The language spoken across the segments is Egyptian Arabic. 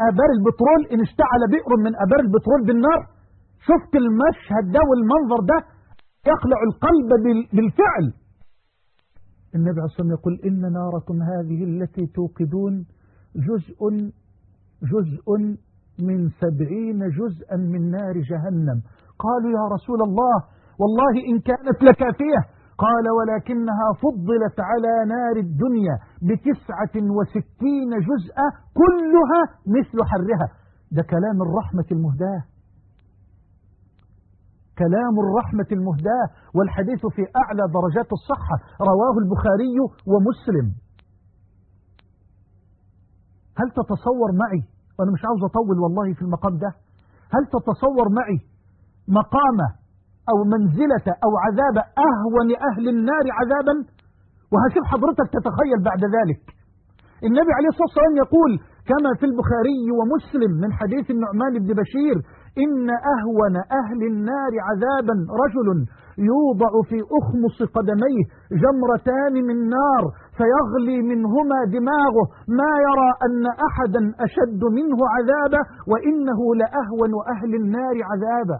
آبار البترول إن اشتعل بئر من آبار البترول بالنار شفت المشهد ده والمنظر ده يقلع القلب بالفعل النبي عليه الصلاة والسلام يقول إن ناركم هذه التي توقدون جزء جزء من سبعين جزءا من نار جهنم قالوا يا رسول الله والله إن كانت لكافية قال ولكنها فضلت على نار الدنيا بتسعة وستين جزءا كلها مثل حرها ده كلام الرحمة المهداه كلام الرحمة المهداة والحديث في أعلى درجات الصحة رواه البخاري ومسلم هل تتصور معي وأنا مش عاوز أطول والله في المقام ده هل تتصور معي مقام أو منزلة أو عذاب أهون أهل النار عذابا وهشوف حضرتك تتخيل بعد ذلك النبي عليه الصلاة والسلام يقول كما في البخاري ومسلم من حديث النعمان بن بشير إن أهون أهل النار عذابا رجل يوضع في أخمص قدميه جمرتان من نار فيغلي منهما دماغه ما يرى أن أحدا أشد منه عذابا وإنه لأهون أهل النار عذابا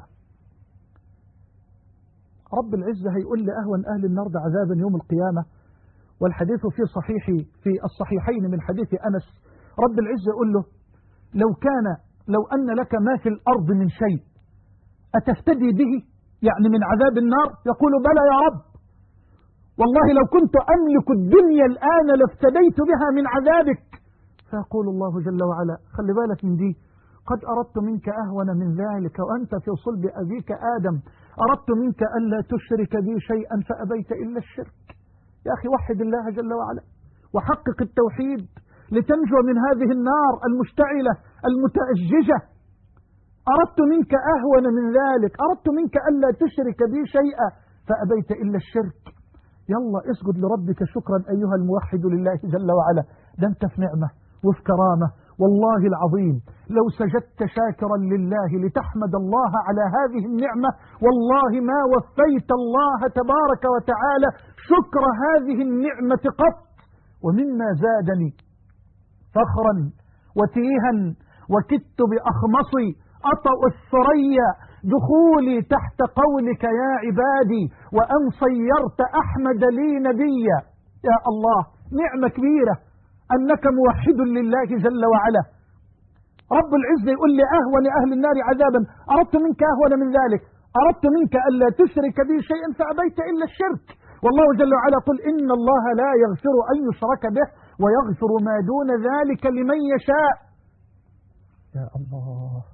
رب العزة هيقول لأهون أهل النار عذابا يوم القيامة والحديث في صحيح في الصحيحين من حديث أنس رب العزة يقول له لو كان لو أن لك ما في الأرض من شيء أتفتدي به يعني من عذاب النار يقول بلى يا رب والله لو كنت أملك الدنيا الآن لافتديت بها من عذابك فيقول الله جل وعلا خلي بالك من دي قد أردت منك أهون من ذلك وأنت في صلب أبيك آدم أردت منك ألا تشرك بي شيئا فأبيت إلا الشرك يا أخي وحد الله جل وعلا وحقق التوحيد لتنجو من هذه النار المشتعلة المتأججة أردت منك أهون من ذلك أردت منك ألا تشرك بي شيئا فأبيت إلا الشرك يلا اسجد لربك شكرا أيها الموحد لله جل وعلا ده انت في نعمة وفي كرامة والله العظيم لو سجدت شاكرا لله لتحمد الله على هذه النعمة والله ما وفيت الله تبارك وتعالى شكر هذه النعمة قط ومما زادني فخرا وتيها وكدت بأخمصي أطأ الثريا دخولي تحت قولك يا عبادي وأن صيرت أحمد لي نبيا يا الله نعمة كبيرة أنك موحد لله جل وعلا رب العزة يقول لي أهون أهل النار عذابا أردت منك أهون من ذلك أردت منك ألا تشرك بي شيئا فأبيت إلا الشرك والله جل وعلا قل إن الله لا يغفر أن يشرك به ويغفر ما دون ذلك لمن يشاء يا الله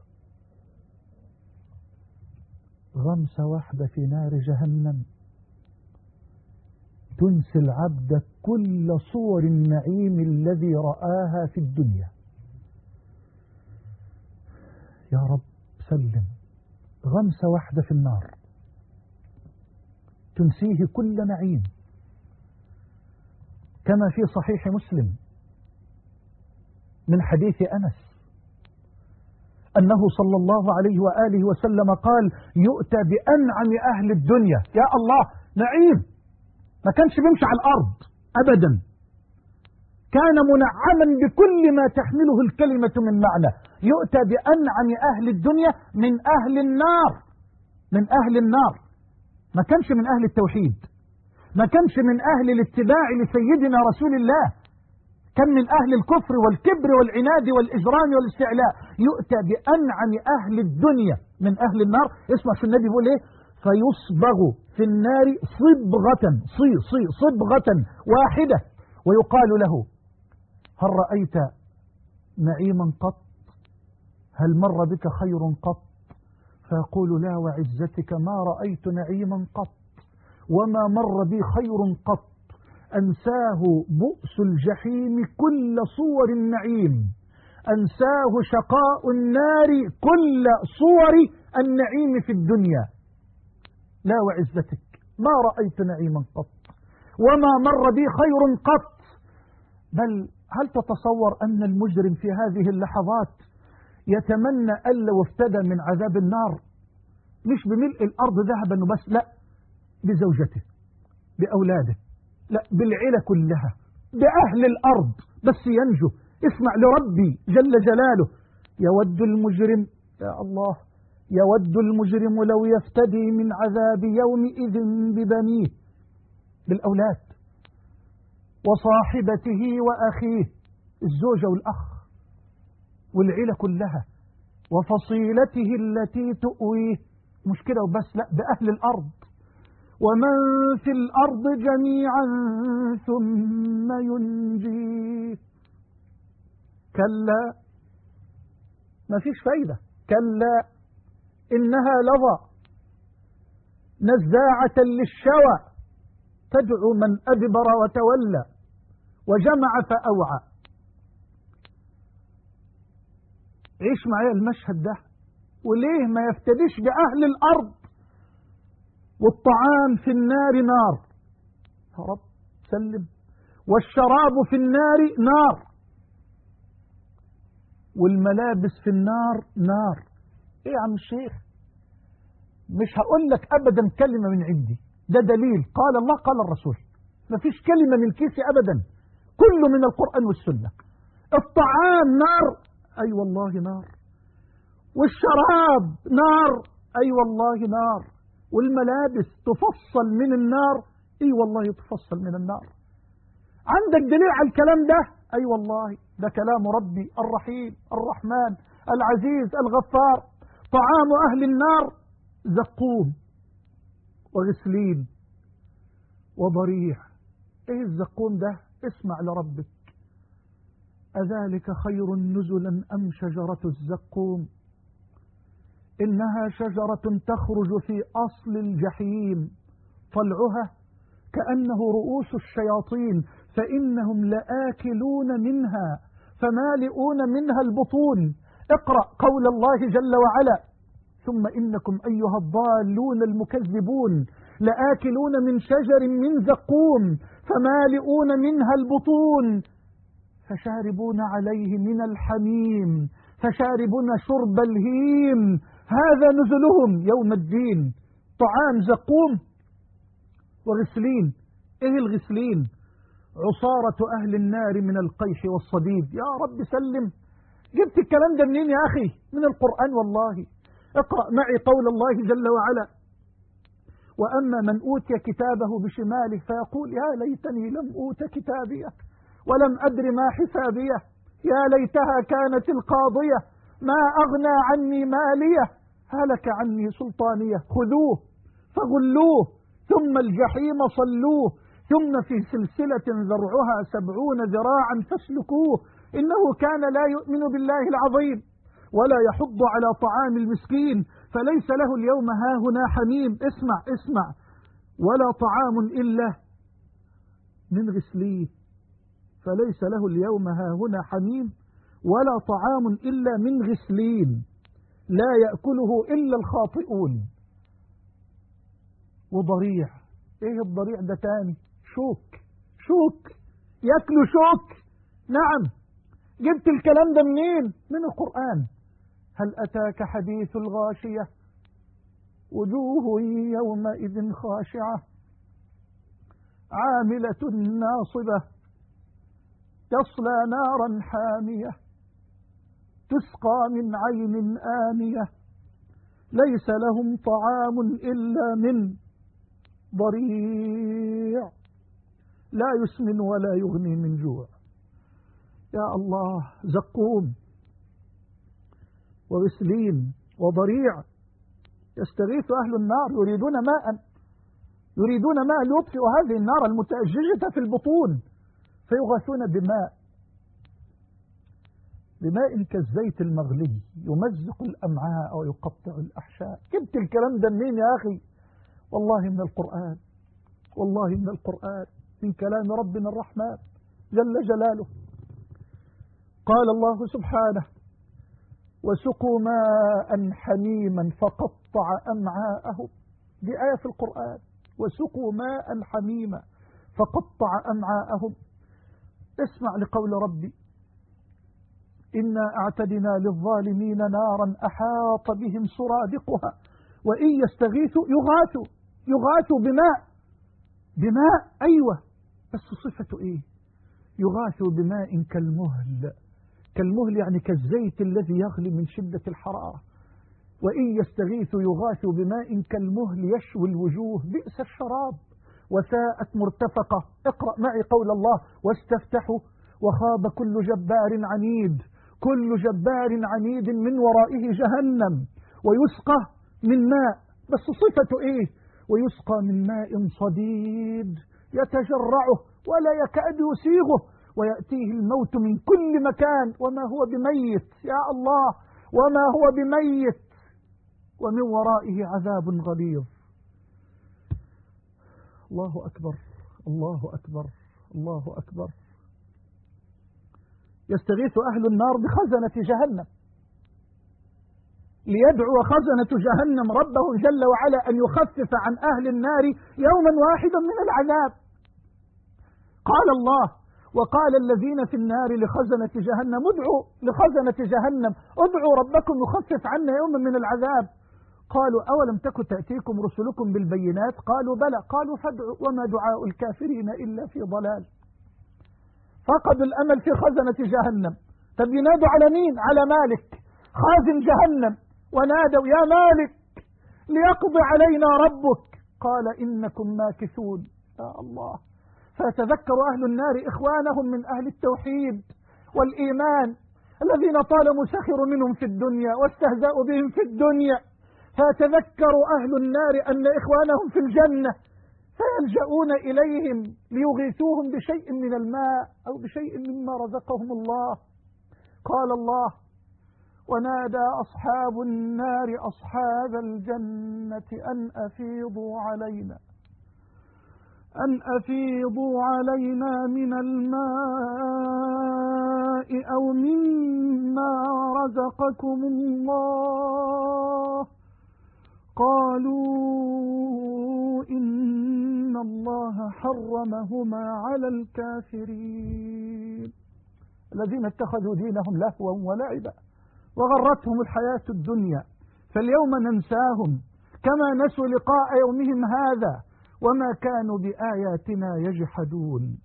غمسة واحدة في نار جهنم تنسي العبد كل صور النعيم الذي رآها في الدنيا يا رب سلم غمسة واحدة في النار تنسيه كل نعيم كما في صحيح مسلم من حديث أنس أنه صلى الله عليه وآله وسلم قال يؤتى بأنعم أهل الدنيا يا الله نعيم ما كانش بيمشي على الأرض أبدا كان منعما بكل ما تحمله الكلمة من معنى يؤتى بأنعم أهل الدنيا من أهل النار من أهل النار ما كانش من أهل التوحيد ما كانش من أهل الاتباع لسيدنا رسول الله كان من أهل الكفر والكبر والعناد والإجرام والاستعلاء يؤتى بأنعم أهل الدنيا من أهل النار اسمع شو النبي بيقول إيه فيصبغ في النار صبغة صي صي صبغة واحدة ويقال له هل رأيت نعيما قط هل مر بك خير قط فيقول لا وعزتك ما رأيت نعيما قط وما مر بي خير قط أنساه بؤس الجحيم كل صور النعيم أنساه شقاء النار كل صور النعيم في الدنيا لا وعزتك ما رأيت نعيما قط وما مر بي خير قط بل هل تتصور أن المجرم في هذه اللحظات يتمنى ألا وافتدى من عذاب النار مش بملء الأرض ذهبا وبس لا بزوجته بأولاده لا بالعيلة كلها بأهل الأرض بس ينجو اسمع لربي جل جلاله يود المجرم يا الله يود المجرم لو يفتدي من عذاب يومئذ ببنيه بالأولاد وصاحبته وأخيه الزوجة والأخ والعيلة كلها وفصيلته التي تؤويه مشكلة وبس لا بأهل الأرض ومن في الأرض جميعا ثم ينجيه كلا ما فيش فايدة كلا إنها لظى نزاعة للشوى تدعو من أدبر وتولى وجمع فأوعى عيش معايا المشهد ده وليه ما يفتديش بأهل الأرض والطعام في النار نار يا رب سلم والشراب في النار نار والملابس في النار نار ايه يا عم الشيخ مش هقول لك ابدا كلمة من عندي ده دليل قال الله قال الرسول ما فيش كلمة من كيسي ابدا كله من القرآن والسنة الطعام نار اي أيوة والله نار والشراب نار اي أيوة والله نار والملابس تفصل من النار اي أيوة والله تفصل من النار عندك دليل على الكلام ده اي أيوة والله ده كلام ربي الرحيم الرحمن العزيز الغفار طعام أهل النار زقوم وغسلين وضريع ايه الزقوم ده اسمع لربك أذلك خير نزلا أم شجرة الزقوم إنها شجرة تخرج في أصل الجحيم طلعها كأنه رؤوس الشياطين فإنهم لآكلون منها فمالئون منها البطون اقرأ قول الله جل وعلا ثم إنكم أيها الضالون المكذبون لآكلون من شجر من زقوم فمالئون منها البطون فشاربون عليه من الحميم فشاربون شرب الهيم هذا نزلهم يوم الدين طعام زقوم وغسلين ايه الغسلين عصارة أهل النار من القيح والصديد يا رب سلم جبت الكلام ده منين يا أخي من القرآن والله اقرأ معي قول الله جل وعلا وأما من أوتي كتابه بشماله فيقول يا ليتني لم أوت كتابيه ولم أدر ما حسابيه يا ليتها كانت القاضية ما أغنى عني مالية هلك عني سلطانية خذوه فغلوه ثم الجحيم صلوه ثم في سلسلة ذرعها سبعون ذراعا فاسلكوه إنه كان لا يؤمن بالله العظيم ولا يحض على طعام المسكين فليس له اليوم هاهنا حميم اسمع اسمع ولا طعام إلا من غسلين فليس له اليوم هاهنا حميم ولا طعام إلا من غسلين لا يأكله إلا الخاطئون وضريع ايه الضريع ده تاني شوك شوك ياكلوا شوك نعم جبت الكلام ده منين من القرآن هل أتاك حديث الغاشية وجوه يومئذ خاشعة عاملة ناصبة تصلى نارا حامية تسقى من عين آنية ليس لهم طعام إلا من ضريع لا يسمن ولا يغني من جوع يا الله زقوم وغسلين وضريع يستغيث أهل النار يريدون ماء يريدون ماء ليطفئ هذه النار المتأججة في البطون فيغاثون بماء بماء كالزيت المغلي يمزق الأمعاء ويقطع الأحشاء جبت الكلام ده منين يا أخي والله من القرآن والله من القرآن من كلام ربنا الرحمن جل جلاله قال الله سبحانه وسقوا ماء حميما فقطع أمعاءهم دي آية في القرآن وسقوا ماء حميما فقطع أمعاءهم اسمع لقول ربي إنا أعتدنا للظالمين نارا أحاط بهم سرادقها وإن يستغيثوا يغاثوا يغاثوا بماء بماء أيوة بس صفته ايه يغاث بماء كالمهل كالمهل يعني كالزيت الذي يغلي من شدة الحرارة وإن يستغيثوا يغاثوا بماء كالمهل يشوي الوجوه بئس الشراب وساءت مرتفقة اقرأ معي قول الله واستفتحوا وخاب كل جبار عنيد كل جبار عنيد من ورائه جهنم ويسقى من ماء بس صفته ايه ويسقى من ماء صديد يتجرعه ولا يكاد يسيغه ويأتيه الموت من كل مكان وما هو بميت يا الله وما هو بميت ومن ورائه عذاب غليظ الله أكبر الله أكبر الله أكبر يستغيث أهل النار بخزنة جهنم ليدعو خزنة جهنم ربهم جل وعلا أن يخفف عن أهل النار يوما واحدا من العذاب قال الله وقال الذين في النار لخزنة جهنم ادعوا لخزنة جهنم ادعوا ربكم يخفف عنا يوما من العذاب قالوا أولم تكن تأتيكم رسلكم بالبينات قالوا بلى قالوا فادعوا وما دعاء الكافرين إلا في ضلال فقدوا الأمل في خزنة جهنم طب ينادوا على مين على مالك خازن جهنم ونادوا يا مالك ليقضي علينا ربك قال إنكم ماكثون يا الله فيتذكر أهل النار إخوانهم من أهل التوحيد والإيمان الذين طالما سخروا منهم في الدنيا واستهزأوا بهم في الدنيا فيتذكر أهل النار أن إخوانهم في الجنة فيلجؤون إليهم ليغيثوهم بشيء من الماء أو بشيء مما رزقهم الله قال الله ونادى أصحاب النار أصحاب الجنة أن أفيضوا علينا أن أفيضوا علينا من الماء أو مما رزقكم الله قالوا إن الله حرمهما على الكافرين الذين اتخذوا دينهم لهوا ولعبا وغرتهم الحياة الدنيا فاليوم ننساهم كما نسوا لقاء يومهم هذا وما كانوا بآياتنا يجحدون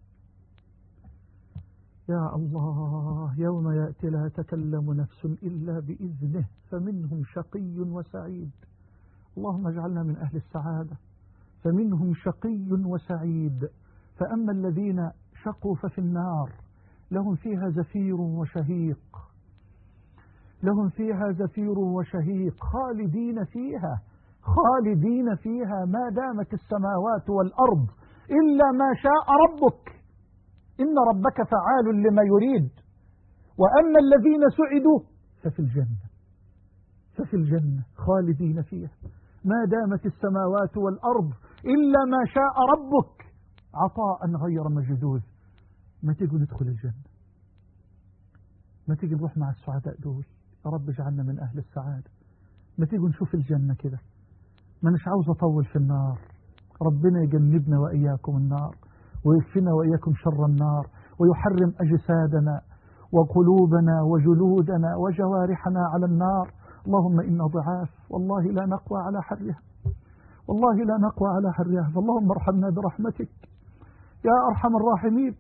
يا الله يوم يأتي لا تكلم نفس إلا بإذنه فمنهم شقي وسعيد اللهم اجعلنا من أهل السعادة فمنهم شقي وسعيد فأما الذين شقوا ففي النار لهم فيها زفير وشهيق لهم فيها زفير وشهيق خالدين فيها خالدين فيها ما دامت السماوات والأرض إلا ما شاء ربك إن ربك فعال لما يريد وأما الذين سعدوا ففي الجنة ففي الجنة خالدين فيها ما دامت السماوات والأرض إلا ما شاء ربك عطاء غير مجدود ما تيجوا ندخل الجنة ما تيجي نروح مع السعداء دول يا رب اجعلنا من أهل السعادة ما تيجوا نشوف الجنة كده ما مش عاوز أطول في النار ربنا يجنبنا وإياكم النار ويكفنا وإياكم شر النار ويحرم أجسادنا وقلوبنا وجلودنا وجوارحنا على النار اللهم إنا ضعاف والله لا نقوى على حرها والله لا نقوى على حرها فاللهم ارحمنا برحمتك يا أرحم الراحمين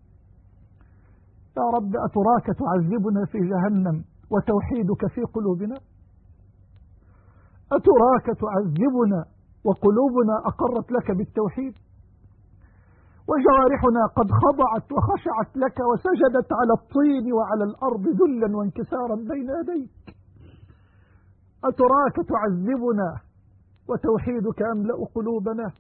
يا رب أتراك تعذبنا في جهنم وتوحيدك في قلوبنا أتراك تعذبنا وقلوبنا أقرت لك بالتوحيد وجوارحنا قد خضعت وخشعت لك وسجدت على الطين وعلى الأرض ذلا وانكسارا بين يديك أتراك تعذبنا وتوحيدك أملأ قلوبنا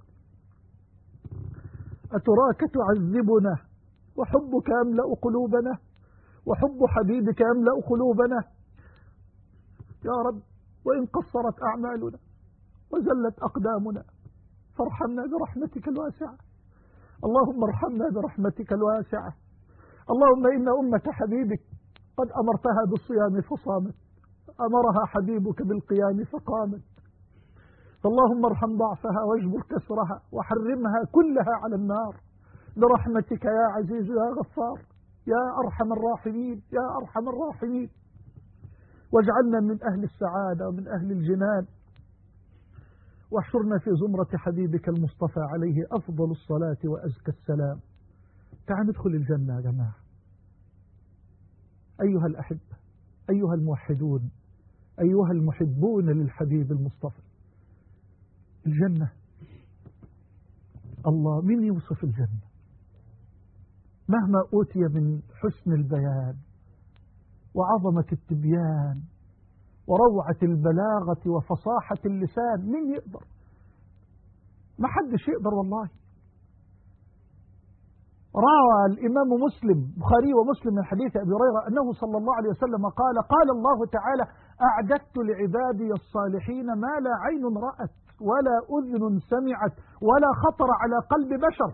أتراك تعذبنا وحبك أملأ قلوبنا وحب حبيبك يملأ قلوبنا يا رب وإن قصرت أعمالنا وزلت أقدامنا فارحمنا برحمتك الواسعة اللهم ارحمنا برحمتك الواسعة اللهم إن أمة حبيبك قد أمرتها بالصيام فصامت أمرها حبيبك بالقيام فقامت فاللهم ارحم ضعفها واجبر كسرها وحرمها كلها على النار برحمتك يا عزيز يا غفار يا أرحم الراحمين يا أرحم الراحمين واجعلنا من أهل السعادة ومن أهل الجنان واحشرنا في زمرة حبيبك المصطفى عليه أفضل الصلاة وأزكى السلام تعال ندخل الجنة يا جماعة أيها الأحبة أيها الموحدون أيها المحبون للحبيب المصطفى الجنة الله من يوصف الجنة مهما أوتي من حسن البيان وعظمة التبيان وروعة البلاغة وفصاحة اللسان من يقدر ما حدش يقدر والله روى الإمام مسلم بخاري ومسلم من حديث أبي هريرة أنه صلى الله عليه وسلم قال قال الله تعالى أعددت لعبادي الصالحين ما لا عين رأت ولا أذن سمعت ولا خطر على قلب بشر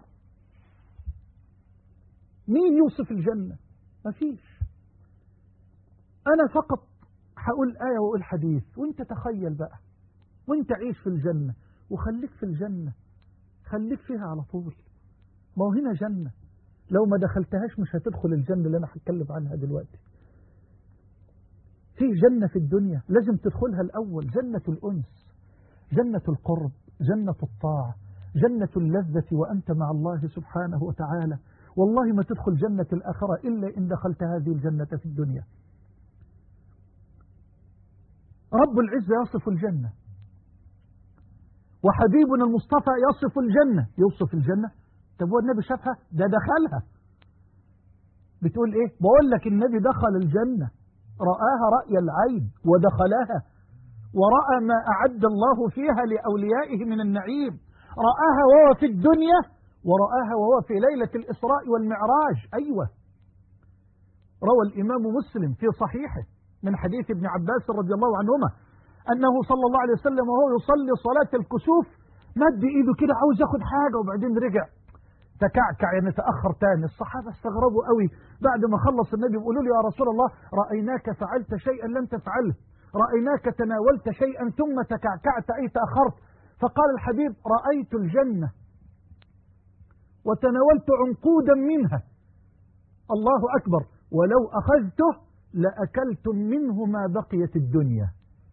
مين يوصف الجنة ما فيش أنا فقط هقول آية وأقول حديث وانت تخيل بقى وانت عيش في الجنة وخليك في الجنة خليك فيها على طول ما هو هنا جنة لو ما دخلتهاش مش هتدخل الجنة اللي أنا هتكلم عنها دلوقتي في جنة في الدنيا لازم تدخلها الأول جنة الأنس جنة القرب جنة الطاعة جنة اللذة وأنت مع الله سبحانه وتعالى والله ما تدخل جنة الآخرة إلا إن دخلت هذه الجنة في الدنيا رب العزة يصف الجنة وحبيبنا المصطفى يصف الجنة يوصف الجنة طب هو النبي شافها ده دخلها بتقول ايه بقول لك النبي دخل الجنة رآها رأي العين ودخلها ورأى ما أعد الله فيها لأوليائه من النعيم رآها وهو في الدنيا ورآها وهو في ليلة الإسراء والمعراج أيوة روى الإمام مسلم في صحيحه من حديث ابن عباس رضي الله عنهما أنه صلى الله عليه وسلم وهو يصلي صلاة الكسوف مد إيده كده عاوز ياخد حاجة وبعدين رجع تكعكع يعني تأخر تاني الصحابة استغربوا قوي بعد ما خلص النبي بيقولوا له يا رسول الله رأيناك فعلت شيئا لم تفعله رأيناك تناولت شيئا ثم تكعكعت أي تأخرت فقال الحبيب رأيت الجنة وتناولت عنقودا منها الله أكبر ولو أخذته لأكلتم منه ما بقيت الدنيا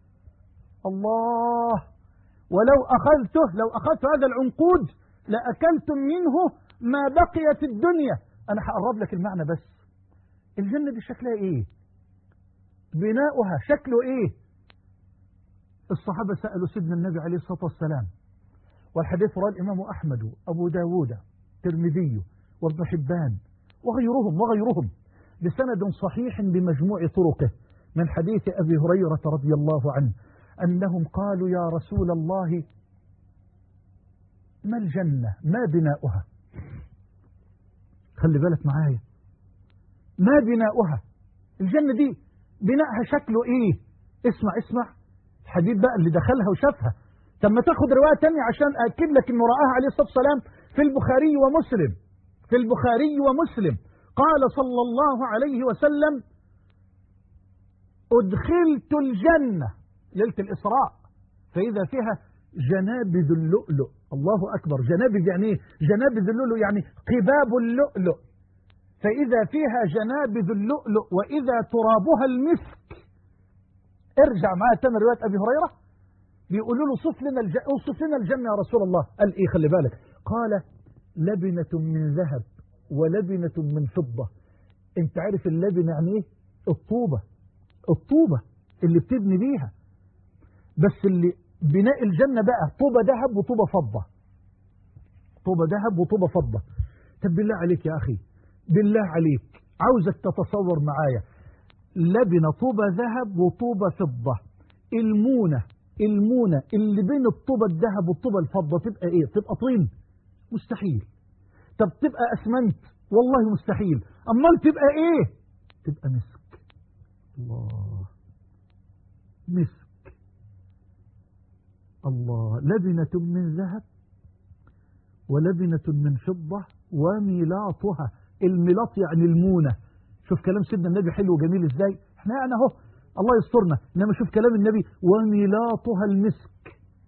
الله ولو أخذته لو أخذت هذا العنقود لأكلتم منه ما بقيت الدنيا أنا هقرب لك المعنى بس الجنة دي شكلها إيه بناؤها شكله إيه الصحابة سألوا سيدنا النبي عليه الصلاة والسلام والحديث رواه الإمام أحمد وأبو داود الترمذي وابن حبان وغيرهم وغيرهم بسند صحيح بمجموع طرقه من حديث أبي هريرة رضي الله عنه أنهم قالوا يا رسول الله ما الجنة ما بناؤها خلي بالك معايا ما بناؤها الجنة دي بناءها شكله ايه اسمع اسمع الحديث بقى اللي دخلها وشافها طب ما تاخد رواية تانية عشان أكد لك انه رآها عليه الصلاة والسلام في البخاري ومسلم في البخاري ومسلم قال صلى الله عليه وسلم أدخلت الجنة ليلة الإسراء فإذا فيها جنابذ اللؤلؤ الله أكبر جنابذ يعني ايه جنابذ اللؤلؤ يعني قباب اللؤلؤ فإذا فيها جنابذ اللؤلؤ وإذا ترابها المسك ارجع معايا تاني رواية أبي هريرة بيقولوا له صف لنا الج... اوصف لنا الجنة يا رسول الله قال إيه خلي بالك قال لبنة من ذهب ولبنة من فضة انت عارف اللبنة يعني ايه الطوبة الطوبة اللي بتبني بيها بس اللي بناء الجنة بقى طوبة ذهب وطوبة فضة طوبة ذهب وطوبة فضة طب بالله عليك يا أخي بالله عليك عاوزك تتصور معايا لبنة طوبة ذهب وطوبة فضة المونة المونة اللي بين الطوبة الذهب والطوبة الفضة تبقى ايه تبقى طين مستحيل طب تبقى اسمنت والله مستحيل امال تبقى ايه تبقى مسك الله مسك الله لبنة من ذهب ولبنة من فضة وميلاطها الميلاط يعني المونة شوف كلام سيدنا النبي حلو وجميل ازاي احنا يعني اهو الله يسترنا انما شوف كلام النبي وميلاطها المسك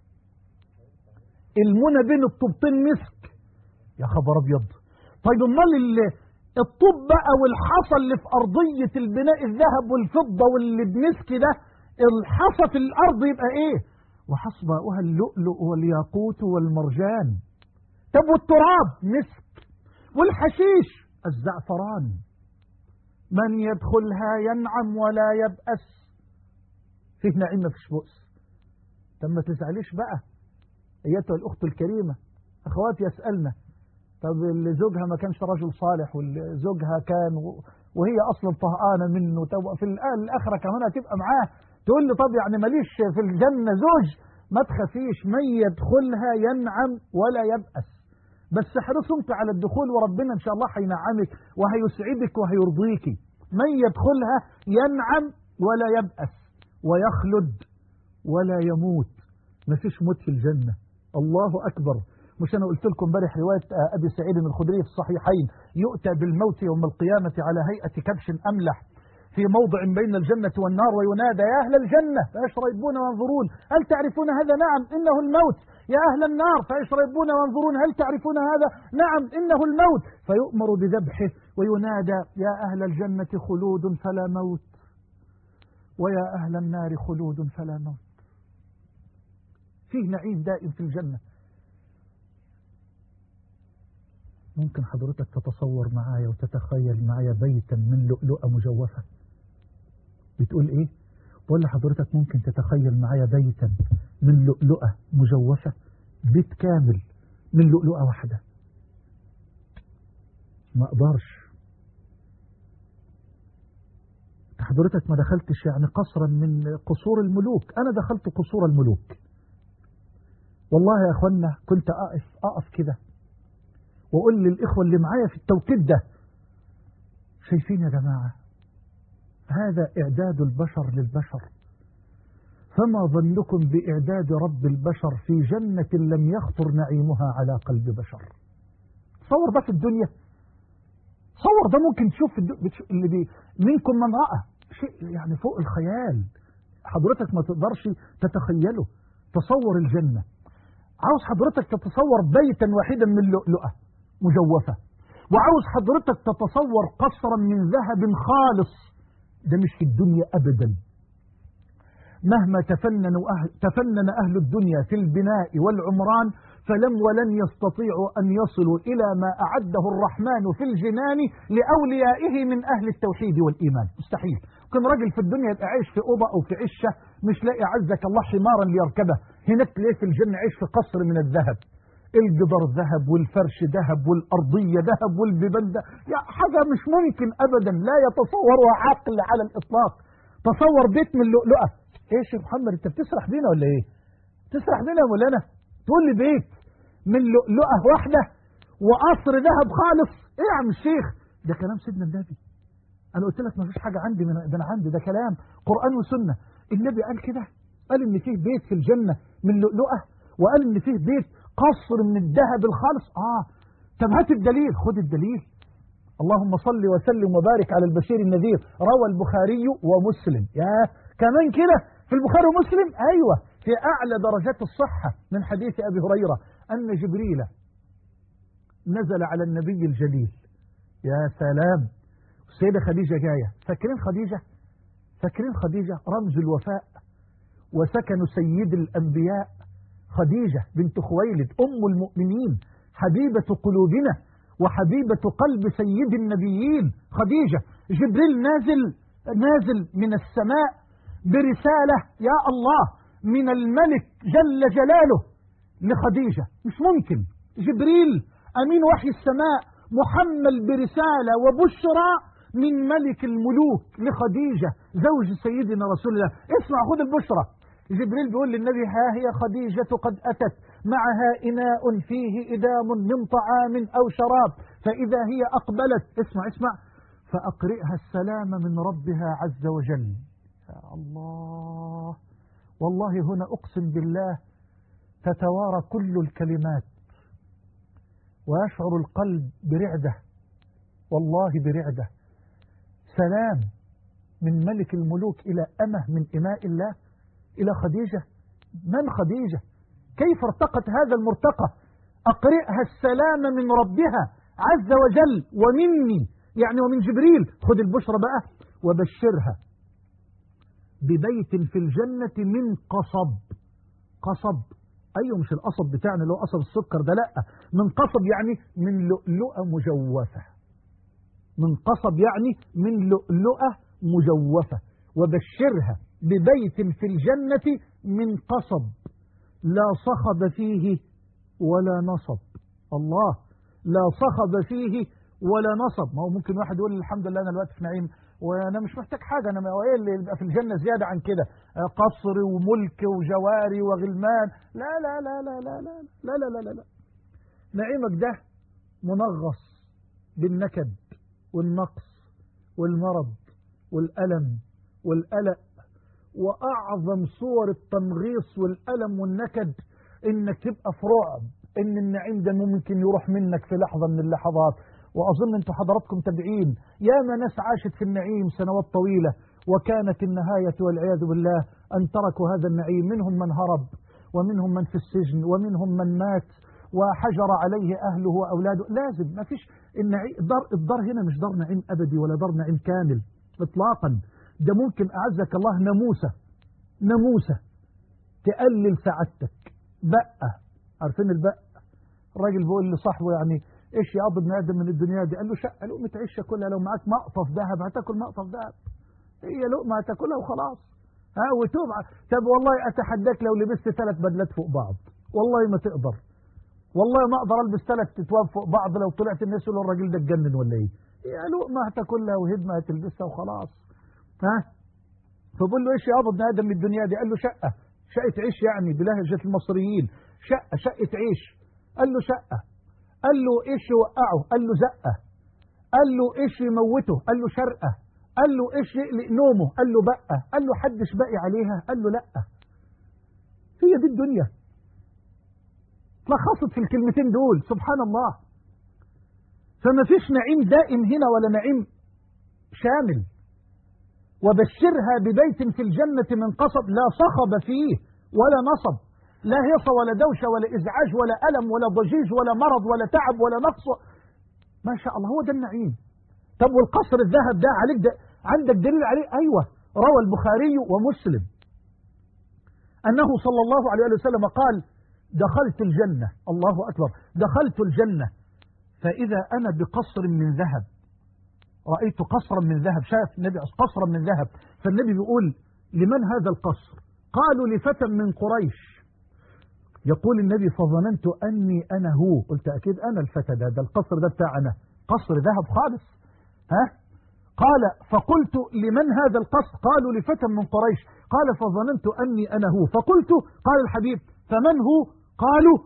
المونة بين الطوبتين مسك يا خبر ابيض طيب امال الطوب بقى والحصى اللي في ارضية البناء الذهب والفضة واللي بمسك ده الحصى في الارض يبقى ايه وحصباؤها اللؤلؤ والياقوت والمرجان طب والتراب مسك والحشيش الزعفران من يدخلها ينعم ولا يبأس فيه نعيم ما فيش بؤس طب ما تزعليش بقى ايتها الاخت الكريمه اخواتي يسالنا طب اللي زوجها ما كانش رجل صالح واللي زوجها كان وهي اصلا طهقانه منه طب في الاخره كمان هتبقى معاه تقول لي طب يعني ماليش في الجنه زوج ما تخافيش من يدخلها ينعم ولا يبأس بس احرصوا انت على الدخول وربنا ان شاء الله هينعمك وهيسعدك وهيرضيك من يدخلها ينعم ولا يبأس ويخلد ولا يموت ما فيش موت في الجنة الله أكبر مش أنا قلت لكم امبارح رواية أبي سعيد الخدري في الصحيحين يؤتى بالموت يوم القيامة على هيئة كبش أملح في موضع بين الجنة والنار وينادى يا أهل الجنة فيشربون وينظرون هل تعرفون هذا نعم إنه الموت يا أهل النار فيشربون وينظرون هل تعرفون هذا نعم إنه الموت فيؤمر بذبحه وينادى يا أهل الجنة خلود فلا موت ويا أهل النار خلود فلا موت فيه نعيم دائم في الجنة ممكن حضرتك تتصور معايا وتتخيل معايا بيتا من لؤلؤة مجوفة بتقول ايه ولا حضرتك ممكن تتخيل معايا بيتا من لؤلؤة مجوفة بيت كامل من لؤلؤة واحدة ما اقدرش حضرتك ما دخلتش يعني قصرا من قصور الملوك انا دخلت قصور الملوك والله يا اخوانا كنت اقف اقف كده واقول للاخوه اللي معايا في التوقيت ده شايفين يا جماعه هذا اعداد البشر للبشر فما ظنكم باعداد رب البشر في جنه لم يخطر نعيمها على قلب بشر تصور ده في الدنيا تصور ده ممكن تشوف في الدنيا اللي بي منكم من راى شيء يعني فوق الخيال حضرتك ما تقدرش تتخيله تصور الجنه عاوز حضرتك تتصور بيتا واحدا من لؤلؤة مجوفة وعاوز حضرتك تتصور قصرا من ذهب خالص ده مش في الدنيا أبدا مهما تفننوا أهل تفنن أهل الدنيا في البناء والعمران فلم ولن يستطيعوا أن يصلوا إلى ما أعده الرحمن في الجنان لأوليائه من أهل التوحيد والإيمان مستحيل كان راجل في الدنيا يبقى عايش في أوضة أو في عشة مش لاقي عزك الله حمارا ليركبه هناك تلاقيه في الجنة عايش في قصر من الذهب الجدار ذهب والفرش ذهب والأرضية ذهب والبيبان ده يعني حاجة مش ممكن أبدا لا يتصورها عقل على الإطلاق تصور بيت من لؤلؤة ايه يا شيخ محمد انت بتسرح بينا ولا ايه تسرح بينا يا مولانا تقول لي بيت من لؤلؤة واحدة وقصر ذهب خالص ايه يا عم الشيخ ده كلام سيدنا النبي انا قلت لك ما فيش حاجة عندي من ده انا عندي ده كلام قرآن وسنة النبي قال كده قال ان فيه بيت في الجنة من لؤلؤة وقال ان فيه بيت قصر من الذهب الخالص اه طب هات الدليل خد الدليل اللهم صل وسلم وبارك على البشير النذير روى البخاري ومسلم يا كمان كده في البخاري ومسلم ايوه في اعلى درجات الصحة من حديث ابي هريرة ان جبريل نزل على النبي الجليل يا سلام السيدة خديجة جاية فاكرين خديجة فاكرين خديجة رمز الوفاء وسكن سيد الأنبياء خديجة بنت خويلد أم المؤمنين حبيبة قلوبنا وحبيبة قلب سيد النبيين خديجة جبريل نازل نازل من السماء برسالة يا الله من الملك جل جلاله لخديجة مش ممكن جبريل أمين وحي السماء محمل برسالة وبشرى من ملك الملوك لخديجة زوج سيدنا رسول الله اسمع خذ البشرى جبريل بيقول للنبي ها هي خديجة قد أتت معها إناء فيه إدام من طعام أو شراب فإذا هي أقبلت اسمع اسمع فأقرئها السلام من ربها عز وجل يا الله والله هنا أقسم بالله تتوارى كل الكلمات ويشعر القلب برعدة والله برعدة سلام من ملك الملوك إلى أمه من إماء الله إلى خديجة من خديجة كيف ارتقت هذا المرتقى أقرئها السلام من ربها عز وجل ومني يعني ومن جبريل خد البشرى بقى وبشرها ببيت في الجنة من قصب قصب أيوه مش القصب بتاعنا اللي هو قصب السكر ده لا من قصب يعني من لؤلؤة مجوفة من قصب يعني من لؤلؤة مجوفة وبشرها ببيت في الجنة من قصب لا صخب فيه ولا نصب الله لا صخب فيه ولا نصب ما هو ممكن واحد يقول الحمد لله انا دلوقتي في نعيم وانا مش محتاج حاجه انا ايه اللي يبقى في الجنه زياده عن كده قصر وملك وجواري وغلمان لا لا لا لا لا لا لا لا لا لا, لا. نعيمك ده منغص بالنكد والنقص والمرض والألم والقلق وأعظم صور التنغيص والألم والنكد إنك تبقى في رعب إن النعيم ده ممكن يروح منك في لحظة من اللحظات وأظن أنتم حضراتكم تابعين ياما ناس عاشت في النعيم سنوات طويلة وكانت النهاية والعياذ بالله أن تركوا هذا النعيم منهم من هرب ومنهم من في السجن ومنهم من مات وحجر عليه أهله وأولاده لازم ما فيش الدار, الدار هنا مش دار نعيم أبدي ولا دار نعيم كامل إطلاقا ده ممكن أعزك الله ناموسة ناموسة تقلل سعادتك بقى عارفين البقى الراجل بيقول لصاحبه يعني ايش يا ابو ابن ادم من الدنيا دي قال له شقه لقمه عيش كلها لو معاك مقطف ذهب هتاكل مقطف ذهب هي لقمه هتاكلها وخلاص ها وتوب طب والله اتحداك لو لبست ثلاث بدلات فوق بعض والله ما تقدر والله ما اقدر البس ثلاث تتواب فوق بعض لو طلعت الناس يقولوا الراجل ده اتجنن ولا ايه هي لقمه هتاكلها وهدمه هتلبسها وخلاص ها فبقول له ايش يا ابو ابن ادم من الدنيا دي قال له شقه شقه عيش يعني بلهجه المصريين شقه شقه عيش قال له شقه قال له ايش يوقعه قال له زقه قال له ايش يموته قال له شرقه قال له ايش يقلق نومه قال له بقى قال له حدش باقي عليها قال له لا هي دي الدنيا لخصت في الكلمتين دول سبحان الله فما فيش نعيم دائم هنا ولا نعيم شامل وبشرها ببيت في الجنة من قصب لا صخب فيه ولا نصب لا هيصة ولا دوشة ولا إزعاج ولا ألم ولا ضجيج ولا مرض ولا تعب ولا نقص ما شاء الله هو ده النعيم طب والقصر الذهب ده عليك ده عندك دليل عليه أيوة روى البخاري ومسلم أنه صلى الله عليه وسلم قال دخلت الجنة الله أكبر دخلت الجنة فإذا أنا بقصر من ذهب رأيت قصرا من ذهب شاف النبي قصرا من ذهب فالنبي بيقول لمن هذا القصر قالوا لفتى من قريش يقول النبي فظننت أني أنا هو قلت أكيد أنا الفتى ده ده القصر ده بتاعنا قصر ذهب خالص ها قال فقلت لمن هذا القصر قالوا لفتى من قريش قال فظننت أني أنا هو فقلت قال الحبيب فمن هو قالوا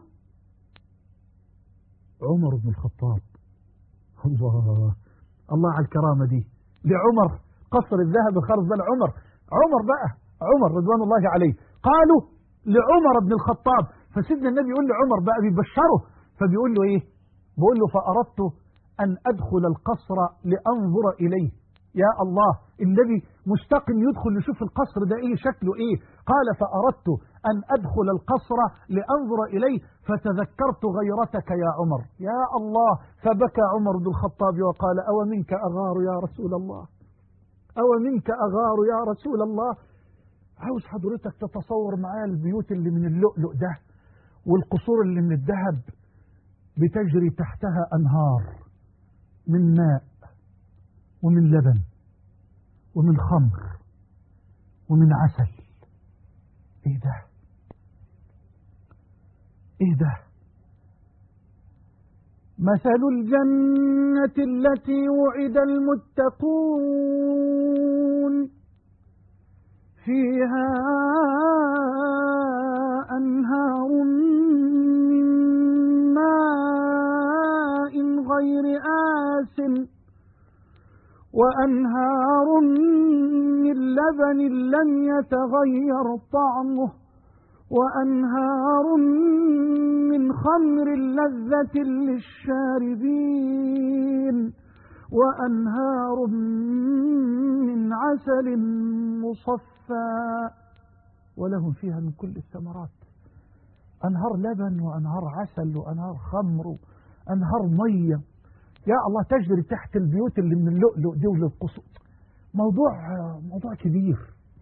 عمر بن الخطاب الله الله على الكرامة دي لعمر قصر الذهب الخرز ده لعمر عمر بقى عمر رضوان الله عليه قالوا لعمر بن الخطاب فسيدنا النبي يقول لعمر بقى بيبشره فبيقول له ايه بيقول له فأردت أن أدخل القصر لأنظر إليه يا الله النبي مستقم يدخل يشوف القصر ده ايه شكله ايه قال فأردت أن أدخل القصر لأنظر إليه فتذكرت غيرتك يا عمر يا الله فبكى عمر بن الخطاب وقال أو منك أغار يا رسول الله أو منك أغار يا رسول الله عاوز حضرتك تتصور معايا البيوت اللي من اللؤلؤ ده والقصور اللي من الذهب بتجري تحتها أنهار من ماء ومن لبن ومن خمر ومن عسل ايه ده ايه ده مثل الجنة التي وعد المتقون فيها أنهار من ماء غير آسن وأنهار من لبن لم يتغير طعمه وأنهار من خمر لذة للشاربين وأنهار من عسل مصفى ولهم فيها من كل الثمرات أنهار لبن وأنهار عسل وأنهار خمر وأنهار مية يا الله تجري تحت البيوت اللي من اللؤلؤ دي وللقصور موضوع موضوع كبير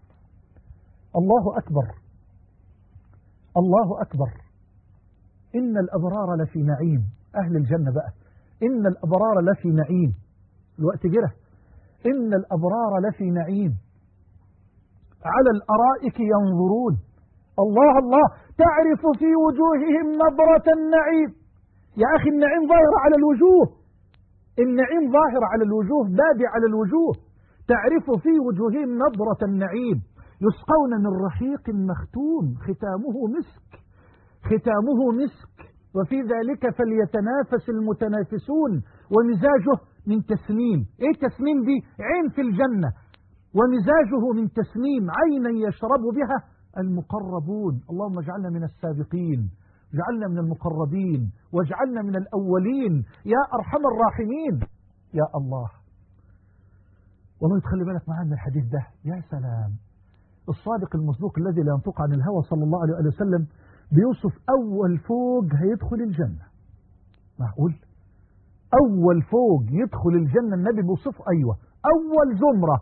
الله أكبر الله أكبر إن الأبرار لفي نعيم أهل الجنة بقى إن الأبرار لفي نعيم الوقت جرى إن الأبرار لفي نعيم على الأرائك ينظرون الله الله تعرف في وجوههم نظرة النعيم يا أخي النعيم ظاهر على الوجوه النعيم ظاهر على الوجوه بادي على الوجوه تعرف في وجوههم نظرة النعيم يسقون من رحيق مختوم ختامه مسك ختامه مسك وفي ذلك فليتنافس المتنافسون ومزاجه من تسنيم ايه تسنيم دي عين في الجنة ومزاجه من تسنيم عينا يشرب بها المقربون اللهم اجعلنا من السابقين اجعلنا من المقربين واجعلنا من الأولين يا أرحم الراحمين يا الله والله تخلي بالك معنا الحديث ده يا سلام الصادق المصدوق الذي لا ينطق عن الهوى صلى الله عليه وسلم بيوصف أول فوق هيدخل الجنة معقول أول فوق يدخل الجنة النبي بيوصفه أيوة أول زمرة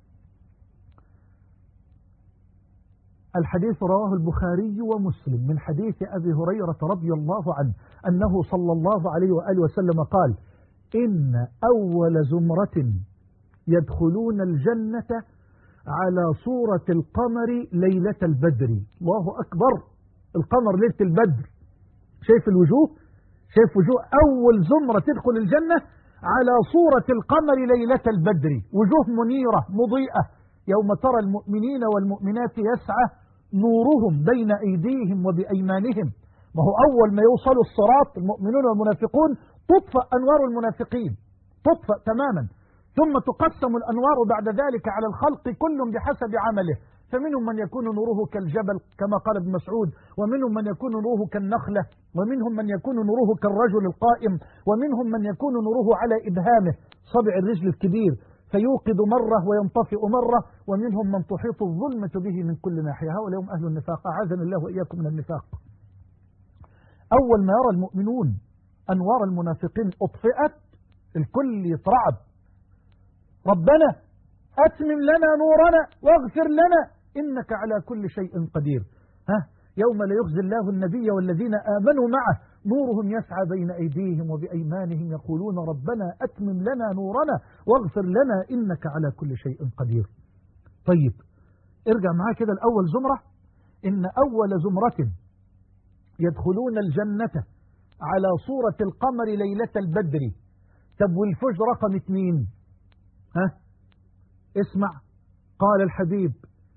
الحديث رواه البخاري ومسلم من حديث أبي هريرة رضي الله عنه أنه صلى الله عليه وآله وسلم قال إن أول زمرة يدخلون الجنة على صورة القمر ليلة البدر الله أكبر القمر ليلة البدر شايف الوجوه شايف وجوه أول زمرة تدخل الجنة على صورة القمر ليلة البدر وجوه منيرة مضيئة يوم ترى المؤمنين والمؤمنات يسعى نورهم بين أيديهم وبأيمانهم ما هو أول ما يوصلوا الصراط المؤمنون والمنافقون تطفأ أنوار المنافقين تطفأ تماما ثم تقسم الأنوار بعد ذلك على الخلق كل بحسب عمله فمنهم من يكون نوره كالجبل كما قال ابن مسعود ومنهم من يكون نوره كالنخلة ومنهم من يكون نوره كالرجل القائم ومنهم من يكون نوره على إبهامه صبع الرجل الكبير فيوقد مرة وينطفئ مرة ومنهم من تحيط الظلمة به من كل ناحية هؤلاء هم أهل النفاق أعاذنا الله وإياكم من النفاق أول ما يرى المؤمنون أنوار المنافقين أطفئت الكل يترعب ربنا أتمم لنا نورنا واغفر لنا إنك على كل شيء قدير ها يوم لا يخزي الله النبي والذين آمنوا معه نورهم يسعى بين أيديهم وبأيمانهم يقولون ربنا أتمم لنا نورنا واغفر لنا إنك على كل شيء قدير طيب ارجع معاه كده الأول زمرة إن أول زمرة يدخلون الجنة على صورة القمر ليلة البدر طب والفجر رقم اثنين ها اسمع قال الحبيب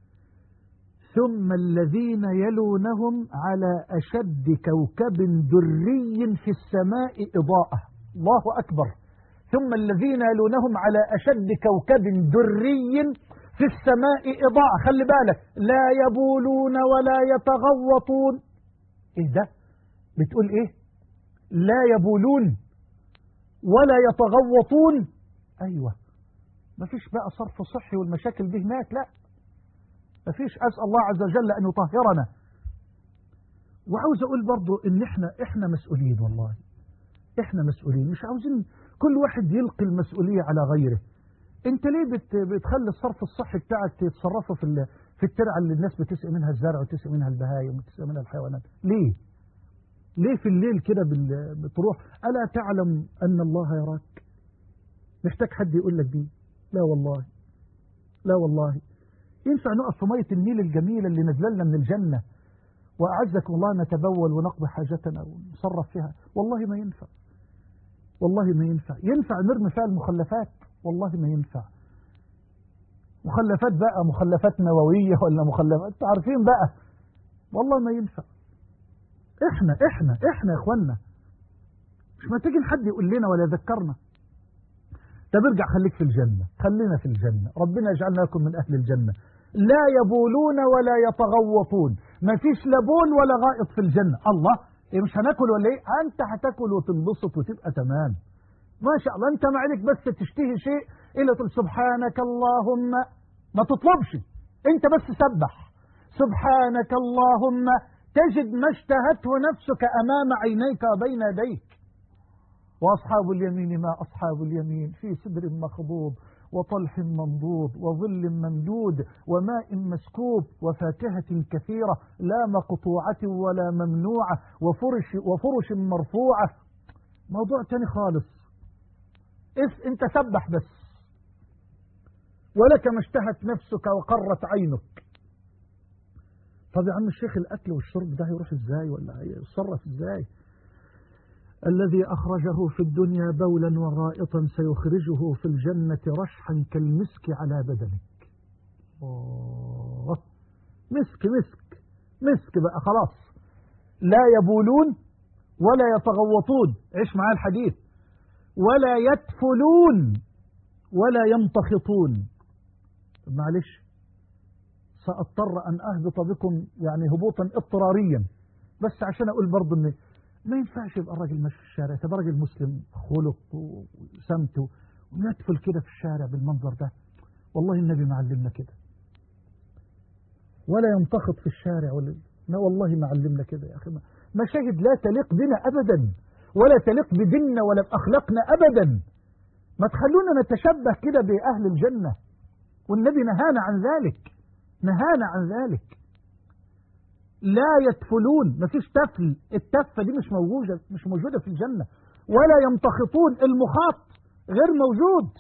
ثم الذين يلونهم على أشد كوكب دري في السماء إضاءة الله أكبر ثم الذين يلونهم على أشد كوكب دري في السماء إضاءة خلي بالك لا يبولون ولا يتغوطون إيه ده بتقول إيه لا يبولون ولا يتغوطون أيوة ما فيش بقى صرف صحي والمشاكل دي هناك لا ما فيش أسأل الله عز وجل أن يطهرنا وعاوز أقول برضو إن إحنا إحنا مسؤولين والله إحنا مسؤولين مش عاوزين كل واحد يلقي المسؤولية على غيره أنت ليه بت بتخلي الصرف الصحي بتاعك تتصرفه في في الترعة اللي الناس بتسقي منها الزرع وتسقي منها البهايم وتسقي منها الحيوانات ليه ليه في الليل كده بتروح ألا تعلم أن الله يراك محتاج حد يقول لك دي لا والله لا والله ينفع نقف في مية النيل الجميلة اللي نزلنا من الجنة وأعزكم الله نتبول ونقضي حاجتنا ونصرف فيها والله ما ينفع والله ما ينفع ينفع نرمي فيها المخلفات والله ما ينفع مخلفات بقى مخلفات نووية ولا مخلفات عارفين بقى والله ما ينفع احنا احنا احنا يا اخوانا مش محتاجين حد يقول لنا ولا يذكرنا طب ارجع خليك في الجنة خلينا في الجنة ربنا يجعلنا لكم من أهل الجنة لا يبولون ولا يتغوطون ما فيش لا بول ولا غائط في الجنة الله إيه مش هناكل ولا ايه انت هتاكل وتنبسط وتبقى تمام ما شاء الله انت ما عليك بس تشتهي شيء الا تقول سبحانك اللهم ما تطلبش انت بس سبح سبحانك اللهم تجد ما اشتهته نفسك امام عينيك وبين يديك وأصحاب اليمين ما أصحاب اليمين في سدر مخضوب وطلح منضود وظل ممدود وماء مسكوب وفاكهة كثيرة لا مقطوعة ولا ممنوعة وفرش, وفرش مرفوعة موضوع تاني خالص إف انت سبح بس ولك ما اشتهت نفسك وقرت عينك طب يا عم الشيخ الأكل والشرب ده هيروح ازاي ولا هيتصرف ازاي الذي أخرجه في الدنيا بولا وغائطا سيخرجه في الجنة رشحا كالمسك على بدنك أوه. مسك مسك مسك بقى خلاص لا يبولون ولا يتغوطون عيش معاه الحديث ولا يتفلون ولا يمتخطون معلش سأضطر أن أهبط بكم يعني هبوطا اضطراريا بس عشان أقول برضه إن ما ينفعش يبقى الراجل ماشي في الشارع تبقى راجل مسلم خلق وسمته ويدفل كده في الشارع بالمنظر ده والله النبي ما علمنا كده ولا يمتخط في الشارع ولا لا والله ما علمنا كده يا أخي مشاهد لا تليق بنا أبدا ولا تليق بديننا ولا بأخلاقنا أبدا ما تخلونا نتشبه كده بأهل الجنة والنبي نهانا عن ذلك نهانا عن ذلك لا يتفلون مفيش تفل التفة دي مش موجودة مش موجودة في الجنة ولا يمتخطون المخاط غير موجود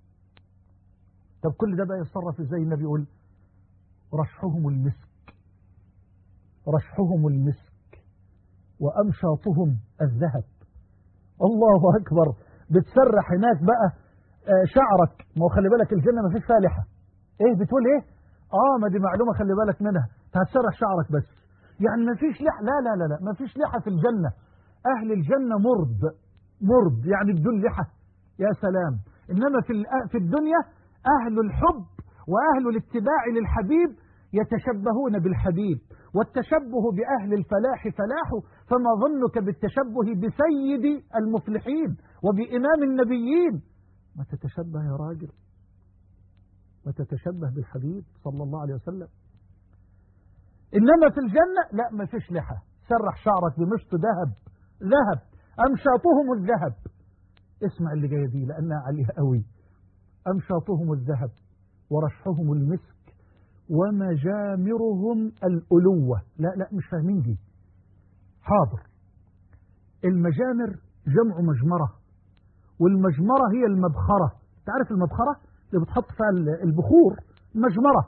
طب كل ده بقى يتصرف ازاي النبي يقول رشحهم المسك رشحهم المسك وأمشاطهم الذهب الله أكبر بتسرح هناك بقى شعرك ما هو خلي بالك الجنة ما فيش فيها لحى ايه بتقول ايه اه ما دي معلومة خلي بالك منها هتسرح شعرك بس يعني ما فيش لحى لا لا لا لا ما فيش لحى في الجنة اهل الجنة مرد مرد يعني بدون لحى يا سلام انما في في الدنيا اهل الحب واهل الاتباع للحبيب يتشبهون بالحبيب والتشبه بأهل الفلاح فلاح فما ظنك بالتشبه بسيد المفلحين وبإمام النبيين ما تتشبه يا راجل ما تتشبه بالحبيب صلى الله عليه وسلم إنما في الجنة لا ما فيش لحى سرح شعرك بمشط ذهب ذهب أمشاطهم الذهب اسمع اللي جايه دي لأنها عليها قوي أمشاطهم الذهب ورشحهم المسك ومجامرهم الألوة لا لا مش فاهمين دي حاضر المجامر جمع مجمرة والمجمرة هي المبخرة تعرف المبخرة اللي بتحط فيها البخور مجمرة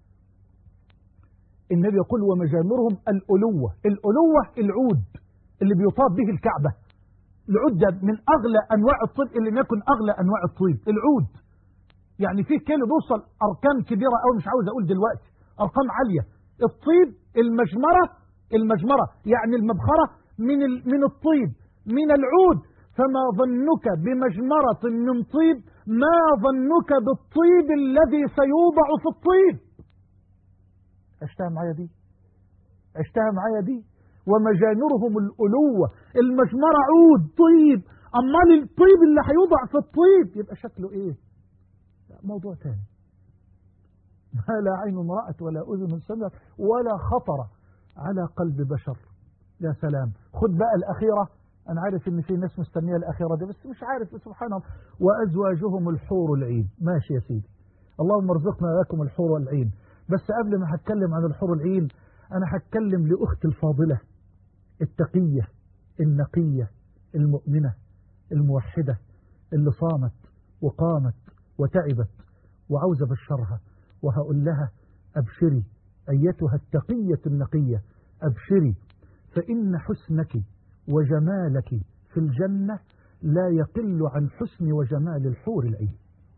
النبي يقول ومجامرهم الألوة الألوة العود اللي بيطاب به الكعبة العود ده من أغلى أنواع الطيب اللي يكن أغلى أنواع الطيب العود يعني في كيلو بيوصل أرقام كبيرة أو مش عاوز أقول دلوقتي أرقام عالية الطيب المجمرة المجمرة يعني المبخرة من من الطيب من العود فما ظنك بمجمرة من طيب ما ظنك بالطيب الذي سيوضع في الطيب عشتها معايا دي عشتها معايا دي ومجانرهم الألوة المجمرة عود طيب أمال الطيب اللي هيوضع في الطيب يبقى شكله إيه موضوع تاني ما لا عين رأت ولا أذن سمعت ولا خطر على قلب بشر يا سلام خد بقى الأخيرة أنا عارف إن في ناس مستنية الأخيرة دي بس مش عارف سبحان الله وأزواجهم الحور العين ماشي يا سيدي اللهم ارزقنا لكم الحور العين بس قبل ما هتكلم عن الحور العين أنا هتكلم لأخت الفاضلة التقية النقية المؤمنة الموحدة اللي صامت وقامت وتعبت وعاوزة بشرها وهقول لها أبشري أيتها التقية النقية أبشري فإن حسنك وجمالك في الجنة لا يقل عن حسن وجمال الحور العين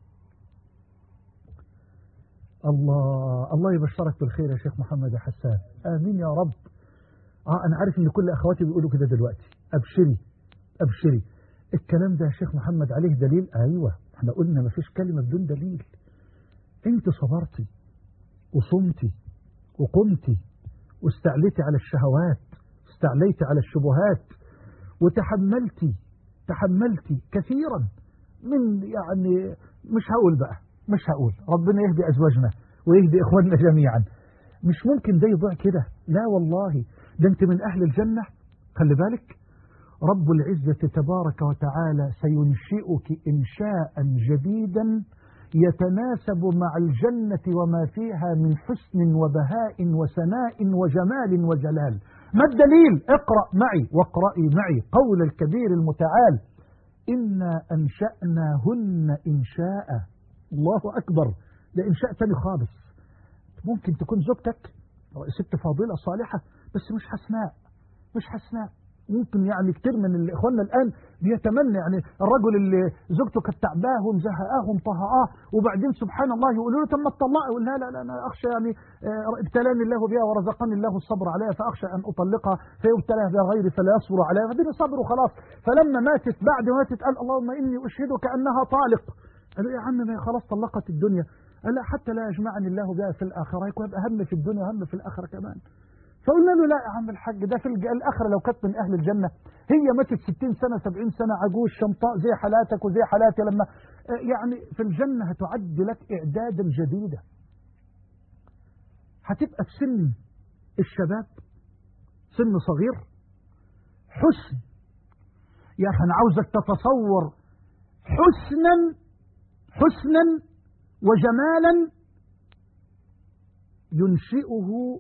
الله الله يبشرك بالخير يا شيخ محمد يا حسان آمين يا رب آه أنا عارف إن كل أخواتي بيقولوا كده دلوقتي أبشري أبشري الكلام ده يا شيخ محمد عليه دليل أيوة احنا قلنا ما فيش كلمة بدون دليل انت صبرتي وصمتي وقمتي واستعليتي على الشهوات استعليتي على الشبهات وتحملتي تحملتي كثيرا من يعني مش هقول بقى مش هقول ربنا يهدي أزواجنا ويهدي إخواننا جميعا مش ممكن ده يضيع كده لا والله ده انت من أهل الجنة خلي بالك رب العزة تبارك وتعالى سينشئك إنشاء جديدا يتناسب مع الجنة وما فيها من حسن وبهاء وسناء وجمال وجلال ما الدليل اقرأ معي واقرأي معي قول الكبير المتعال إنا أنشأناهن إنشاء الله أكبر ده إنشاء تاني خالص ممكن تكون زوجتك ست فاضلة صالحة بس مش حسناء مش حسناء ممكن يعني كتير من اخواننا الان بيتمنى يعني الرجل اللي زوجته كانت تعباه ومزهقاه ومطهقاه وبعدين سبحان الله يقولوا له تم الطلاق يقول لا لا لا انا اخشى يعني ابتلاني الله بها ورزقني الله الصبر عليها فاخشى ان اطلقها فيبتلى بها غيري فلا يصبر عليها فدين صبر وخلاص فلما ماتت بعد ما ماتت قال اللهم اني اشهدك انها طالق قالوا يا عم ما خلاص طلقت الدنيا قال لا حتى لا يجمعني الله بها في الاخره يكون اهم في الدنيا اهم في الاخره كمان فقلنا له لا يا عم الحاج ده في الآخرة لو كانت من أهل الجنة هي ماتت 60 سنة 70 سنة عجوز شمطاء زي حالاتك وزي حالاتي لما يعني في الجنة هتعد لك إعدادا جديدا هتبقى في سن الشباب سن صغير حسن يا أخي أنا عاوزك تتصور حسنا حسنا وجمالا ينشئه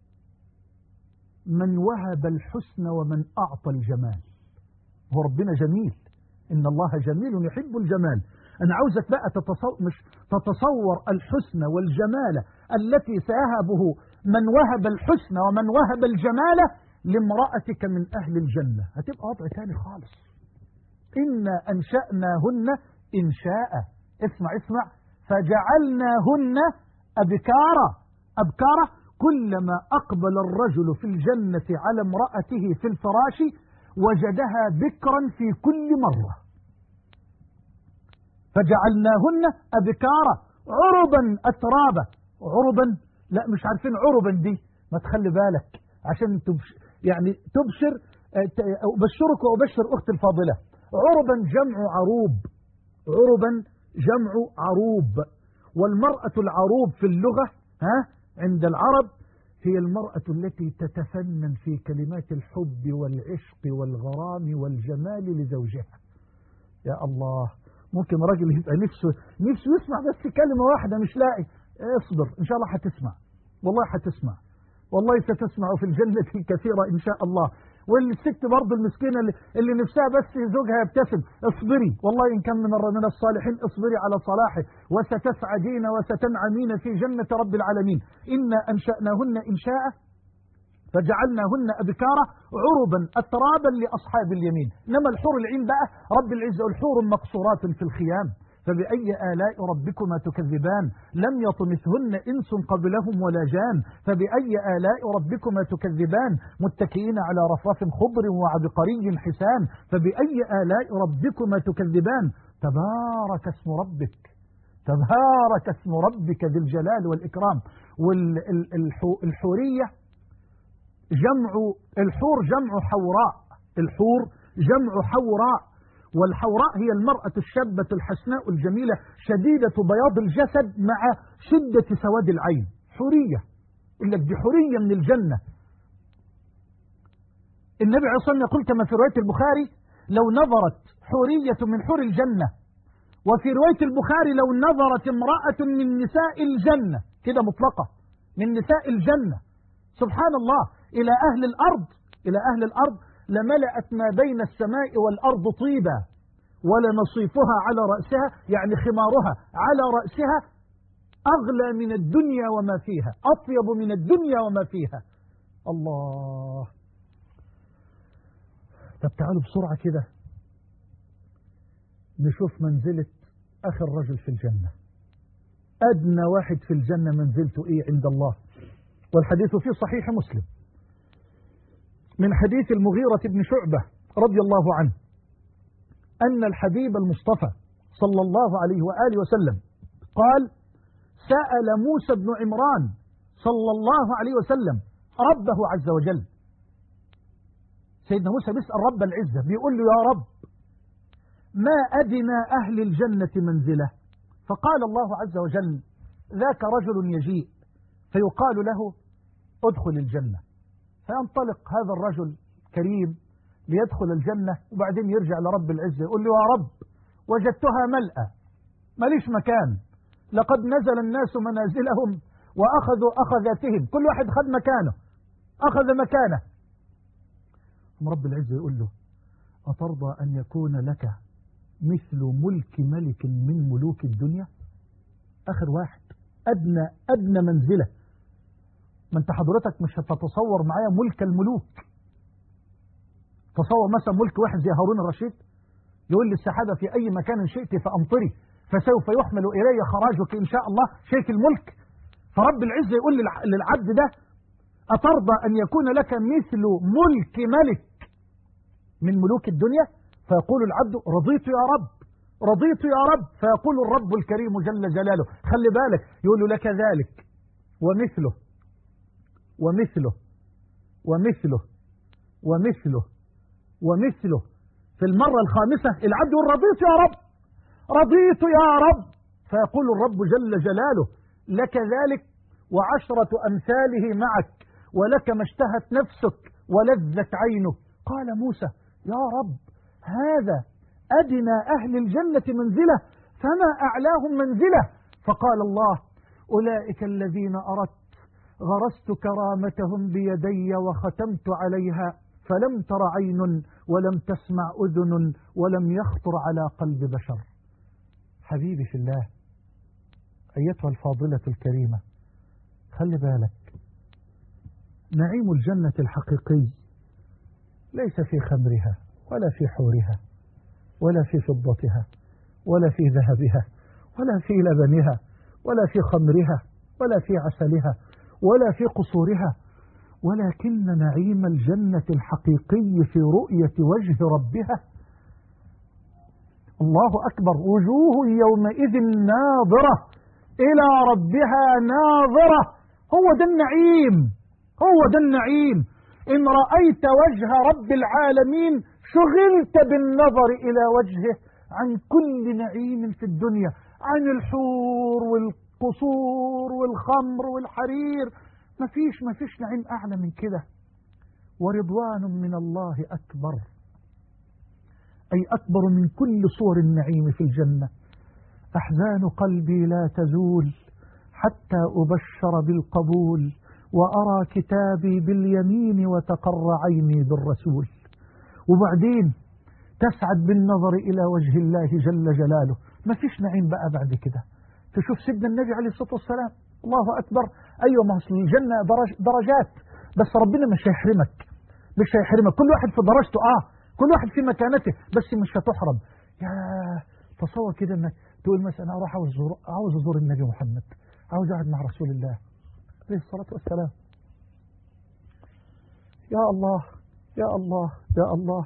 من وهب الحسن ومن أعطى الجمال هو ربنا جميل إن الله جميل يحب الجمال أنا عاوزك بقى تتصور, مش تتصور الحسن والجمال التي سيهبه من وهب الحسن ومن وهب الجمال لامرأتك من أهل الجنة هتبقى وضع تاني خالص إنا أنشأناهن إنشاء اسمع اسمع فجعلناهن أبكارا أبكارا كلما أقبل الرجل في الجنة على امرأته في الفراش وجدها بكرا في كل مرة فجعلناهن أبكارا عربا أترابا عربا لا مش عارفين عربا دي ما تخلي بالك عشان تبش يعني تبشر أبشرك وأبشر أختي الفاضلة عربا جمع عروب عربا جمع عروب والمرأة العروب في اللغة ها عند العرب هي المرأة التي تتفنن في كلمات الحب والعشق والغرام والجمال لزوجها يا الله ممكن راجل يبقى نفسه نفسه يسمع بس كلمة واحدة مش لاقي اصبر ان شاء الله هتسمع والله هتسمع والله ستسمع في الجنة كثيرة ان شاء الله والست برضه المسكينة اللي, اللي نفسها بس زوجها يبتسم اصبري والله إن كان من من الصالحين اصبري على صلاحه وستسعدين وستنعمين في جنة رب العالمين إنا أنشأناهن إنشاء فجعلناهن أبكارا عربا أترابا لأصحاب اليمين إنما الحور العين بقى رب العزة الحور مقصورات في الخيام فبأي آلاء ربكما تكذبان لم يطمثهن إنس قبلهم ولا جان فبأي آلاء ربكما تكذبان متكئين على رفرف خضر وعبقري حسان فبأي آلاء ربكما تكذبان تبارك اسم ربك تبارك اسم ربك ذي الجلال والإكرام والحورية جمع الحور جمع حوراء الحور جمع حوراء والحوراء هي المرأة الشابة الحسناء الجميلة شديدة بياض الجسد مع شدة سواد العين حورية يقول لك دي حورية من الجنة النبي عليه الصلاة والسلام يقول كما في رواية البخاري لو نظرت حورية من حور الجنة وفي رواية البخاري لو نظرت امرأة من نساء الجنة كده مطلقة من نساء الجنة سبحان الله إلى أهل الأرض إلى أهل الأرض لملأت ما بين السماء والأرض طيبا ولنصيفها على رأسها يعني خمارها على رأسها أغلى من الدنيا وما فيها أطيب من الدنيا وما فيها الله طب تعالوا بسرعة كده نشوف منزلة آخر رجل في الجنة أدنى واحد في الجنة منزلته إيه عند الله والحديث في صحيح مسلم من حديث المغيرة بن شعبة رضي الله عنه أن الحبيب المصطفى صلى الله عليه وآله وسلم قال سأل موسى بن عمران صلى الله عليه وسلم ربه عز وجل سيدنا موسى بيسأل رب العزة بيقول له يا رب ما أدنى أهل الجنة منزلة فقال الله عز وجل ذاك رجل يجيء فيقال له ادخل الجنة فينطلق هذا الرجل كريم ليدخل الجنة وبعدين يرجع لرب العزة يقول له يا رب وجدتها ملأة ماليش مكان لقد نزل الناس منازلهم وأخذوا أخذاتهم كل واحد خد مكانه أخذ مكانه ثم رب العزة يقول له أترضى أن يكون لك مثل ملك ملك من ملوك الدنيا آخر واحد أدنى أدنى منزلة ما أنت حضرتك مش هتتصور معايا ملك الملوك تصور مثلا ملك واحد زي هارون الرشيد يقول للسحابة في أي مكان شئت فأمطري فسوف يحمل إلي خراجك إن شاء الله شيك الملك فرب العزة يقول للعبد ده أترضى أن يكون لك مثل ملك ملك من ملوك الدنيا فيقول العبد رضيت يا رب رضيت يا رب فيقول الرب الكريم جل جلاله خلي بالك يقول لك ذلك ومثله ومثله ومثله ومثله ومثله في المرة الخامسة العبد يقول رضيت يا رب رضيت يا رب فيقول الرب جل جلاله لك ذلك وعشرة أمثاله معك ولك ما اشتهت نفسك ولذت عينك قال موسى يا رب هذا أدنى أهل الجنة منزلة فما أعلاهم منزلة فقال الله أولئك الذين أردت غرست كرامتهم بيدي وختمت عليها فلم تر عين ولم تسمع أذن ولم يخطر على قلب بشر حبيبي في الله أيتها الفاضلة الكريمة خلي بالك نعيم الجنة الحقيقي ليس في خمرها ولا في حورها ولا في فضتها ولا في ذهبها ولا في لبنها ولا في خمرها ولا في عسلها ولا في قصورها ولكن نعيم الجنة الحقيقي في رؤية وجه ربها الله أكبر وجوه يومئذ ناظرة إلى ربها ناظرة هو ده النعيم هو ده النعيم إن رأيت وجه رب العالمين شغلت بالنظر إلى وجهه عن كل نعيم في الدنيا عن الحور والقصور والخمر والحرير ما فيش ما فيش نعيم أعلى من كده ورضوان من الله أكبر أي أكبر من كل صور النعيم في الجنة أحزان قلبي لا تزول حتى أبشر بالقبول وأرى كتابي باليمين وتقر عيني بالرسول وبعدين تسعد بالنظر إلى وجه الله جل جلاله ما فيش نعيم بقى بعد كده تشوف سيدنا النبي عليه الصلاة والسلام الله أكبر أيوة ما أصل الجنة درج درجات بس ربنا مش هيحرمك مش هيحرمك كل واحد في درجته آه كل واحد في مكانته بس مش هتحرم يا تصور كده انك تقول مثلا انا اروح عاوز ازور عاوز ازور النبي محمد عاوز اقعد مع رسول الله عليه الصلاه والسلام يا الله يا الله يا الله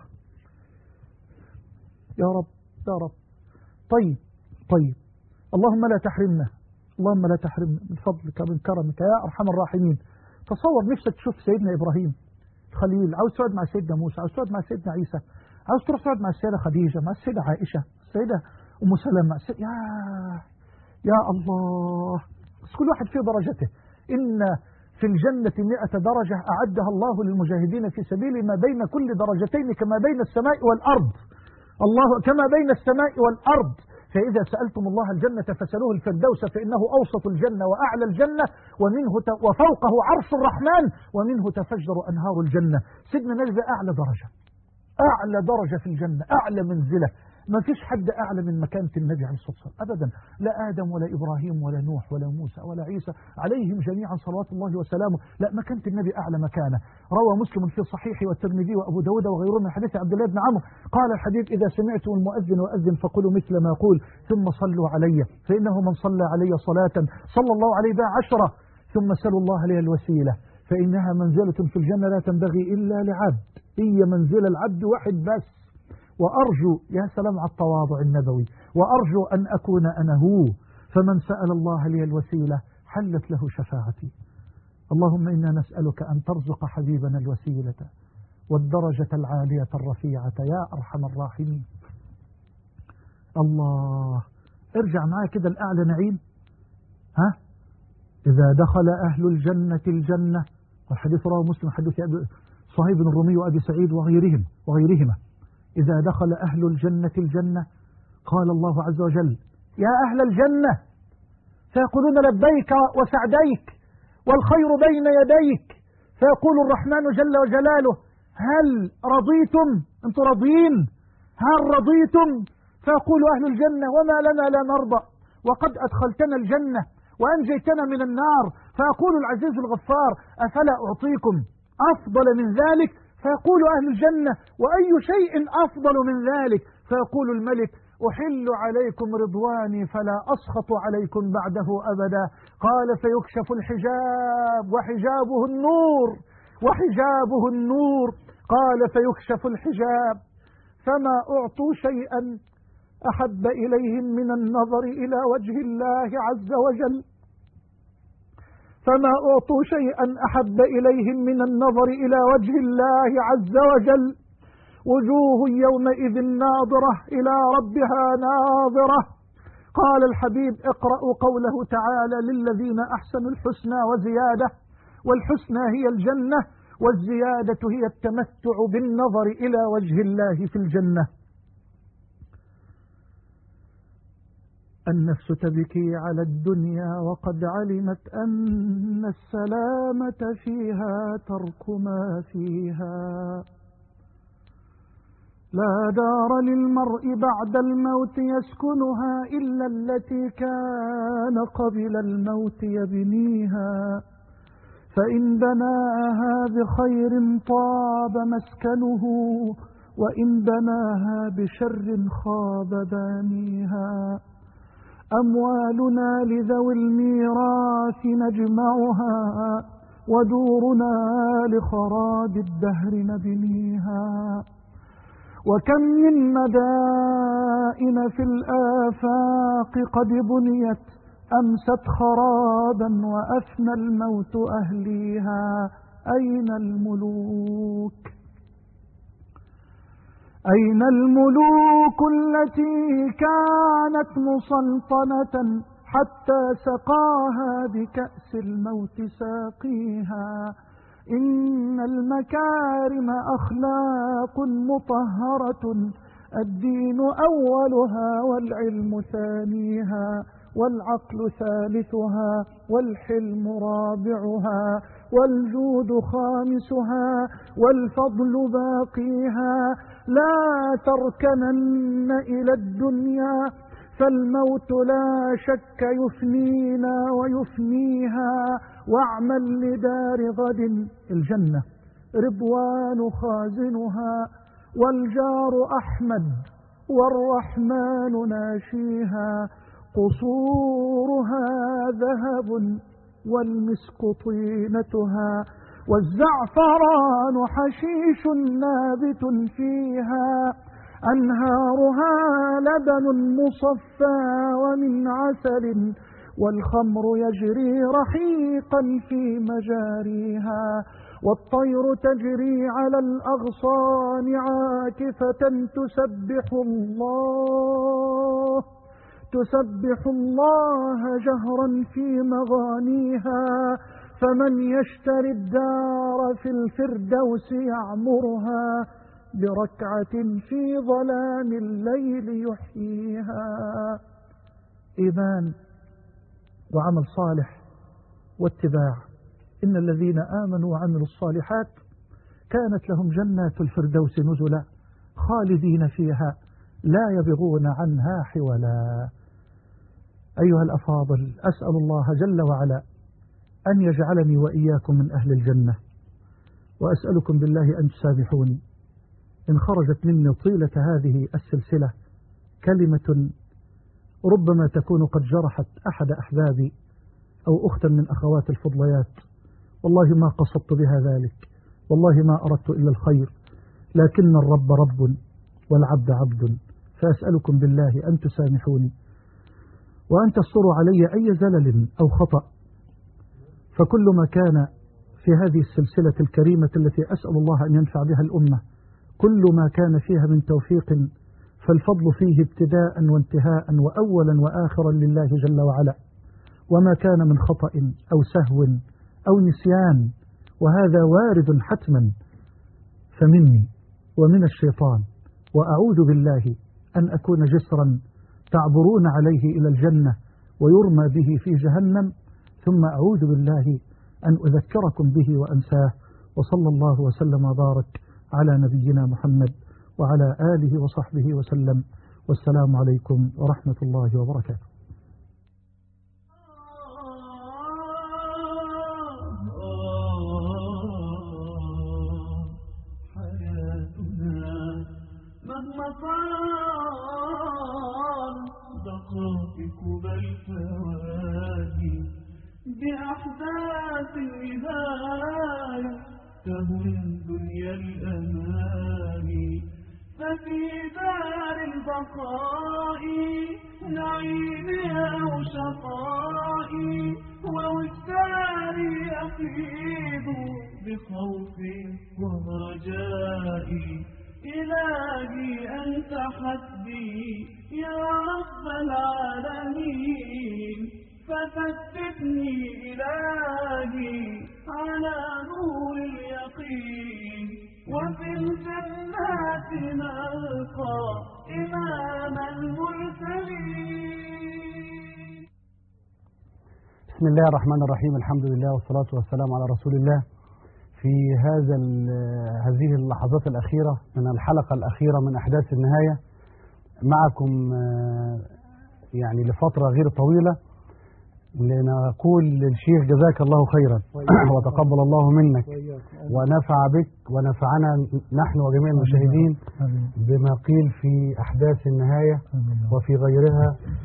يا رب يا رب طيب طيب اللهم لا تحرمنا اللهم لا تحرمنا من فضلك من كرمك يا أرحم الراحمين تصور نفسك تشوف سيدنا إبراهيم الخليل عاوز تقعد مع سيدنا موسى عاوز تقعد مع سيدنا عيسى عاوز تروح تقعد مع السيدة خديجة مع السيدة عائشة السيدة أم سلمة السيدة يا يا الله بس كل واحد في درجته إن في الجنة مئة درجة أعدها الله للمجاهدين في سبيل ما بين كل درجتين كما بين السماء والأرض الله كما بين السماء والأرض فإذا سألتم الله الجنة فسألوه الفردوس فإنه أوسط الجنة وأعلى الجنة ومنه وفوقه عرش الرحمن ومنه تفجر أنهار الجنة سيدنا نجد أعلى درجة أعلى درجة في الجنة أعلى منزلة ما فيش حد أعلى من مكانة النبي عليه الصلاة والسلام أبدا لا آدم ولا إبراهيم ولا نوح ولا موسى ولا عيسى عليهم جميعا صلوات الله وسلامه لا مكانة النبي أعلى مكانة روى مسلم في صحيحه والترمذي وأبو داود وغيرهم من حديث عبد الله بن عمرو قال الحديث إذا سمعتم المؤذن وأذن فقولوا مثل ما يقول ثم صلوا علي فإنه من صلى علي صلاة صلى الله عليه بها عشرة ثم سلوا الله لي الوسيلة فإنها منزلة في الجنة لا تنبغي إلا لعبد هي منزل العبد واحد بس وأرجو يا سلام على التواضع النبوي وأرجو أن أكون أنا هو فمن سأل الله لي الوسيلة حلت له شفاعتي اللهم إنا نسألك أن ترزق حبيبنا الوسيلة والدرجة العالية الرفيعة يا أرحم الراحمين الله ارجع معايا كده الأعلى نعيم ها إذا دخل أهل الجنة الجنة والحديث رواه مسلم حديث صهيب بن الرومي وأبي سعيد وغيرهم وغيرهما إذا دخل أهل الجنة الجنة قال الله عز وجل يا أهل الجنة فيقولون لبيك وسعديك والخير بين يديك فيقول الرحمن جل وجلاله هل رضيتم أنتم راضيين هل رضيتم فيقول أهل الجنة وما لنا لا نرضى وقد أدخلتنا الجنة وأنجيتنا من النار فيقول العزيز الغفار أفلا أعطيكم أفضل من ذلك فيقول أهل الجنة وأي شيء أفضل من ذلك فيقول الملك أحل عليكم رضواني فلا أسخط عليكم بعده أبدا قال فيكشف الحجاب وحجابه النور وحجابه النور قال فيكشف الحجاب فما أعطوا شيئا أحب إليهم من النظر إلى وجه الله عز وجل فما أعطوا شيئا أحب إليهم من النظر إلى وجه الله عز وجل وجوه يومئذ ناظرة إلى ربها ناظرة قال الحبيب اقرأوا قوله تعالى للذين أحسنوا الحسنى وزيادة والحسنى هي الجنة والزيادة هي التمتع بالنظر إلى وجه الله في الجنة النفس تبكي على الدنيا وقد علمت أن السلامة فيها ترك ما فيها لا دار للمرء بعد الموت يسكنها إلا التي كان قبل الموت يبنيها فإن بناها بخير طاب مسكنه وإن بناها بشر خاب بانيها أموالنا لذوي الميراث نجمعها ودورنا لخراب الدهر نبنيها وكم من مدائن في الآفاق قد بنيت أمست خرابا وأفنى الموت أهليها أين الملوك أين الملوك التي كانت مسلطنة حتى سقاها بكأس الموت ساقيها إن المكارم أخلاق مطهرة الدين أولها والعلم ثانيها والعقل ثالثها والحلم رابعها والجود خامسها والفضل باقيها لا تركنن إلى الدنيا فالموت لا شك يفنينا ويفنيها واعمل لدار غد الجنة رضوان خازنها والجار أحمد والرحمن ناشيها قصورها ذهب والمسك طينتها والزعفران حشيش نابت فيها أنهارها لبن مصفى ومن عسل والخمر يجري رحيقا في مجاريها والطير تجري على الأغصان عاكفة تسبح الله تسبح الله جهرا في مغانيها فمن يشتري الدار في الفردوس يعمرها بركعة في ظلام الليل يحييها إيمان وعمل صالح واتباع إن الذين آمنوا وعملوا الصالحات كانت لهم جنات الفردوس نزلا خالدين فيها لا يبغون عنها حولا أيها الأفاضل أسأل الله جل وعلا أن يجعلني وإياكم من أهل الجنة وأسألكم بالله أن تسامحوني إن خرجت مني طيلة هذه السلسلة كلمة ربما تكون قد جرحت أحد أحبابي أو أختا من أخوات الفضليات والله ما قصدت بها ذلك والله ما أردت إلا الخير لكن الرب رب والعبد عبد فأسألكم بالله أن تسامحوني وأن تصروا علي أي زلل أو خطأ فكل ما كان في هذه السلسلة الكريمة التي أسأل الله أن ينفع بها الأمة كل ما كان فيها من توفيق فالفضل فيه ابتداء وانتهاء وأولا وآخرا لله جل وعلا وما كان من خطأ أو سهو أو نسيان وهذا وارد حتما فمني ومن الشيطان وأعوذ بالله أن أكون جسرا تعبرون عليه إلى الجنة ويرمى به في جهنم ثم أعوذ بالله أن أذكركم به وأنساه وصلى الله وسلم وبارك على نبينا محمد وعلى آله وصحبه وسلم والسلام عليكم ورحمة الله وبركاته صار دقائق بل ثواني بأحداث النهاية تهوي دنيا الأماني ففي دار البقاء نعيمها وشقائي ووجداني أفيض بخوفي ورجائي إلهي أنت حسبي يا رب العالمين فثبتني إلهي على نور اليقين وفي الجنات نلقى إمام المرسلين بسم الله الرحمن الرحيم الحمد لله والصلاة والسلام على رسول الله في هذا هذه اللحظات الأخيرة من الحلقة الأخيرة من أحداث النهاية معكم يعني لفترة غير طويلة لنقول للشيخ جزاك الله خيرا وتقبل الله منك ونفع بك ونفعنا نحن وجميع المشاهدين بما قيل في أحداث النهاية وفي غيرها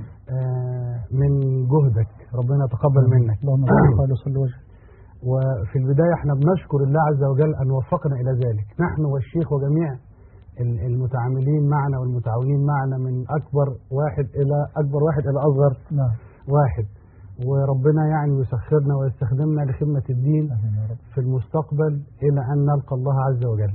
من جهدك ربنا يتقبل منك اللهم صل وجهك وفي البداية احنا بنشكر الله عز وجل أن وفقنا إلى ذلك نحن والشيخ وجميع المتعاملين معنا والمتعاونين معنا من أكبر واحد إلى أكبر واحد إلى أصغر نعم واحد وربنا يعني يسخرنا ويستخدمنا لخدمة الدين في المستقبل إلى أن نلقى الله عز وجل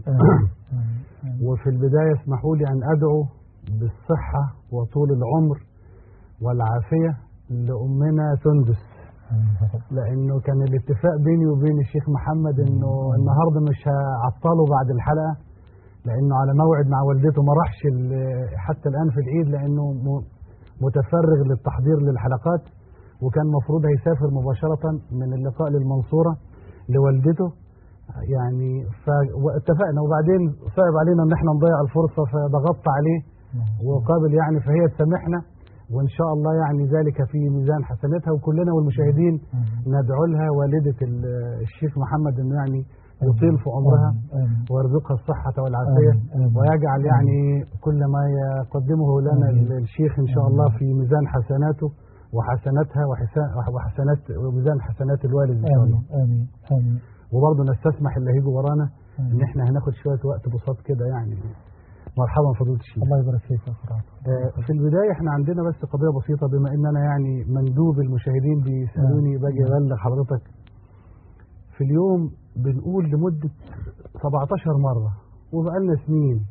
وفي البداية اسمحوا لي أن أدعو بالصحة وطول العمر والعافية لأمنا سندس لأنه كان الاتفاق بيني وبين الشيخ محمد أنه النهاردة مش هعطله بعد الحلقة لأنه على موعد مع والدته ما راحش حتى الآن في العيد لأنه متفرغ للتحضير للحلقات وكان مفروض هيسافر مباشرة من اللقاء للمنصورة لوالدته يعني فاتفقنا وبعدين صعب علينا ان احنا نضيع الفرصة فضغطت عليه وقابل يعني فهي تسامحنا وان شاء الله يعني ذلك في ميزان حسناتها وكلنا والمشاهدين ندعو لها والدة الشيخ محمد انه يعني يطيل في عمرها ويرزقها الصحة والعافية ويجعل يعني كل ما يقدمه لنا الشيخ ان شاء الله في ميزان حسناته وحسناتها وحسنات وميزان حسنات الوالد ان شاء الله امين امين وبرضه نستسمح اللي هيجوا ورانا ان احنا هناخد شويه وقت بساط كده يعني مرحبا فضيله الشيخ الله يبارك فيك يا فرات آه في البدايه احنا عندنا بس قضيه بسيطه بما ان انا يعني مندوب المشاهدين بيسالوني باجي ابلغ حضرتك في اليوم بنقول لمده 17 مره وبقالنا سنين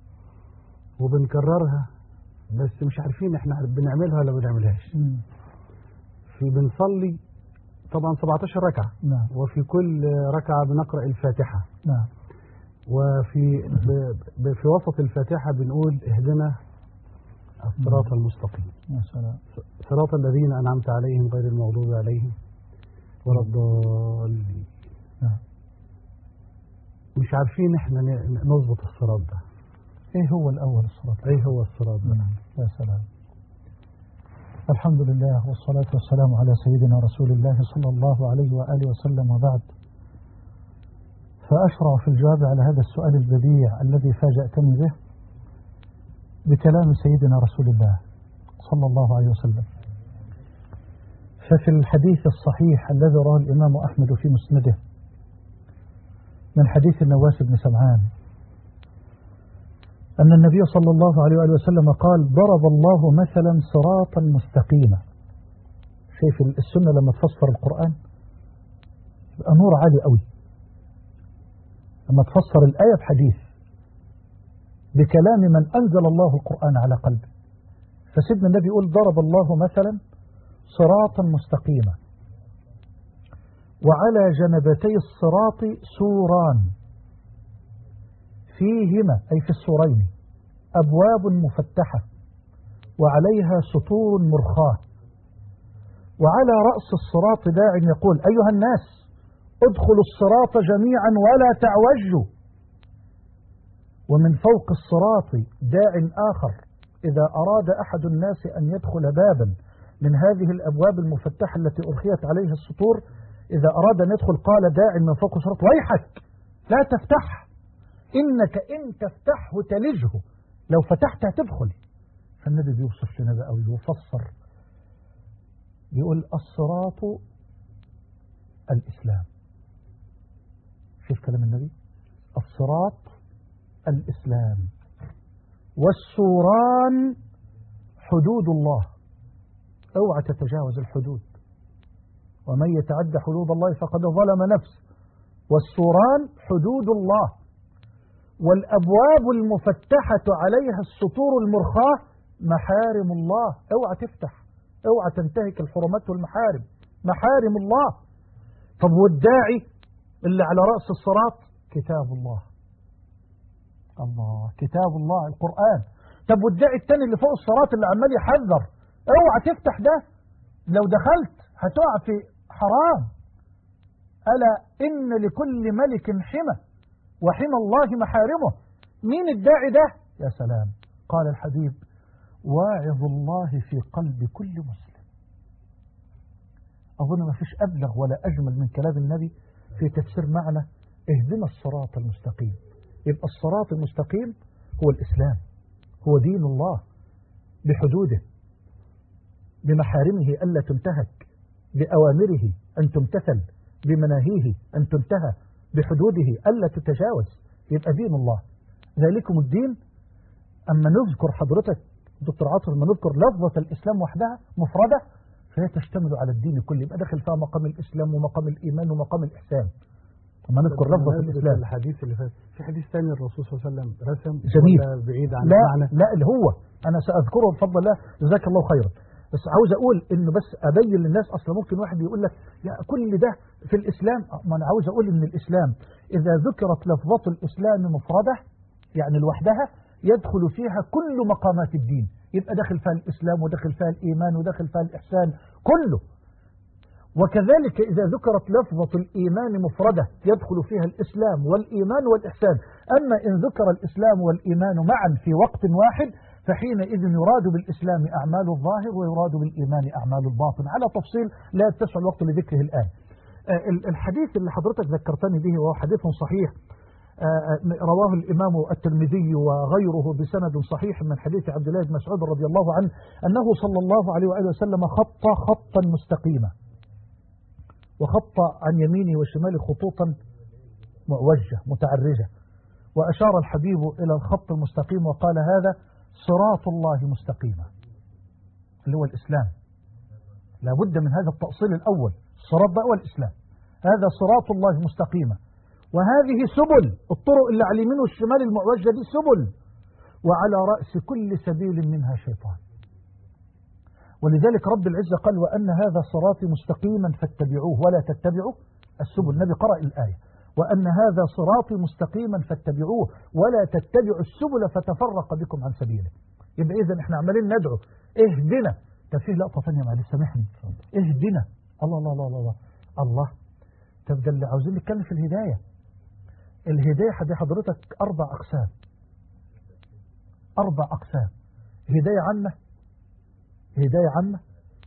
وبنكررها بس مش عارفين احنا بنعملها ولا ما بنعملهاش في بنصلي طبعا 17 ركعة نعم وفي كل ركعة بنقرأ الفاتحة نعم وفي ب ب في وسط الفاتحة بنقول اهدنا الصراط المستقيم يا سلام صراط الذين أنعمت عليهم غير المغضوب عليهم ولا الضالين نعم مش عارفين احنا نظبط الصراط ده ايه هو الاول الصراط ايه هو الصراط ده يا سلام الحمد لله والصلاة والسلام على سيدنا رسول الله صلى الله عليه وآله وسلم وبعد فأشرع في الجواب على هذا السؤال البديع الذي فاجأتني به بكلام سيدنا رسول الله صلى الله عليه وسلم ففي الحديث الصحيح الذي رواه الإمام أحمد في مسنده من حديث النواس بن سمعان أن النبي صلى الله عليه وآله وسلم قال ضرب الله مثلا صراطا مستقيما شايف السنة لما تفسر القرآن يبقى نور عالي قوي لما تفسر الآية بحديث بكلام من أنزل الله القرآن على قلبه فسيدنا النبي يقول ضرب الله مثلا صراطا مستقيما وعلى جنبتي الصراط سوران فيهما أي في السورين أبواب مفتحة وعليها سطور مرخاة وعلى رأس الصراط داع يقول أيها الناس ادخلوا الصراط جميعا ولا تعوجوا ومن فوق الصراط داع آخر إذا أراد أحد الناس أن يدخل بابا من هذه الأبواب المفتحة التي أرخيت عليها السطور إذا أراد أن يدخل قال داع من فوق الصراط ويحك لا تفتح إنك إن تفتحه تلجه لو فتحت هتدخل فالنبي بيوصف لنا بقى ويفسر يقول الصراط الإسلام شوف كلام النبي الصراط الإسلام والسوران حدود الله اوعى تتجاوز الحدود ومن يتعدى حدود الله فقد ظلم نفسه والسوران حدود الله والأبواب المفتحة عليها السطور المرخاة محارم الله اوعى تفتح اوعى تنتهك الحرمات والمحارم محارم الله طب والداعي اللي على رأس الصراط كتاب الله الله كتاب الله القرآن طب والداعي التاني اللي فوق الصراط اللي عمال يحذر اوعى تفتح ده لو دخلت هتقع في حرام ألا إن لكل ملك حمى وحمى الله محارمه مين الداعي ده يا سلام قال الحبيب واعظ الله في قلب كل مسلم أظن ما فيش أبلغ ولا أجمل من كلام النبي في تفسير معنى اهدنا الصراط المستقيم يبقى الصراط المستقيم هو الإسلام هو دين الله بحدوده بمحارمه ألا تنتهك بأوامره أن تمتثل بمناهيه أن تنتهى بحدوده ألا تتجاوز يبقى دين الله ذلكم الدين أما نذكر حضرتك دكتور عاطف لما نذكر لفظة الإسلام وحدها مفردة فهي تشتمل على الدين كله يبقى داخل فيها مقام الإسلام ومقام الإيمان ومقام الإحسان لما نذكر لفظة بمناسبة الإسلام الحديث اللي فات في حديث ثاني الرسول صلى الله عليه وسلم رسم جميل. ولا بعيد عن لا المعنى لا اللي هو أنا سأذكره بفضل الله جزاك الله خيرا بس عاوز أقول إنه بس أبين للناس أصلا ممكن واحد يقول لك يا كل ده في الإسلام ما أنا عاوز أقول إن الإسلام إذا ذكرت لفظة الإسلام مفردة يعني لوحدها يدخل فيها كل مقامات الدين يبقى داخل فيها الإسلام وداخل فيها الإيمان وداخل فيها الإحسان كله وكذلك إذا ذكرت لفظة الإيمان مفردة يدخل فيها الإسلام والإيمان والإحسان أما إن ذكر الإسلام والإيمان معا في وقت واحد فحينئذ يراد بالإسلام أعمال الظاهر ويراد بالإيمان أعمال الباطن على تفصيل لا يتسع الوقت لذكره الآن آه، ال- الحديث اللي حضرتك ذكرتني به وهو حديث صحيح آه، رواه الإمام الترمذي وغيره بسند صحيح من حديث عبد الله بن مسعود رضي الله عنه أنه صلى الله عليه وآله وسلم خط خطا مستقيما وخط عن يمينه وشماله خطوطا معوجة متعرجة وأشار الحبيب إلى الخط المستقيم وقال هذا صراط الله مستقيما اللي هو الإسلام لابد من هذا التأصيل الأول الصراط بقى هو الإسلام هذا صراط الله مستقيما وهذه سبل الطرق اللي على اليمين والشمال المعوجة دي سبل وعلى رأس كل سبيل منها شيطان ولذلك رب العزة قال وأن هذا صراطي مستقيما فاتبعوه ولا تتبعوا السبل النبي قرأ الآية وأن هذا صراطي مستقيما فاتبعوه ولا تتبعوا السبل فتفرق بكم عن سبيله يبقى إذا احنا عمالين ندعو اهدنا طب فيه لقطة ثانية معلش سامحني اهدنا الله الله الله الله الله, الله. طب ده اللي عاوزين نتكلم في الهداية الهداية دي حضرتك أربع أقسام أربع أقسام هداية عامة هداية عامة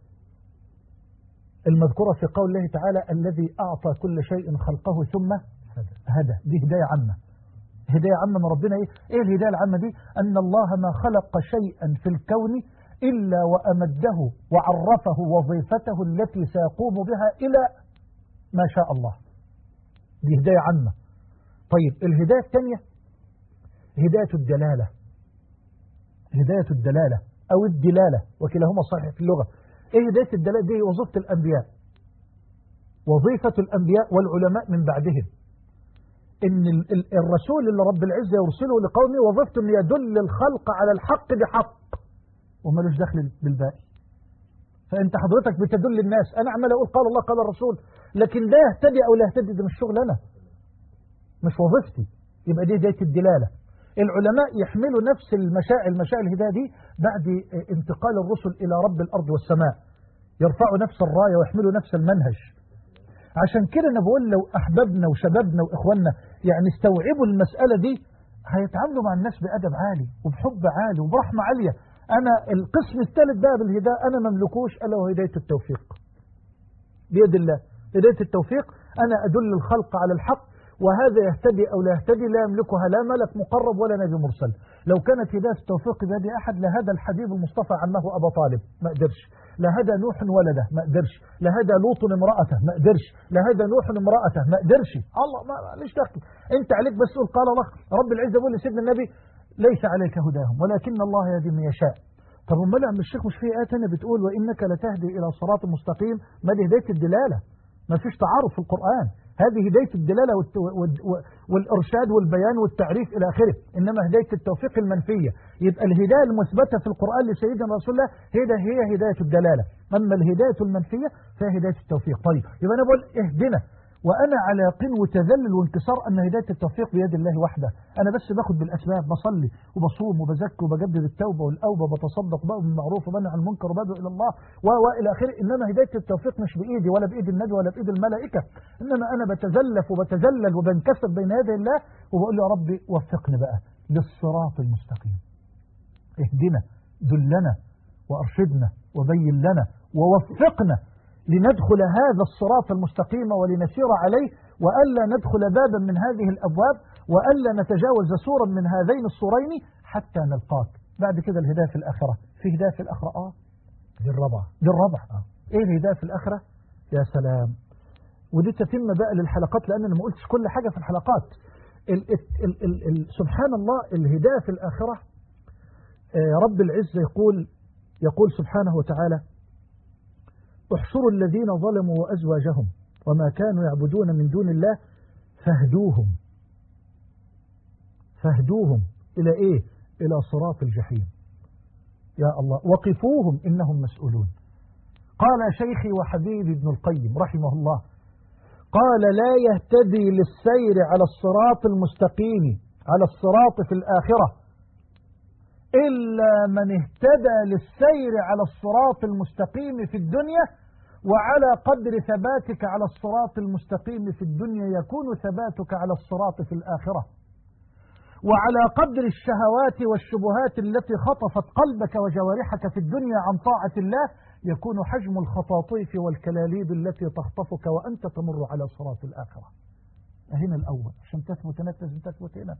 المذكورة في قول الله تعالى الذي أعطى كل شيء خلقه ثم هدى دي هداية عامة هداية عامة من ربنا إيه؟ إيه الهداية العامة دي أن الله ما خلق شيئا في الكون إلا وأمده وعرفه وظيفته التي سيقوم بها إلى ما شاء الله دي هداية عامة طيب الهداية الثانية هداية الدلالة هداية الدلالة أو الدلالة وكلاهما صحيح في اللغة إيه هداية الدلالة دي وظيفة الأنبياء وظيفة الأنبياء والعلماء من بعدهم إن ال- ال- الرسول اللي رب العزة يرسله لقومه وظيفته أن يدل الخلق على الحق بحق ومالوش دخل بالباقي فأنت حضرتك بتدل الناس أنا عمال أقول قال الله قال الرسول لكن لا يهتدي أو لا يهتدي ده مش شغل أنا مش وظيفتي يبقى دي هداية الدلالة العلماء يحملوا نفس المشاعر المشاعر الهداية دي بعد انتقال الرسل إلى رب الأرض والسماء يرفعوا نفس الراية ويحملوا نفس المنهج عشان كده أنا بقول لو أحبابنا وشبابنا وإخواننا يعني استوعبوا المسألة دي هيتعاملوا مع الناس بأدب عالي وبحب عالي وبرحمة عالية أنا القسم الثالث بقى بالهداية أنا مملكوش ألا وهو هداية التوفيق بيد الله هداية التوفيق أنا أدل الخلق على الحق وهذا يهتدي أو لا يهتدي لا يملكها لا ملك مقرب ولا نبي مرسل لو كانت هداية التوفيق بيد أحد لهدى الحبيب المصطفى عمه أبا طالب ما قدرش لهدى نوح ولده ما قدرش لهدى لوط امرأته ما قدرش لهدى نوح امرأته ما قدرش الله ما ليش دخل انت عليك بس قول قال الله رب العزة بيقول لسيدنا النبي ليس عليك هداهم ولكن الله يهدي من يشاء طب امال يا عم الشيخ مش في آية تانية بتقول وإنك لتهدي إلى صراط مستقيم ما دي هداية الدلالة ما فيش تعارض في القرآن هذه هداية الدلالة والت- وال- و- والإرشاد والبيان والتعريف إلى آخره إنما هداية التوفيق المنفية يبقى الهداية المثبتة في القرآن لسيدنا رسول الله هي ده هي هداية الدلالة أما الهداية المنفية فهي هداية التوفيق طيب يبقى أنا بقول اهدنا وأنا على يقين وتذلل وانكسار أن هداية التوفيق بيد الله وحده أنا بس باخد بالأسباب بصلي وبصوم وبزكي وبجدد التوبة والأوبة بتصدق بقى بالمعروف وبنع عن المنكر وبدعو إلى الله و- وإلى آخره إنما هداية التوفيق مش بإيدي ولا بإيد النبي ولا بإيد الملائكة إنما أنا بتزلف وبتذلل وبنكسر بين يدي الله وبقول له يا ربي وفقني بقى للصراط المستقيم اهدنا دلنا وأرشدنا وبين لنا ووفقنا لندخل هذا الصراط المستقيم ولنسير عليه وألا ندخل بابا من هذه الأبواب وألا نتجاوز سورا من هذين السورين حتى نلقاك بعد كده الهداية في الآخرة في هداية في الآخرة آه دي الرابعة دي الرابعة آه. إيه الهداية في الآخرة يا سلام ودي تتم بقى للحلقات لأن أنا ما قلتش كل حاجة في الحلقات ال ال ال ال ال سبحان الله الهداية في الآخرة آه، رب العزة يقول يقول سبحانه وتعالى احشروا الذين ظلموا وأزواجهم وما كانوا يعبدون من دون الله فاهدوهم فاهدوهم إلى إيه إلى صراط الجحيم يا الله وقفوهم إنهم مسؤولون قال شيخي وحبيبي ابن القيم رحمه الله قال لا يهتدي للسير على الصراط المستقيم على الصراط في الآخرة إلا من اهتدى للسير على الصراط المستقيم في الدنيا وعلى قدر ثباتك على الصراط المستقيم في الدنيا يكون ثباتك على الصراط في الآخرة وعلى قدر الشهوات والشبهات التي خطفت قلبك وجوارحك في الدنيا عن طاعة الله يكون حجم الخطاطيف والكلاليب التي تخطفك وأنت تمر على صراط الآخرة هنا الأول عشان تثبت هناك لازم تثبت هنا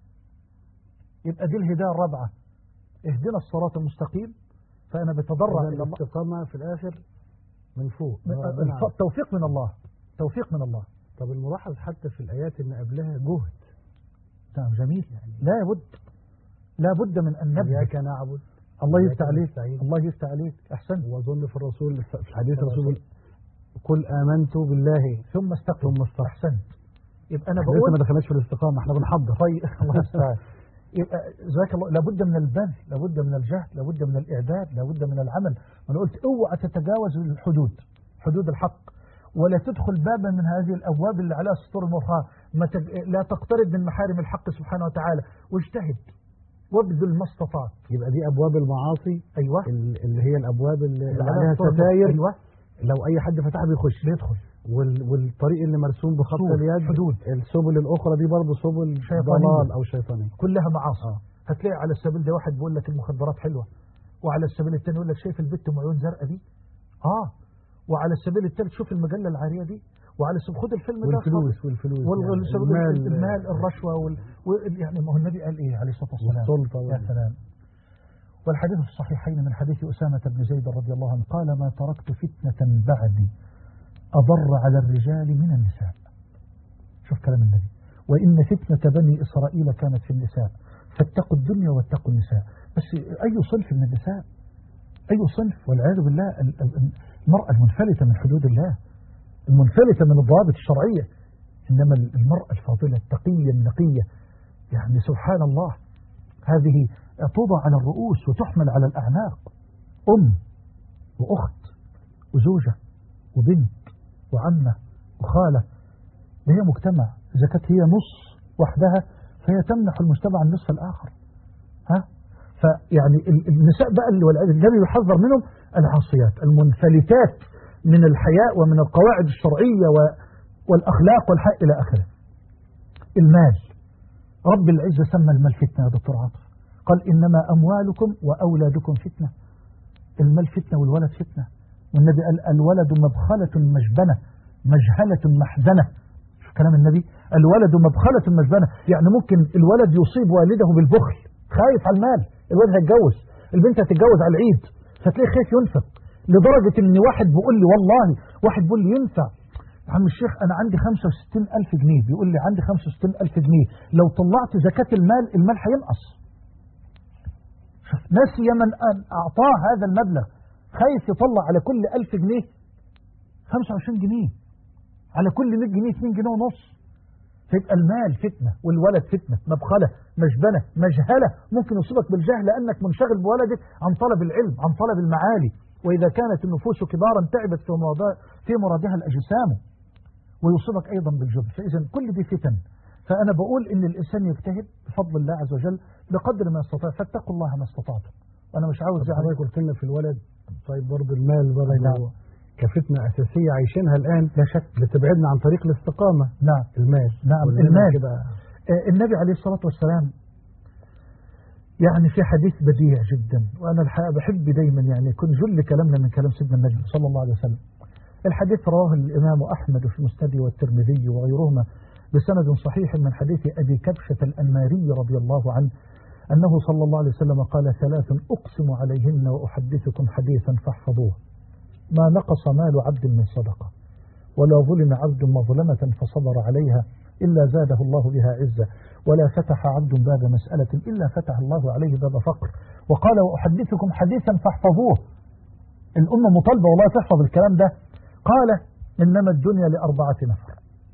يبقى دي الهداية الرابعة اهدنا الصراط المستقيم فأنا بتضرع إلى الله الاستقامة في الآخر من فوق من ربنا عز. توفيق من الله توفيق من الله طب الملاحظ حتى في الآيات إن قبلها جهد نعم جميل لا بد لا بد من أن نبدأ إياك نعبد الله إياك يفتح عليك نستعين. الله يفتح عليك أحسنت وأظن في الرسول في حديث الرسول قل آمنت بالله ثم استقم ثم استقم. أحسنت يبقى أنا احنا لسه بقول ما دخلناش في الاستقامة احنا بنحضر طيب الله المستعان يبقى جزاك الله لابد من البذل لابد من الجهد لابد من الإعداد لابد من العمل وأنا قلت اوعى تتجاوز الحدود حدود الحق ولا تدخل بابا من هذه الأبواب اللي عليها سطور المرخاة ما تج... لا تقترب من محارم الحق سبحانه وتعالى واجتهد وابذل ما استطعت يبقى دي أبواب المعاصي أيوه ال- اللي هي الأبواب اللي اللي عليها سطور ستاير أيوه لو أي حد فتحها بيخش بيدخل وال... والطريق اللي مرسوم بخط سور، اليد حدود. السبل الأخرى دي برضه سبل شيطانية. ضلال أو شيطانية كلها معاصي آه. هتلاقي على السبيل ده واحد بيقول لك المخدرات حلوة وعلى السبيل الثاني يقول لك شايف البت ام عيون زرقاء دي اه وعلى السبيل الثالث شوف المجلة العارية دي وعلى السبيل خد الفيلم ده والفلوس والفلوس والسبيل يعني المال, المال الرشوة وال... وال... يعني ما هو النبي قال ايه عليه الصلاة والسلام والسلطة يا وال- سلام والحديث في الصحيحين من حديث أسامة بن زيد رضي الله عنه قال ما تركت فتنة بعدي أضر على الرجال من النساء شوف كلام النبي وإن فتنة بني إسرائيل كانت في النساء فاتقوا الدنيا واتقوا النساء بس أي صنف من النساء أي صنف والعياذ بالله ال- ال- المرأة المنفلتة من حدود الله المنفلتة من الضوابط الشرعية إنما المرأة الفاضلة التقية النقية يعني سبحان الله هذه توضع على الرؤوس وتحمل على الأعناق أم وأخت وزوجة وبنت وعمة وخالة وهي مجتمع إذا كانت هي نص وحدها فهي تمنح المجتمع النصف الآخر ها فيعني ال- النساء بقى اللي والعياذ النبي يحذر منهم العاصيات المنفلتات من الحياء ومن القواعد الشرعية و- والأخلاق والحق إلى آخره المال رب العزة سمى المال فتنة يا دكتور عاطف قال إنما أموالكم وأولادكم فتنة المال فتنة والولد فتنة والنبي قال الولد مبخلة مجبنة مجهلة محزنة شوف كلام النبي الولد مبخلة مجبنة يعني ممكن الولد يصيب والده بالبخل خايف على المال الولد هيتجوز البنت هتتجوز على العيد فتلاقيه خايف ينفق لدرجة ان واحد بيقول لي والله واحد بيقول لي ينفع يا عم الشيخ انا عندي 65 الف جنيه بيقول لي عندي 65 الف جنيه لو طلعت زكاة المال المال هينقص شوف نسي من أن اعطاه هذا المبلغ خايف يطلع على كل ألف جنيه 25 جنيه على كل 100 جنيه 2 جنيه ونص تبقى المال فتنة والولد فتنة مبخلة مجبنة مجهلة ممكن يصيبك بالجهل لأنك منشغل بولدك عن طلب العلم عن طلب المعالي وإذا كانت النفوس كبارا تعبت في مرادها, في مرادها الأجسام ويصيبك أيضا بالجبن فإذا كل دي فتن فأنا بقول إن الإنسان يجتهد بفضل الله عز وجل بقدر ما استطاع فاتقوا الله ما استطعتم وأنا مش عاوز يعني يعني قلت لنا في الولد طيب برضه المال برضه نعم. كفتنة أساسية عايشينها الآن لا شك بتبعدنا عن طريق الاستقامة نعم المال نعم، قلنا المال. كده آه، النبي عليه الصلاة والسلام يعني في حديث بديع جدا وأنا الحقيقة بحب دايما يعني يكون جل كلامنا من كلام سيدنا النبي صلى الله عليه وسلم الحديث رواه الإمام أحمد في المسند والترمذي وغيرهما بسند صحيح من حديث أبي كبشة الأنماري رضي الله عنه أنه صلى الله عليه وسلم قال ثلاث أقسم عليهن وأحدثكم حديثا فاحفظوه ما نقص مال عبد من صدقة ولا ظلم عبد مظلمة فصبر عليها إلا زاده الله بها عزة ولا فتح عبد باب مسألة إلا فتح الله عليه باب فقر وقال وأحدثكم حديثا فاحفظوه الأمة مطالبة والله تحفظ الكلام ده قال إنما الدنيا لأربعة نفر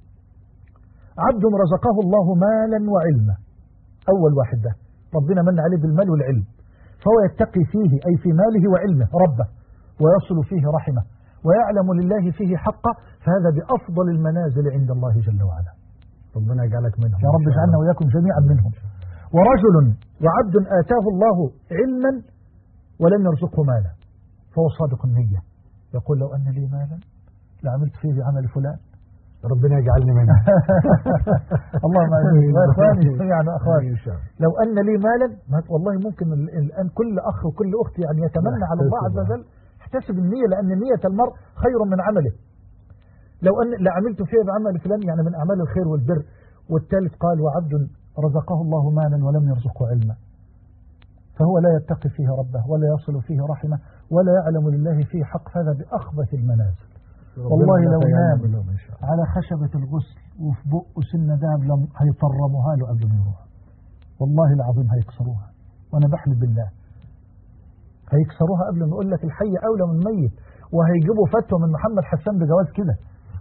عبد رزقه الله مالا وعلما أول واحد ده ربنا من عليه بالمال والعلم فهو يتقي فيه أي في ماله وعلمه ربه ويصل فيه رحمه ويعلم لله فيه حقه فهذا بأفضل المنازل عند الله جل وعلا ربنا يجعلك منهم يا رب إن شاء اجعلنا الله. وإياكم جميعا منهم ورجل وعبد آتاه الله علما ولم يرزقه مالا فهو صادق النية يقول لو أن لي مالا لعملت فيه بعمل فلان ربنا يجعلني منهم اللهم امين واخواني يعني اخواني إن شاء الله. لو ان لي مالا ما- والله ممكن ال- الان كل اخ وكل اخت يعني يتمنى على الله عز وجل احتسب النيه لان نيه المرء خير من عمله لو ان لعملت فيه بعمل فلان يعني من اعمال الخير والبر والثالث قال وعبد رزقه الله مالا ولم يرزقه علما فهو لا يتقي فيه ربه ولا يصل فيه رحمه ولا يعلم لله فيه حق هذا باخبث المنازل والله ربنا لو يجعلنا نام منهم إن شاء الله. على خشبة الغسل وفي بقه سن داب لم هيطرموها له قبل ما يروح والله العظيم هيكسروها وانا بحلف بالله هيكسروها قبل ما يقول لك الحي اولى من الميت وهيجيبوا فتوى من محمد حسان بجواز كده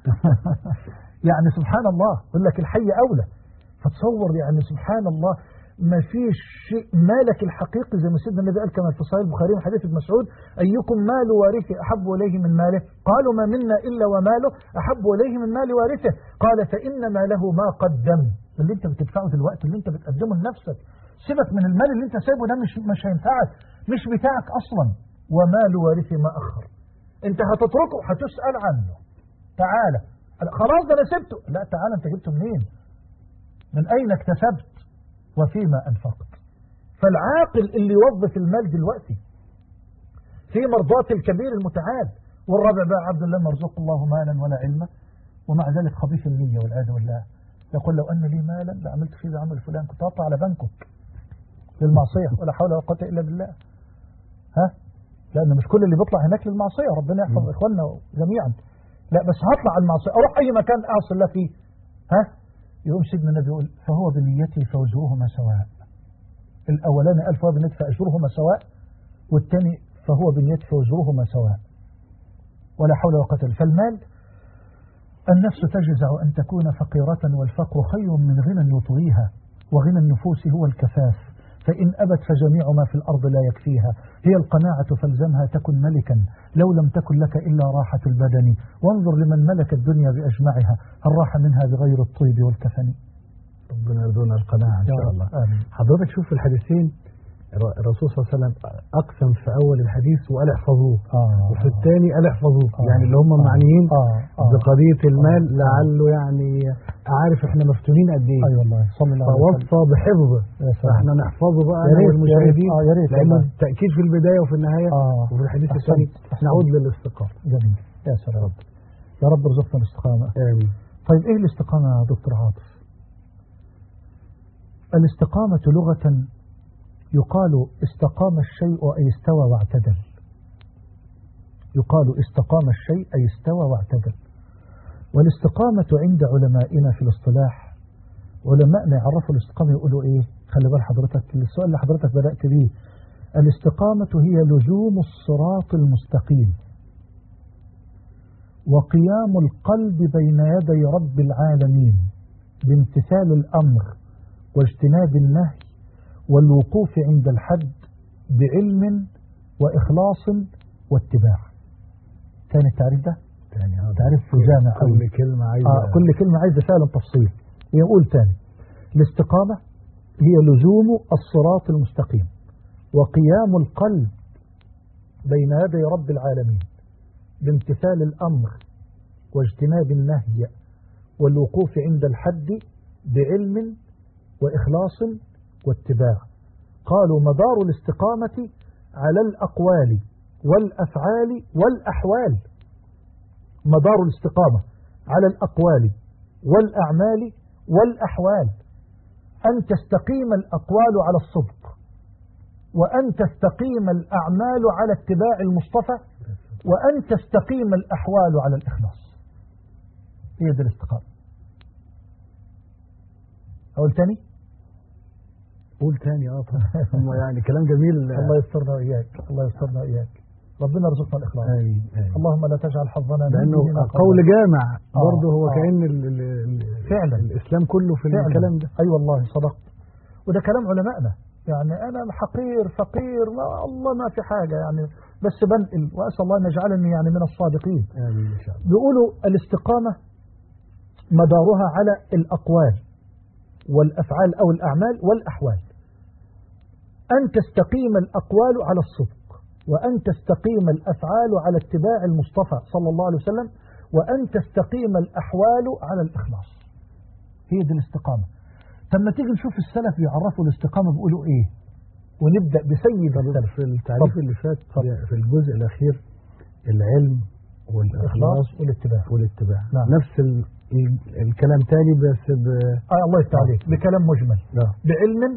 يعني سبحان الله يقول لك الحي اولى فتصور يعني سبحان الله ما فيش شيء مالك الحقيقي زي ما سيدنا النبي قال كما في صحيح البخاري من حديث ابن مسعود ايكم مال وارثه احب اليه من ماله قالوا ما منا الا وماله احب اليه من مال وارثه قال فان ماله ما قدم اللي انت بتدفعه دلوقتي اللي انت بتقدمه لنفسك سيبك من المال اللي انت سايبه ده مش مش هينفعك مش بتاعك اصلا ومال وارثه ما اخر انت هتتركه هتسال عنه تعالى خلاص ده انا سبته لا تعالى انت جبته منين من اين اكتسبت وفيما أنفقت فالعاقل اللي يوظف المال دلوقتي في مرضاة الكبير المتعال والرابع بقى عبد الله مرزق الله مالا ولا علما ومع ذلك خبيث النية والعياذ بالله يقول لو أن لي مالا لعملت فيه بعمل فلان كنت أطلع على بنكك للمعصية ولا حول ولا قوة إلا بالله ها لأن مش كل اللي بيطلع هناك للمعصية ربنا يحفظ إخواننا جميعا لا بس هطلع على المعصية أروح أي مكان أعصي الله فيه ها يقوم سيدنا النبي يقول فهو بنيته فوجوههما سواء الأولاني قال فهو بنيته فأجرهما سواء والثاني فهو بنيته فوجوههما سواء ولا حول ولا قوة إلا فالمال النفس تجزع أن تكون فقيرة والفقر خير من غنى يطغيها وغنى النفوس هو الكفاف فإن أبت فجميع ما في الأرض لا يكفيها هي القناعة فالزمها تكن ملكا لو لم تكن لك إلا راحة البدن وانظر لمن ملك الدنيا بأجمعها هل راح منها بغير الطيب والكفن ربنا يرزقنا القناعة إن يا شاء رب. الله آمين. حضرتك شوف في الحديثين الر- الرسول صلى الله عليه وسلم أقسم في أول الحديث وقال احفظوه آه. وفي الثاني قال احفظوه آه. يعني اللي هم آه. معنيين آه. آه. بقضية المال آه. لعله يعني عارف احنا مفتونين قد ايه أي والله صلى الله عليه وسلم فوصى بحفظه يا سلام. فاحنا نحفظه بقى يا أنا ريت- والمشاهدين يا ريت- آه، يا ريت لأنه والله. التأكيد في البداية وفي النهاية آه. وفي الحديث أحسنت. الثاني أحسنت. نعود للاستقامة جميل يا سلام يا رب ارزقنا الاستقامة آمين طيب ايه الاستقامة يا دكتور عاطف الاستقامة لغة يقال استقام الشيء أي استوى واعتدل يقال استقام الشيء أي استوى واعتدل والاستقامة عند علمائنا في الاصطلاح علمائنا يعرفوا الاستقامة يقولوا ايه خلي بال حضرتك السؤال اللي حضرتك بدأت به الاستقامة هي لزوم الصراط المستقيم وقيام القلب بين يدي رب العالمين بامتثال الأمر واجتناب النهي والوقوف عند الحد بعلم وإخلاص واتباع كان التعريف ده تاني هذا تعريف جامع كل أوي. كلمة عايزة آه كل كلمة عايزة فعلا تفصيل يقول تاني الاستقامة هي لزوم الصراط المستقيم وقيام القلب بين يدي رب العالمين بامتثال الأمر واجتناب النهي والوقوف عند الحد بعلم وإخلاص واتباع قالوا مدار الاستقامة على الأقوال والأفعال والأحوال مدار الاستقامة على الأقوال والأعمال والأحوال أن تستقيم الأقوال على الصدق وأن تستقيم الأعمال على اتباع المصطفى وأن تستقيم الأحوال على الإخلاص هي دي الاستقامة أقول تاني قول تاني اه طبعا هم يعني كلام جميل الله يسترنا وإياك الله يسترنا وإياك ربنا يرزقنا الإخلاص آمين آمين. اللهم لا تجعل حظنا من لأنه ديننا قبل. قول جامع آه، برضه هو آه. كأن ال- ال- ال- فعلا. الإسلام كله في فعلا. الكلام ده أي والله صدقت وده كلام علمائنا يعني أنا حقير فقير ما الله ما في حاجة يعني بس بنقل وأسأل الله أن يجعلني يعني من الصادقين آمين إن شاء الله بيقولوا الاستقامة مدارها على الأقوال والأفعال أو الأعمال والأحوال أن تستقيم الأقوال على الصدق وأن تستقيم الأفعال على اتباع المصطفى صلى الله عليه وسلم وأن تستقيم الأحوال على الإخلاص هي دي الاستقامة طب ما تيجي نشوف السلف بيعرفوا الاستقامة بيقولوا إيه ونبدأ بسيد السلف في التعريف اتفضل. اللي فات في الجزء الأخير العلم والإخلاص الإخلاص والاتباع والاتباع نعم. نفس ال... ال- الكلام تاني بس ب... آه الله يفتح عليك بكلام مجمل لا. بعلم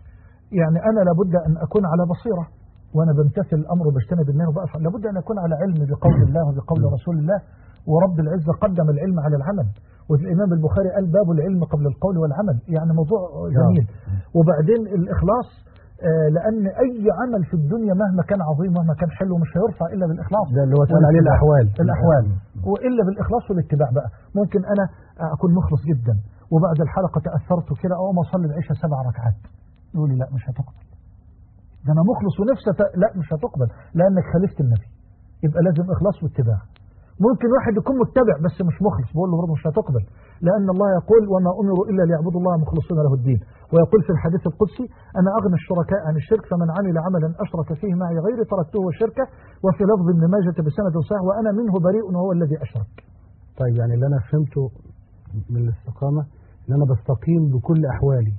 يعني أنا لابد أن أكون على بصيرة وأنا بمتثل الأمر وبجتنب النهي وبأفعل لابد أن أكون على علم بقول الله وبقول رسول الله ورب العزة قدم العلم على العمل والإمام البخاري قال باب العلم قبل القول والعمل يعني موضوع جميل وبعدين الإخلاص آه، لأن أي عمل في الدنيا مهما كان عظيم مهما كان حلو مش هيرفع إلا بالإخلاص ده اللي هو اتقال عليه والاتباع. الأحوال الأحوال وإلا بالإخلاص والاتباع بقى ممكن أنا أكون مخلص جدا وبعد الحلقة تأثرت كده أقوم أصلي العشاء سبع ركعات يقول لي لا مش هتقبل ده أنا مخلص ونفسي ت... لا مش هتقبل لأنك خالفت النبي يبقى لازم إخلاص واتباع ممكن واحد يكون متبع بس مش مخلص بقول له برضه مش هتقبل لأن الله يقول وما أمروا إلا ليعبدوا الله مخلصين له الدين ويقول في الحديث القدسي أنا أغنى الشركاء عن الشرك فمن عمل عملا أشرك فيه معي غيري تركته وشركه وفي لفظ ابن ماجة بسند صحيح وأنا منه بريء وهو الذي أشرك طيب يعني اللي أنا فهمته من الاستقامة إن أنا بستقيم بكل أحوالي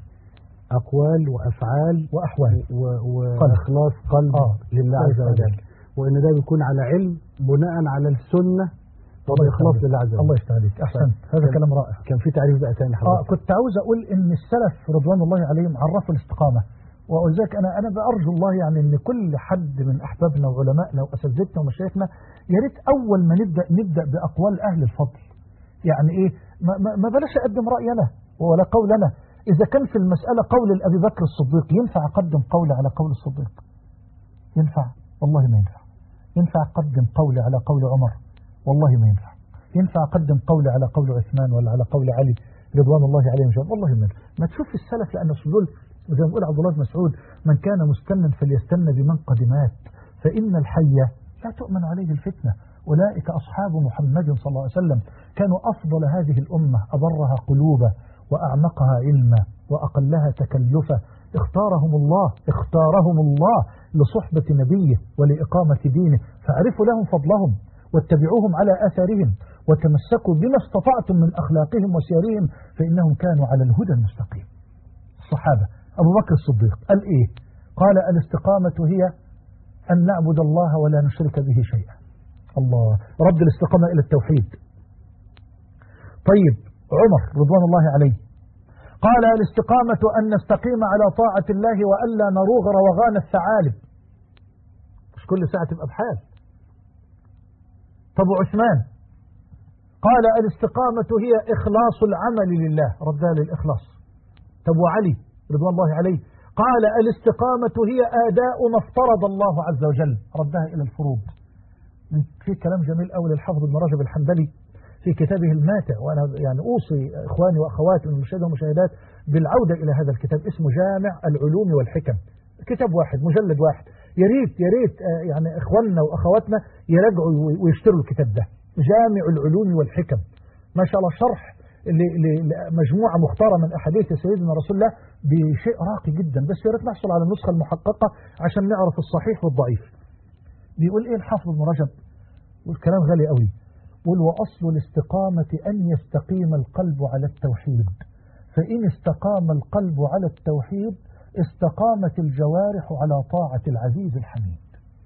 أقوال وأفعال وأحوال و- وإخلاص قلب آه. لله عز وجل وإن ده بيكون على علم بناء على السنة وبإخلاص يفتح لله عز الله وجل يفتح عليك أحسنت هذا كان- كلام رائع كان في تعريف بقى تاني آه حضرتك كنت عاوز أقول إن السلف رضوان الله عليهم عرفوا الاستقامة ولذلك أنا أنا بأرجو الله يعني إن كل حد من أحبابنا وعلمائنا وأساتذتنا ومشايخنا يا ريت أول ما نبدأ نبدأ بأقوال أهل الفضل يعني إيه ما, ما, ما بلاش أقدم رأينا ولا قولنا إذا كان في المسألة قول الأبي بكر الصديق ينفع أقدم قولي على قول الصديق ينفع والله ما ينفع ينفع أقدم قولي على قول عمر والله ما ينفع ينفع أقدم قولي على قول عثمان ولا على قول علي رضوان الله عليهم جميعا والله ما ينفع ما تشوف السلف لأن دول زي ما بيقول عبد الله بن مسعود من كان مستنا فليستن بمن قد مات فإن الحي لا تؤمن عليه الفتنة أولئك أصحاب محمد صلى الله عليه وسلم كانوا أفضل هذه الأمة أبرها قلوبا وأعمقها علما وأقلها تكلفا اختارهم الله اختارهم الله لصحبة نبيه ولإقامة دينه فاعرفوا لهم فضلهم واتبعوهم على آثارهم وتمسكوا بما استطعتم من أخلاقهم وسيرهم فإنهم كانوا على الهدى المستقيم الصحابة أبو بكر الصديق قال إيه قال الاستقامة هي أن نعبد الله ولا نشرك به شيئا الله رد الاستقامة إلى التوحيد طيب عمر رضوان الله عليه قال الاستقامة أن نستقيم على طاعة الله وألا نروغ روغان الثعالب مش كل ساعة تبقى بحال طب عثمان قال الاستقامة هي إخلاص العمل لله ردها للإخلاص طب وعلي رضوان الله عليه قال الاستقامة هي أداء ما افترض الله عز وجل ردها إلى الفروض في كلام جميل أول الحافظ ابن رجب الحنبلي في كتابه الماتع وأنا يعني أوصي إخواني وأخواتي من المشاهدين والمشاهدات بالعودة إلى هذا الكتاب اسمه جامع العلوم والحكم كتاب واحد مجلد واحد يا ريت يا ريت آه، يعني إخواننا وأخواتنا يراجعوا ويشتروا الكتاب ده جامع العلوم والحكم ما شاء الله شرح ل- ل- لمجموعة مختارة من أحاديث سيدنا رسول الله بشيء راقي جدا بس يا ريت نحصل على النسخة المحققة عشان نعرف الصحيح والضعيف بيقول إيه الحافظ ابن رجب والكلام غالي قوي قل وأصل الاستقامة أن يستقيم القلب على التوحيد فإن استقام القلب على التوحيد استقامت الجوارح على طاعة العزيز الحميد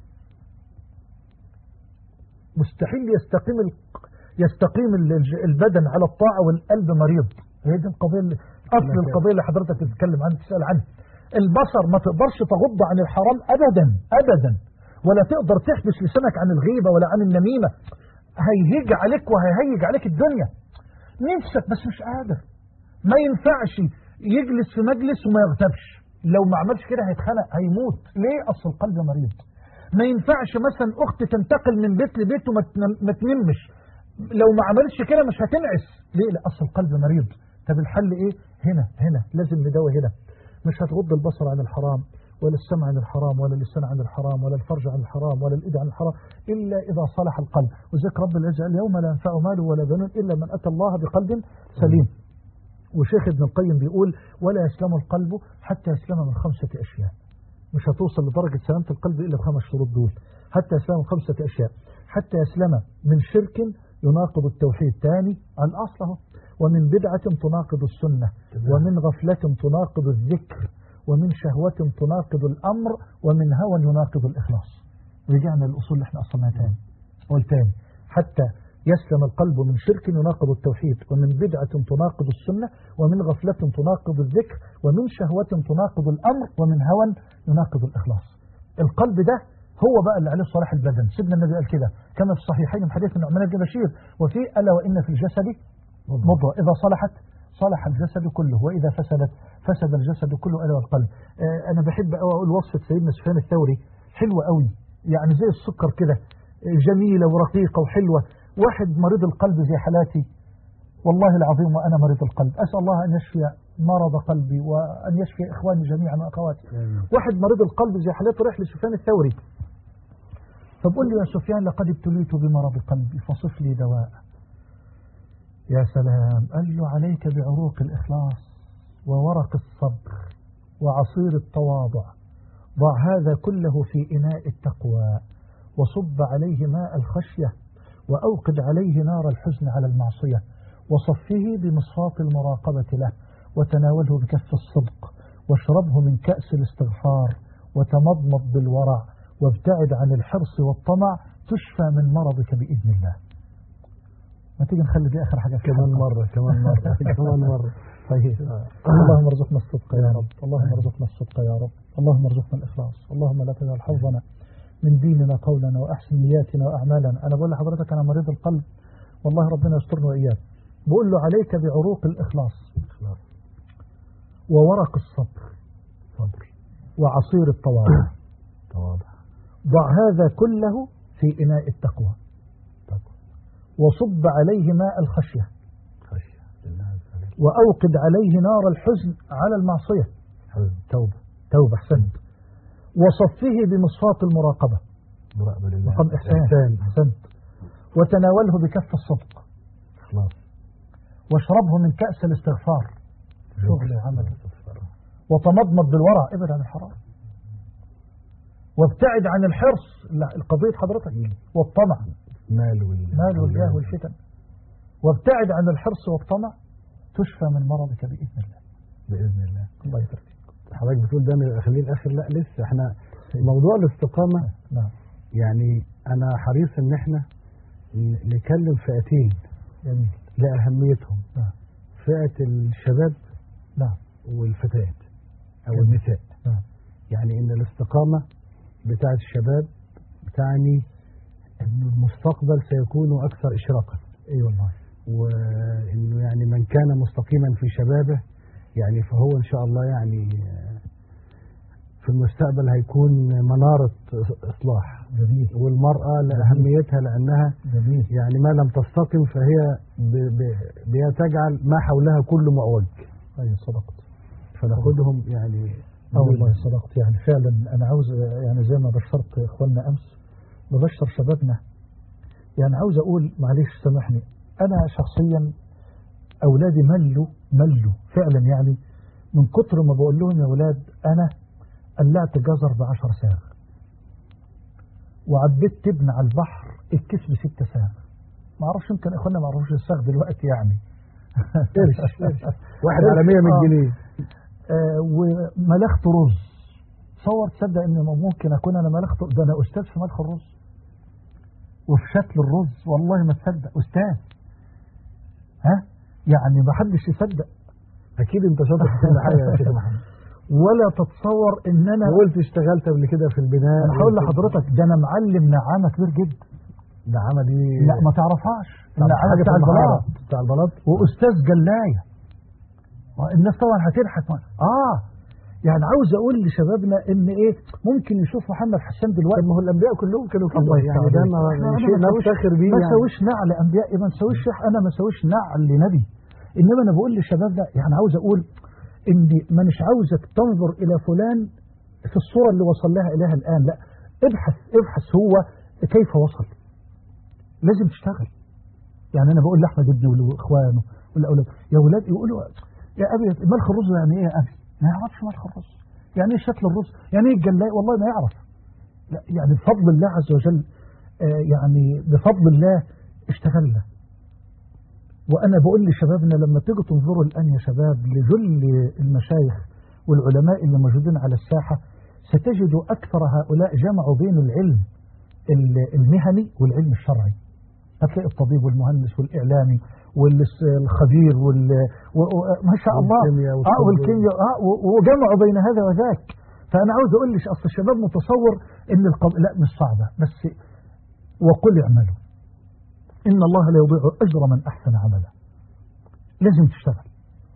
مستحيل يستقيم ال- يستقيم ال- البدن على الطاعة والقلب مريض هي دي القضية اللي- أصل القضية اللي حضرتك بتتكلم عنها تسأل عنها البصر ما تقدرش تغض عن الحرام أبدا أبدا ولا تقدر تحبس لسانك عن الغيبة ولا عن النميمة هيهيج عليك وهيهيج عليك الدنيا نفسك بس مش قادر ما ينفعش يجلس في مجلس وما يغتابش لو ما عملش كده هيتخنق هيموت ليه اصل القلب مريض ما ينفعش مثلا اخت تنتقل من بيت لبيت وما تنم- ما تنمش لو ما عملتش كده مش هتنعس ليه لا اصل القلب مريض طب الحل ايه هنا هنا لازم نداوي هنا مش هتغض البصر عن الحرام ولا السمع عن الحرام ولا اللسان عن الحرام ولا الفرج عن الحرام ولا الإيد عن الحرام إلا إذا صلح القلب وذلك رب العزة قال يوم لا ينفع مال ولا بنون إلا من أتى الله بقلب سليم وشيخ ابن القيم بيقول ولا يسلم القلب حتى يسلم من خمسة أشياء مش هتوصل لدرجة سلامة القلب إلا بخمس شروط دول حتى يسلم من خمسة أشياء حتى يسلم من شرك يناقض التوحيد ثاني الأصل اهو ومن بدعة تناقض السنة ومن غفلة تناقض الذكر ومن شهوة تناقض الأمر ومن هوى يناقض الإخلاص رجعنا للأصول اللي احنا أصلناها تاني والتاني حتى يسلم القلب من شرك يناقض التوحيد ومن بدعة تناقض السنة ومن غفلة تناقض الذكر ومن شهوة تناقض الأمر ومن هوى يناقض الإخلاص القلب ده هو بقى اللي عليه صلاح البدن سيدنا النبي قال كده كما في الصحيحين من حديث النعمان بن بشير وفي ألا وإن في الجسد مضغة إذا صلحت صلح الجسد كله وإذا فسدت فسد الجسد كله ألا والقلب آه أنا بحب أوي أقول وصفة سيدنا سفيان الثوري حلوة قوي يعني زي السكر كده آه، جميلة ورقيقة وحلوة واحد مريض القلب زي حالاتي والله العظيم وأنا مريض القلب أسأل الله أن يشفي مرض قلبي وأن يشفي إخواني جميعا وأخواتي واحد مريض القلب زي حالته رايح لسفيان الثوري فبقول له يا سفيان لقد ابتليت بمرض قلبي فصف لي دواء يا سلام قال له عليك بعروق الإخلاص وورق الصبر وعصير التواضع ضع هذا كله في إناء التقوى وصب عليه ماء الخشية وأوقد عليه نار الحزن على المعصية وصفه بمصفاة المراقبة له وتناوله بكف الصدق واشربه من كأس الاستغفار وتمضمض بالورع وابتعد عن الحرص والطمع تشفى من مرضك بإذن الله ما تيجي نخلي دي آخر حاجة في كمان الحلقة. مرة كمان مرة كمان مرة طيب اللهم ارزقنا الصدق يا رب اللهم ارزقنا الصدق يا رب اللهم ارزقنا الإخلاص اللهم لا تجعل حظنا من ديننا قولنا وأحسن نياتنا وأعمالنا أنا بقول لحضرتك أنا مريض القلب والله ربنا يسترنا وإياك بقول له عليك بعروق الإخلاص وورق الصبر صبر وعصير التواضع تواضع ضع هذا كله في إناء التقوى تقوى وصب عليه ماء الخشية خشية لله عز وجل وأوقد عليه نار الحزن على المعصية حزن توبة توبة أحسنت وصفه بمصفاة المراقبة مراقبة لله مقام إحسان إحسان أحسنت وتناوله بكف الصدق إخلاص واشربه من كأس الاستغفار شغل عمل استغفار. وتمضمض بالورع ابعد عن الحرام وابتعد عن الحرص لا، القضية حضرتك والطمع مال وال مال والجاه والفتن وابتعد عن الحرص والطمع تشفى من مرضك بإذن الله بإذن الله الله يبارك فيك حضرتك بتقول ده من خليه الآخر لا لسه احنا موضوع الاستقامة نعم يعني أنا حريص إن احنا ن- نكلم فئتين جميل لأهميتهم نعم فئة الشباب نعم والفتيات أو جميل. النساء نعم يعني إن الاستقامة بتاعة الشباب تعني أن المستقبل سيكون أكثر إشراقا اي والله وإنه يعني من كان مستقيما في شبابه يعني فهو إن شاء الله يعني في المستقبل هيكون منارة إصلاح جميل والمرأة لأهميتها لأنها جميل يعني ما لم تستقم فهي ب- ب- بتجعل ما حولها كله معوج اي صدقت فناخدهم يعني اه والله صدقت يعني فعلا انا عاوز يعني زي ما بشرت اخواننا امس ببشر شبابنا يعني عاوز اقول معلش سامحني انا شخصيا اولادي ملوا ملوا فعلا يعني من كتر ما بقول لهم يا اولاد انا قلعت جزر بعشر ساغ وعبيت تبن على البحر الكيس بستة ساغ ما اعرفش يمكن اخواننا ما يعرفوش الساغ دلوقتي يعني قرش قرش. واحد على 100 من آه. جنيه آه، وملخت رز تصور تصدق ان ممكن اكون انا ملخت ده انا استاذ في ملخ الرز وفي شكل الرز والله ما تصدق استاذ ها يعني ما حدش يصدق اكيد انت شاطر في كل حاجه يا شيخ محمد ولا تتصور ان انا وقلت اشتغلت قبل كده في البناء انا هقول لحضرتك ده انا معلم نعامه كبير جدا ده عمل ايه لا ما تعرفهاش طب النعامه حاجه بتاع في البلاط البلاط بتاع البلاط واستاذ جلايه آه، الناس طبعا هتضحك اه يعني عاوز اقول لشبابنا ان ايه ممكن يشوف محمد حسان دلوقتي طب ما هو الانبياء كلهم كانوا كده الله يعني ده ما إحنا يعني أنا شيء ما سويش- نفتخر بيه ما يعني سويش نعل انبياء ما نسويش انا ما سويش نعل لنبي انما انا بقول لشبابنا يعني عاوز اقول ان ما مش عاوزك تنظر الى فلان في الصوره اللي وصل لها اليها الان لا ابحث ابحث هو كيف وصل لازم تشتغل يعني انا بقول لاحمد ابني واخوانه والاولاد يا اولاد يقولوا يا ابي ملح الرز يعني ايه يا ابي ما يعرفش ملح الرز يعني ايه شكل الرز يعني ايه الجلاء والله ما يعرف لا يعني بفضل الله عز وجل آه يعني بفضل الله اشتغلنا وانا بقول لشبابنا لما تيجوا تنظروا الان يا شباب لذل المشايخ والعلماء اللي موجودين على الساحه ستجدوا اكثر هؤلاء جمعوا بين العلم ال- المهني والعلم الشرعي هتلاقي الطبيب والمهندس والإعلامي والخبير وال و- و- ما شاء الله والكيمياء اه والطب. والكيمياء اه و- وجمعوا بين هذا وذاك فأنا عاوز أقول لك أصل الشباب متصور إن القب... لا مش صعبة بس وقل اعملوا إن الله لا يضيع أجر من أحسن عملا لازم تشتغل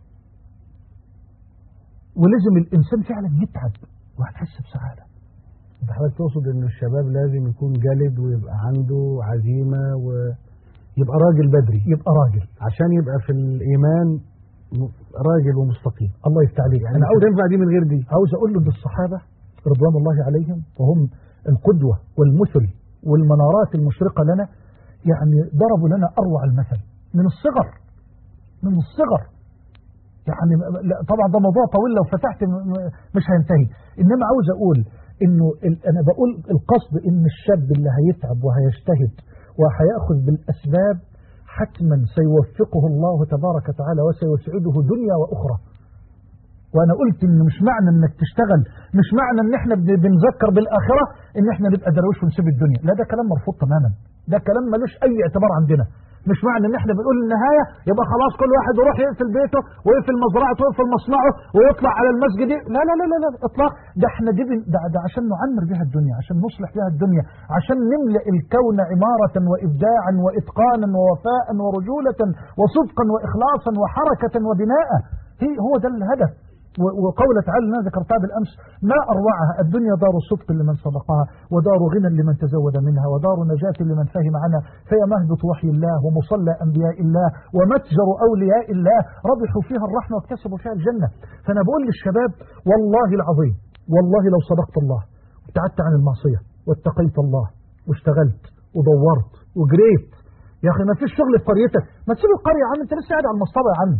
ولازم الإنسان فعلا يتعب وهتحس بسعادة انت حضرتك تقصد ان الشباب لازم يكون جلد ويبقى عنده عزيمه ويبقى راجل بدري يبقى راجل عشان يبقى في الايمان م- راجل ومستقيم الله يفتح عليك يعني أنا مش عاوز هتنفع دي من غير دي عاوز اقول له بالصحابه رضوان الله عليهم وهم القدوه والمثل والمنارات المشرقه لنا يعني ضربوا لنا اروع المثل من الصغر من الصغر يعني لا طبعا ده موضوع طويل لو فتحت م- م- مش هينتهي انما عاوز اقول انه ال- انا بقول القصد ان الشاب اللي هيتعب وهيجتهد وهياخذ بالاسباب حتما سيوفقه الله تبارك وتعالى وسيسعده دنيا واخرى وانا قلت ان مش معنى انك تشتغل مش معنى ان احنا بن- بنذكر بالاخره ان احنا نبقى درويش ونسيب الدنيا لا ده كلام مرفوض تماما ده كلام ملوش اي اعتبار عندنا مش معنى ان احنا بنقول النهايه يبقى خلاص كل واحد يروح يقفل بيته ويقفل مزرعته ويقفل مصنعه ويطلع على المسجد لا لا لا لا, لا اطلاق ده احنا دي بن- ده, ده عشان نعمر بها الدنيا عشان نصلح بها الدنيا عشان نملأ الكون عمارة وإبداعا وإتقانا ووفاء ورجولة وصدقا وإخلاصا وحركة وبناء هي هو ده الهدف و- وقول تعالى أنا ذكرتها بالأمس ما أروعها الدنيا دار صدق لمن صدقها ودار غنى لمن تزود منها ودار نجاة لمن فهم عنها فهي مهبط وحي الله ومصلى أنبياء الله ومتجر أولياء الله ربحوا فيها الرحمة واكتسبوا فيها الجنة فأنا بقول للشباب والله العظيم والله لو صدقت الله وابتعدت عن المعصية واتقيت الله واشتغلت ودورت وجريت يا أخي ما فيش شغل في قريتك ما تسيب القرية يا عم أنت لسه قاعد على المصطبة يا عم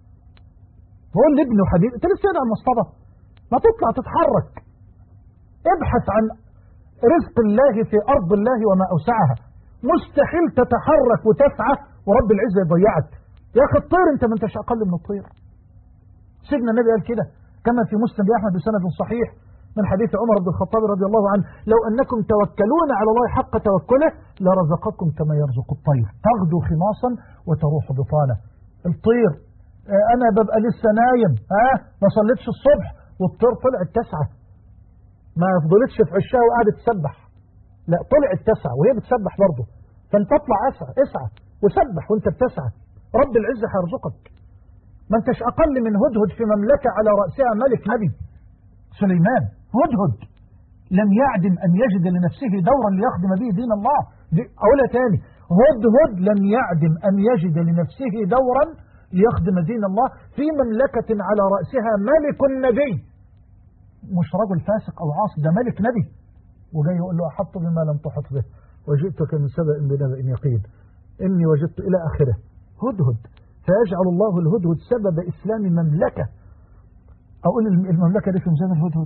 بقول لابنه حبيبي انت لسه قاعد على المصطبه ما تطلع تتحرك ابحث عن رزق الله في ارض الله وما اوسعها مستحيل تتحرك وتسعى ورب العزه يضيعك يا اخي الطير انت ما انتش اقل من الطير سيدنا النبي قال كده كما في مسلم احمد بسند صحيح من حديث عمر بن الخطاب رضي الله عنه لو انكم توكلون على الله حق توكله لرزقكم كما يرزق الطير تغدو خماصا وتروح بطانه الطير آه، انا ببقى لسه نايم ها ما صليتش الصبح والطير طلعت تسعة ما فضلتش في عشها وقعدت تسبح لا طلعت تسعة وهي بتسبح برضه فانت اطلع اسعى اسعى وسبح وانت بتسعى رب العزة هيرزقك ما انتش اقل من هدهد في مملكة على رأسها ملك نبي سليمان هدهد لم يعدم أن يجد لنفسه دورا ليخدم به دين الله دي أقولها تاني هدهد لم يعدم أن يجد لنفسه دورا ليخدم دين الله في مملكة على رأسها ملك نبي مش رجل فاسق أو عاصي ده ملك نبي وجاي يقول له أحط بما لم تحط به وجئتك من سبأ بنبأ يقين إني وجدت إلى آخره هدهد فيجعل الله الهدهد سبب إسلام مملكة أقول المملكة دي في ميزان الهدهد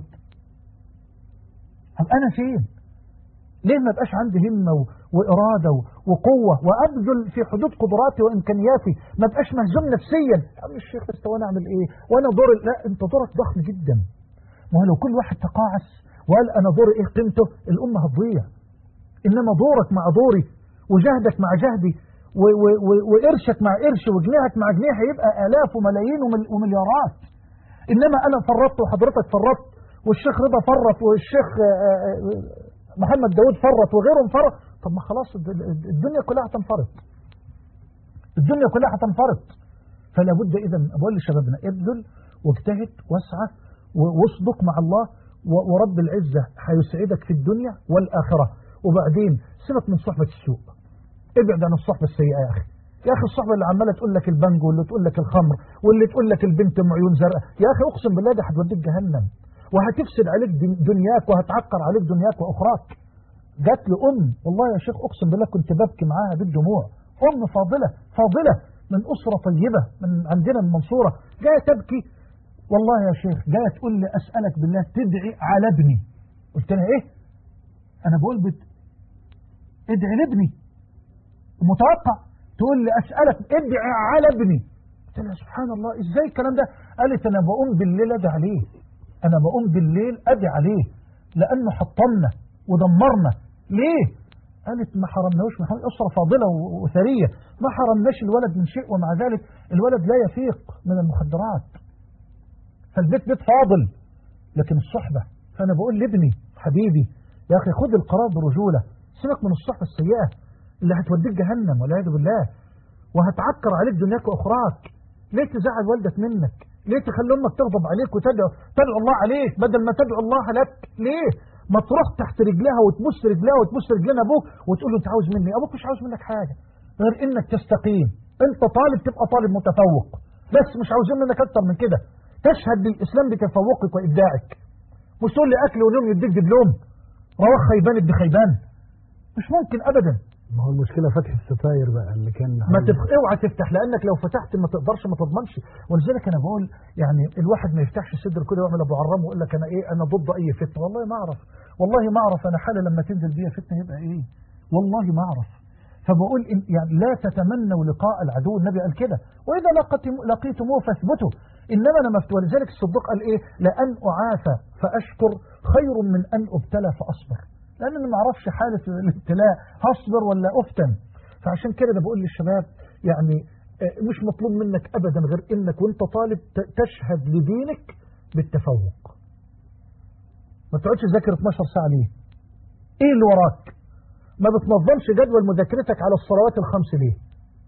طب أنا فين ليه ما بقاش عندي همة و- وإرادة و- وقوة وأبذل في حدود قدراتي وإمكانياتي ما بقاش مهزوم نفسيا يا عم الشيخ بس وأنا أعمل إيه وأنا دور لا أنت دورك ضخم جدا ما هو لو كل واحد تقاعس وقال أنا دوري إيه قيمته الأمة هتضيع إنما دورك مع دوري وجهدك مع جهدي و- و- و- وقرشك مع قرش وجنيهك مع جنيه هيبقى آلاف وملايين ومل- ومليارات إنما أنا فرطت وحضرتك فرطت والشيخ رضا فرط والشيخ آه، آه، محمد داود فرط وغيرهم فرط طب ما خلاص الد- الد- الدنيا كلها هتنفرط الدنيا كلها هتنفرط فلا بد إذا بقول لشبابنا ابذل واجتهد واسعى و- واصدق مع الله و- ورب العزة هيسعدك في الدنيا والآخرة وبعدين سيبك من صحبة السوء ابعد عن الصحبة السيئة يا أخي يا أخي الصحبة اللي عمالة تقول لك البنج واللي تقول لك الخمر واللي تقول لك البنت ام عيون زرقاء يا أخي أقسم بالله ده هتوديك جهنم وهتفسد عليك دن- دنياك وهتعكر عليك دنياك وأخراك جات لي أم والله يا شيخ أقسم بالله كنت ببكي معاها بالدموع أم فاضلة فاضلة من أسرة طيبة من عندنا من المنصورة جاية تبكي والله يا شيخ جاية تقول لي أسألك بالله تدعي على ابني قلت لها إيه أنا بقول بت... ادعي لابني متوقع تقول لي أسألك ادعي على ابني قلت لها سبحان الله ازاي الكلام ده قالت انا بقوم بالليل ادعي عليه انا بقوم بالليل ادعي عليه لانه حطمنا ودمرنا ليه قالت ما حرمناهوش من حرم اسره فاضله و- وثريه ما حرمناش الولد من شيء ومع ذلك الولد لا يفيق من المخدرات فالبيت بيت فاضل لكن الصحبه فانا بقول لابني حبيبي يا اخي خد القرار برجوله سيبك من الصحبه السيئه اللي هتوديك جهنم والعياذ بالله وهتعكر عليك دنياك واخراك ليه تزعل والدك منك ليه تخلي امك تغضب عليك وتدعو تدعو الله عليك بدل ما تدعو الله لك ليه ما تروح تحت رجلها وتبص رجلها وتبص رجلين ابوك وتقول له انت عاوز مني ابوك مش عاوز منك حاجه غير انك تستقيم انت طالب تبقى طالب متفوق بس مش عاوزين منك اكتر من كده تشهد للاسلام بتفوقك وابداعك مش تقول لي اكل ونوم يديك دبلوم روح خيبان ابن خيبان مش ممكن ابدا ما هو المشكلة فتح الستاير بقى اللي كان ما تف... اوعى تفتح لانك لو فتحت ما تقدرش ما تضمنش ولذلك انا بقول يعني الواحد ما يفتحش صدر كده ويعمل ابو عرام ويقول لك انا ايه انا ضد اي فتنه والله ما اعرف والله ما اعرف انا حاله لما تنزل بيها فتنه يبقى ايه والله ما اعرف فبقول إن يعني لا تتمنوا لقاء العدو النبي قال كده واذا لقيتم لقيتموه فاثبتوا انما انا مفتوى ولذلك الصديق قال ايه لان اعافى فاشكر خير من ان ابتلى فاصبر لان انا ما اعرفش حاله الابتلاء هصبر ولا افتن فعشان كده ده بقول للشباب يعني آه، مش مطلوب منك ابدا غير انك وانت طالب ت- تشهد لدينك بالتفوق ما تقعدش تذاكر 12 ساعه ليه ايه اللي وراك ما بتنظمش جدول مذاكرتك على الصلوات الخمس ليه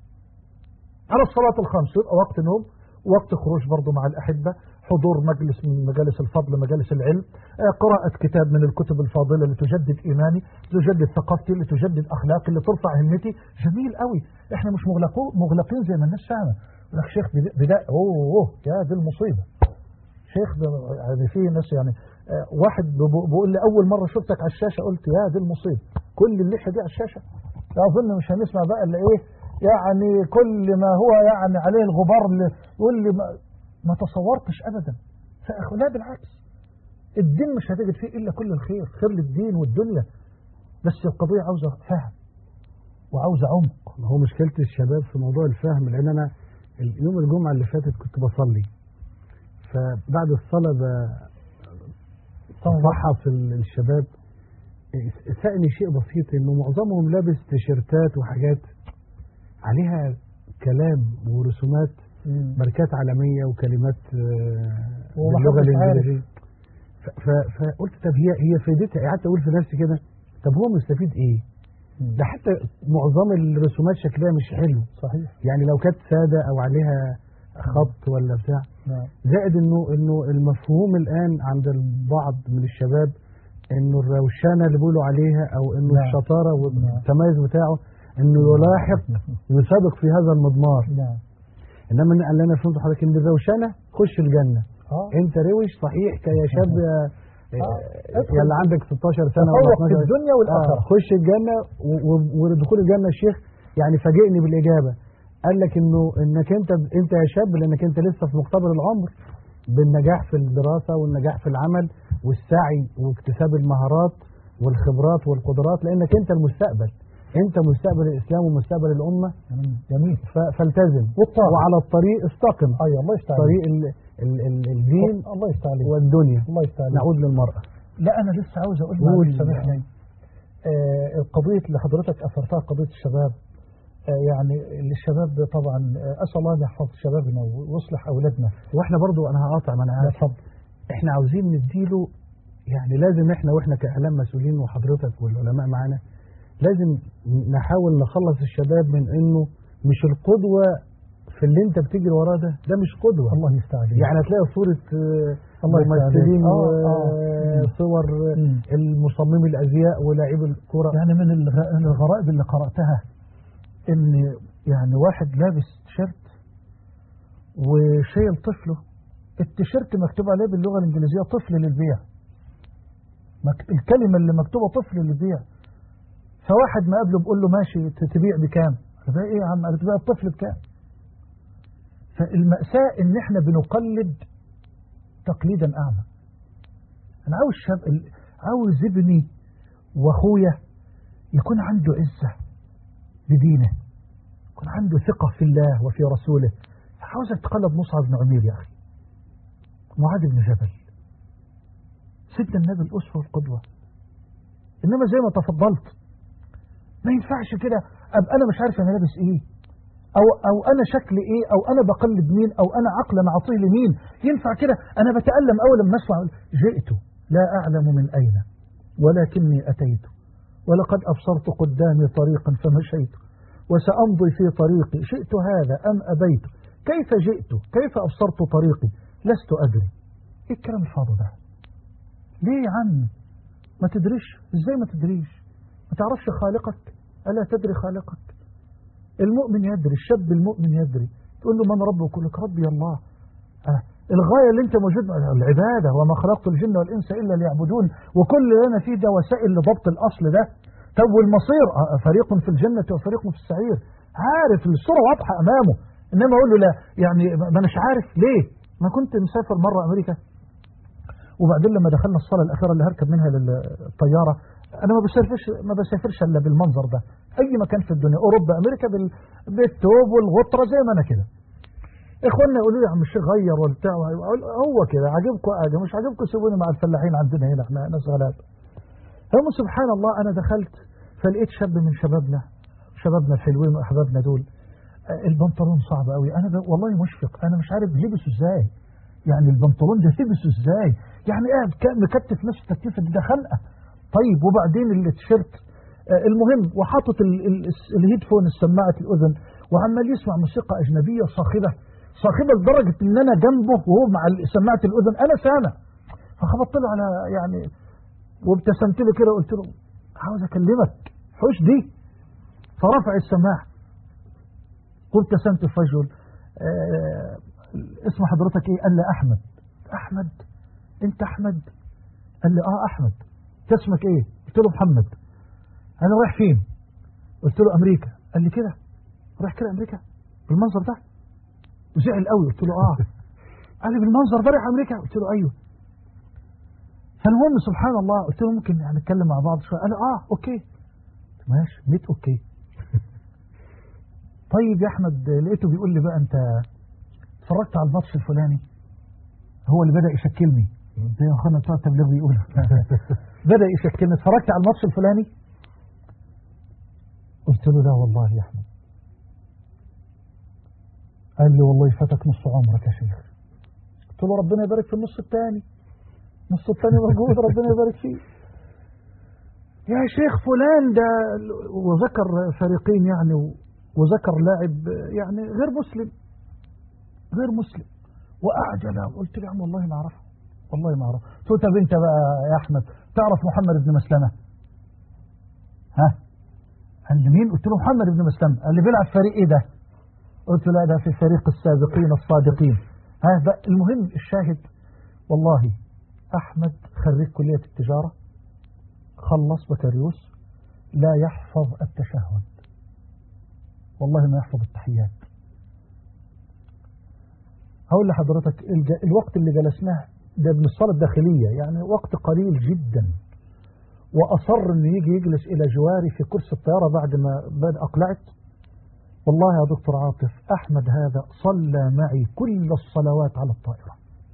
على الصلوات الخمس يبقى وقت نوم وقت خروج برضه مع الأحبة حضور مجلس من مجالس الفضل مجالس العلم آه، قراءة كتاب من الكتب الفاضلة لتجدد إيماني لتجدد ثقافتي لتجدد أخلاقي لترفع همتي جميل قوي احنا مش مغلقو- مغلقين زي ما الناس فاهمة يقول لك شيخ بدا- بداية اوه اوه يا دي المصيبة شيخ ده يعني في ناس يعني آه، واحد بيقو- بيقول لي اول مره شفتك على الشاشه قلت يا دي المصيبه كل اللحيه دي على الشاشه اظن مش هنسمع بقى الا ايه يعني كل ما هو يعني عليه الغبار اللي يقول لي ما, ما تصورتش ابدا فأخ- لا بالعكس الدين مش هتجد فيه الا كل الخير خير للدين والدنيا بس القضيه عاوزه فهم وعاوزه عمق ما هو مشكلة الشباب في موضوع الفهم لأن أنا يوم الجمعة اللي فاتت كنت بصلي فبعد الصلاة ب- بفحص ال- الشباب سألني شيء بسيط إنه معظمهم لابس تيشيرتات وحاجات عليها كلام ورسومات مم. ماركات عالميه وكلمات آه، وما باللغه حدش عارف. الانجليزيه ف- ف- فقلت طب هي هي فايدتها قعدت اقول في نفسي كده طب هو مستفيد ايه؟ مم. ده حتى معظم الرسومات شكلها مش حلو صحيح يعني لو كانت ساده او عليها خط ولا بتاع نعم زائد انه انه المفهوم الان عند البعض من الشباب انه الروشنه اللي بيقولوا عليها او انه نعم. الشطاره والتميز بتاعه انه يلاحق يسابق في هذا المضمار نعم انما أنا- اللي انا فهمته حضرتك ان الروشنه خش الجنه اه انت روش صحيح يا شاب يا آه. يا اللي عندك 16 سنه ولا تفوق في 12 الدنيا والآخرة. آه. خش الجنه و- و- ودخول الجنه الشيخ يعني فاجئني بالاجابه قال لك انه انك انت انت يا شاب لانك انت لسه في مقتبل العمر بالنجاح في الدراسه والنجاح في العمل والسعي واكتساب المهارات والخبرات والقدرات لانك انت المستقبل انت مستقبل الاسلام ومستقبل الامه جميل ف- فالتزم والطاعة. وعلى الطريق استقم اي الله يستعين طريق ال ال ال الدين الله يستعين والدنيا الله يستعين نعود للمرأة لا انا لسه عاوز اقول قول. معلش سامحني آه القضيه اللي حضرتك اثرتها قضيه الشباب آه يعني الشباب طبعا آه اسال الله ان يحفظ شبابنا ويصلح اولادنا واحنا برضو انا هقاطع ما انا لا عارف اتفضل احنا عاوزين نديله يعني لازم احنا واحنا كاعلام مسؤولين وحضرتك والعلماء معانا لازم نحاول نخلص الشباب من انه مش القدوة في اللي انت بتجري وراه ده ده مش قدوة الله يستعين يعني هتلاقي صورة آه، الله يستر عليك. ممثلين آه، آه. وصور مم. المصممي الازياء ولاعيب الكرة يعني من الغ- من الغرائب اللي قراتها ان يعني واحد لابس تيشيرت وشايل طفله التيشيرت مكتوب عليه باللغه الانجليزيه طفل للبيع مك- الكلمه اللي مكتوبه طفل للبيع فواحد ما قبله بيقول له ماشي ت- تبيع بكام؟ قال له ايه يا عم؟ قال تبيع الطفل بكام؟ فالمأساة ان احنا بنقلد تقليدا اعمى انا عاوز شاب ال- عاوز ابني واخويا يكون عنده عزة بدينه يكون عنده ثقة في الله وفي رسوله عاوزك تقلد مصعب بن عمير يا أخي معاذ بن جبل سيدنا النبي الأسوة والقدوة إنما زي ما تفضلت ما ينفعش كده أبقى أنا مش عارف أنا لابس إيه أو أو أنا شكلي إيه أو أنا بقلد مين أو أنا عقل معطيه لمين ينفع كده أنا بتألم أول لما أسمع جئت لا أعلم من أين ولكني أتيت ولقد أبصرت قدامي طريقا فمشيت وسأمضي في طريقي شئت هذا أم أبيت كيف جئت كيف أبصرت طريقي لست أدري إيه الكلام الفاضي ده ليه يا عم ما تدريش إزاي ما تدريش ما تعرفش خالقك ألا تدري خالقك المؤمن يدري الشاب المؤمن يدري تقول له من ربك يقول لك ربي الله آه. الغاية اللي انت موجود العبادة وما خلقت الجن والإنس إلا ليعبدون وكل اللي أنا فيه ده وسائل لضبط الأصل ده طب والمصير آه، فريق في الجنة وفريق في السعير عارف الصورة واضحة أمامه إنما أقول له لا يعني ما أناش عارف ليه ما كنت مسافر مرة أمريكا وبعدين لما دخلنا الصالة الأخيرة اللي هركب منها للطيارة أنا ما بسافرش ما بسافرش إلا بالمنظر ده أي مكان في الدنيا أوروبا أمريكا بال- بالثوب والغطرة زي ما أنا كده اخواننا يقولوا لي يا عم الشيخ غير وبتاع أقول هو كده عاجبكم حاجه مش عاجبكم سيبوني مع الفلاحين عندنا هنا احنا ناس غلاب هم سبحان الله انا دخلت فلقيت شاب من شبابنا شبابنا الحلوين واحبابنا دول آه، البنطلون صعب قوي انا ب... والله مشفق انا مش عارف لبسه ازاي يعني البنطلون ده لبسه ازاي يعني قاعد ك- مكتف نفسه تكتيفه دي ده خنقه طيب وبعدين التيشيرت آه، المهم وحاطط ال- ال- الس- الهيدفون السماعه الاذن وعمال يسمع موسيقى اجنبيه صاخبه صاخبه لدرجه ان انا جنبه وهو مع ال- سماعه الاذن انا سامع فخبطت له على يعني وابتسمت له كده وقلت له عاوز اكلمك حوش دي فرفع السماعه وابتسمت في وجهه آه اسم حضرتك ايه؟ قال لي احمد احمد انت احمد؟ قال لي اه احمد أنت اسمك ايه؟ قلت له محمد انا رايح فين؟ قلت له امريكا قال لي كده رايح كده امريكا بالمنظر ده وزعل قوي قلت له اه قال لي بالمنظر ده رايح امريكا قلت له ايوه فالمهم سبحان الله قلت له ممكن يعني نتكلم مع بعض شويه قال لي اه اوكي ماشي ميت اوكي طيب يا احمد لقيته بيقول لي بقى انت اتفرجت على الماتش الفلاني هو اللي بدا يشكلني زي ما اخونا بتوع التبليغ بيقولوا بدا يشكلني اتفرجت على الماتش الفلاني قلت له لا والله يا احمد قال لي والله فاتك نص عمرك يا شيخ قلت له ربنا يبارك في النص الثاني النص الثاني موجود ربنا يبارك فيه يا شيخ فلان ده وذكر فريقين يعني وذكر لاعب يعني غير مسلم غير مسلم وقعد يلعب قلت له يا عم والله ما اعرفه والله ما اعرفه قلت له طب انت بقى يا احمد تعرف محمد بن مسلمه ها قال لي مين قلت له محمد بن مسلمه قال لي بيلعب فريق ايه ده قلت له لا ده في فريق السابقين الصادقين هذا المهم الشاهد والله احمد خريج كليه التجاره خلص بكالوريوس لا يحفظ التشهد والله ما يحفظ التحيات هقول لحضرتك الج- الوقت اللي جلسناه ده من الصلاة الداخلية يعني وقت قليل جدا وأصر أن يجي يجلس إلى جواري في كرسي الطيارة بعد ما بد أقلعت والله يا دكتور عاطف أحمد هذا صلى معي كل الصلوات على الطائرة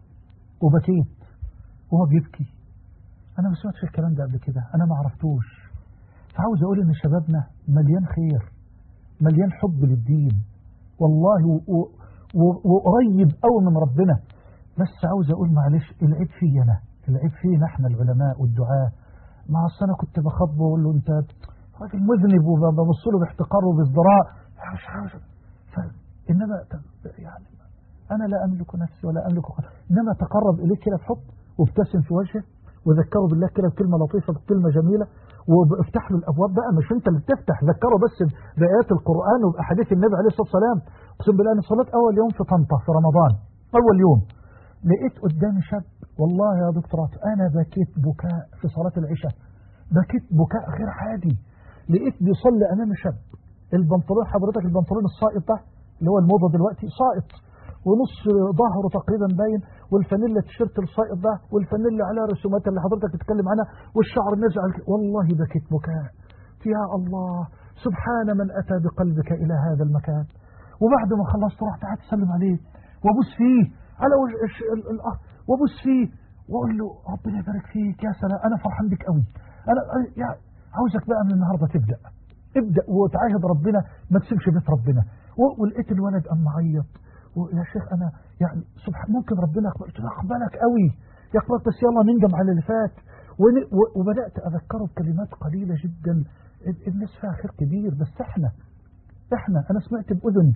وبكيت وهو بيبكي أنا ما سمعتش الكلام ده قبل كده أنا ما عرفتوش فعاوز أقول إن شبابنا مليان خير مليان حب للدين والله و- و- و- وقريب قوي من ربنا بس عاوز أقول معلش العيب فيا أنا العيب فينا احنا العلماء والدعاء ما أصل أنا كنت بخاطبه وأقول له أنت راجل مذنب وببص له باحتقار وبازدراء أنا مش عاوز ف- إنما ت- يعني أنا لا أملك نفسي ولا أملك خ- إنما تقرب إليك كده بحب وابتسم في وجهه وذكره بالله كده بكلمة لطيفة بكلمة جميلة وافتح له الأبواب بقى مش أنت اللي بتفتح ذكره بس بآيات القرآن وبأحاديث النبي عليه الصلاة والسلام أقسم بالله أنا صليت أول يوم في طنطا في رمضان أول يوم لقيت قدامي شاب والله يا دكتور عاطف أنا بكيت بكاء في صلاة العشاء بكيت بكاء غير عادي لقيت بيصلي أمام شاب البنطلون حضرتك البنطلون السائط ده اللي هو الموضة دلوقتي سائط ونص ظهره تقريبا باين والفانيلا التيشيرت السائط ده والفانيلا عليها رسومات اللي حضرتك بتتكلم عنها والشعر نزع والله بكيت بكاء يا الله سبحان من أتى بقلبك إلى هذا المكان وبعد ما خلصت رحت قعدت أسلم عليه وأبوس فيه على وجه الش- ال- الأرض وأبوس فيه وأقول له ربنا يبارك فيك يا سلام أنا فرحان بك قوي أنا أنا- يا عاوزك بقى من النهارده تبدأ ابدأ وتعاهد ربنا ما تسيبش بيت ربنا و- ولقيت الولد قام معيط ويا شيخ أنا يعني سبحان ممكن ربنا يقبل قلت له يقبلك قوي يقبلك بس يلا نندم على اللي فات ون- و- وبدأت أذكره بكلمات قليلة جدا ال- الناس فيها خير كبير بس احنا احنا أنا سمعت بأذني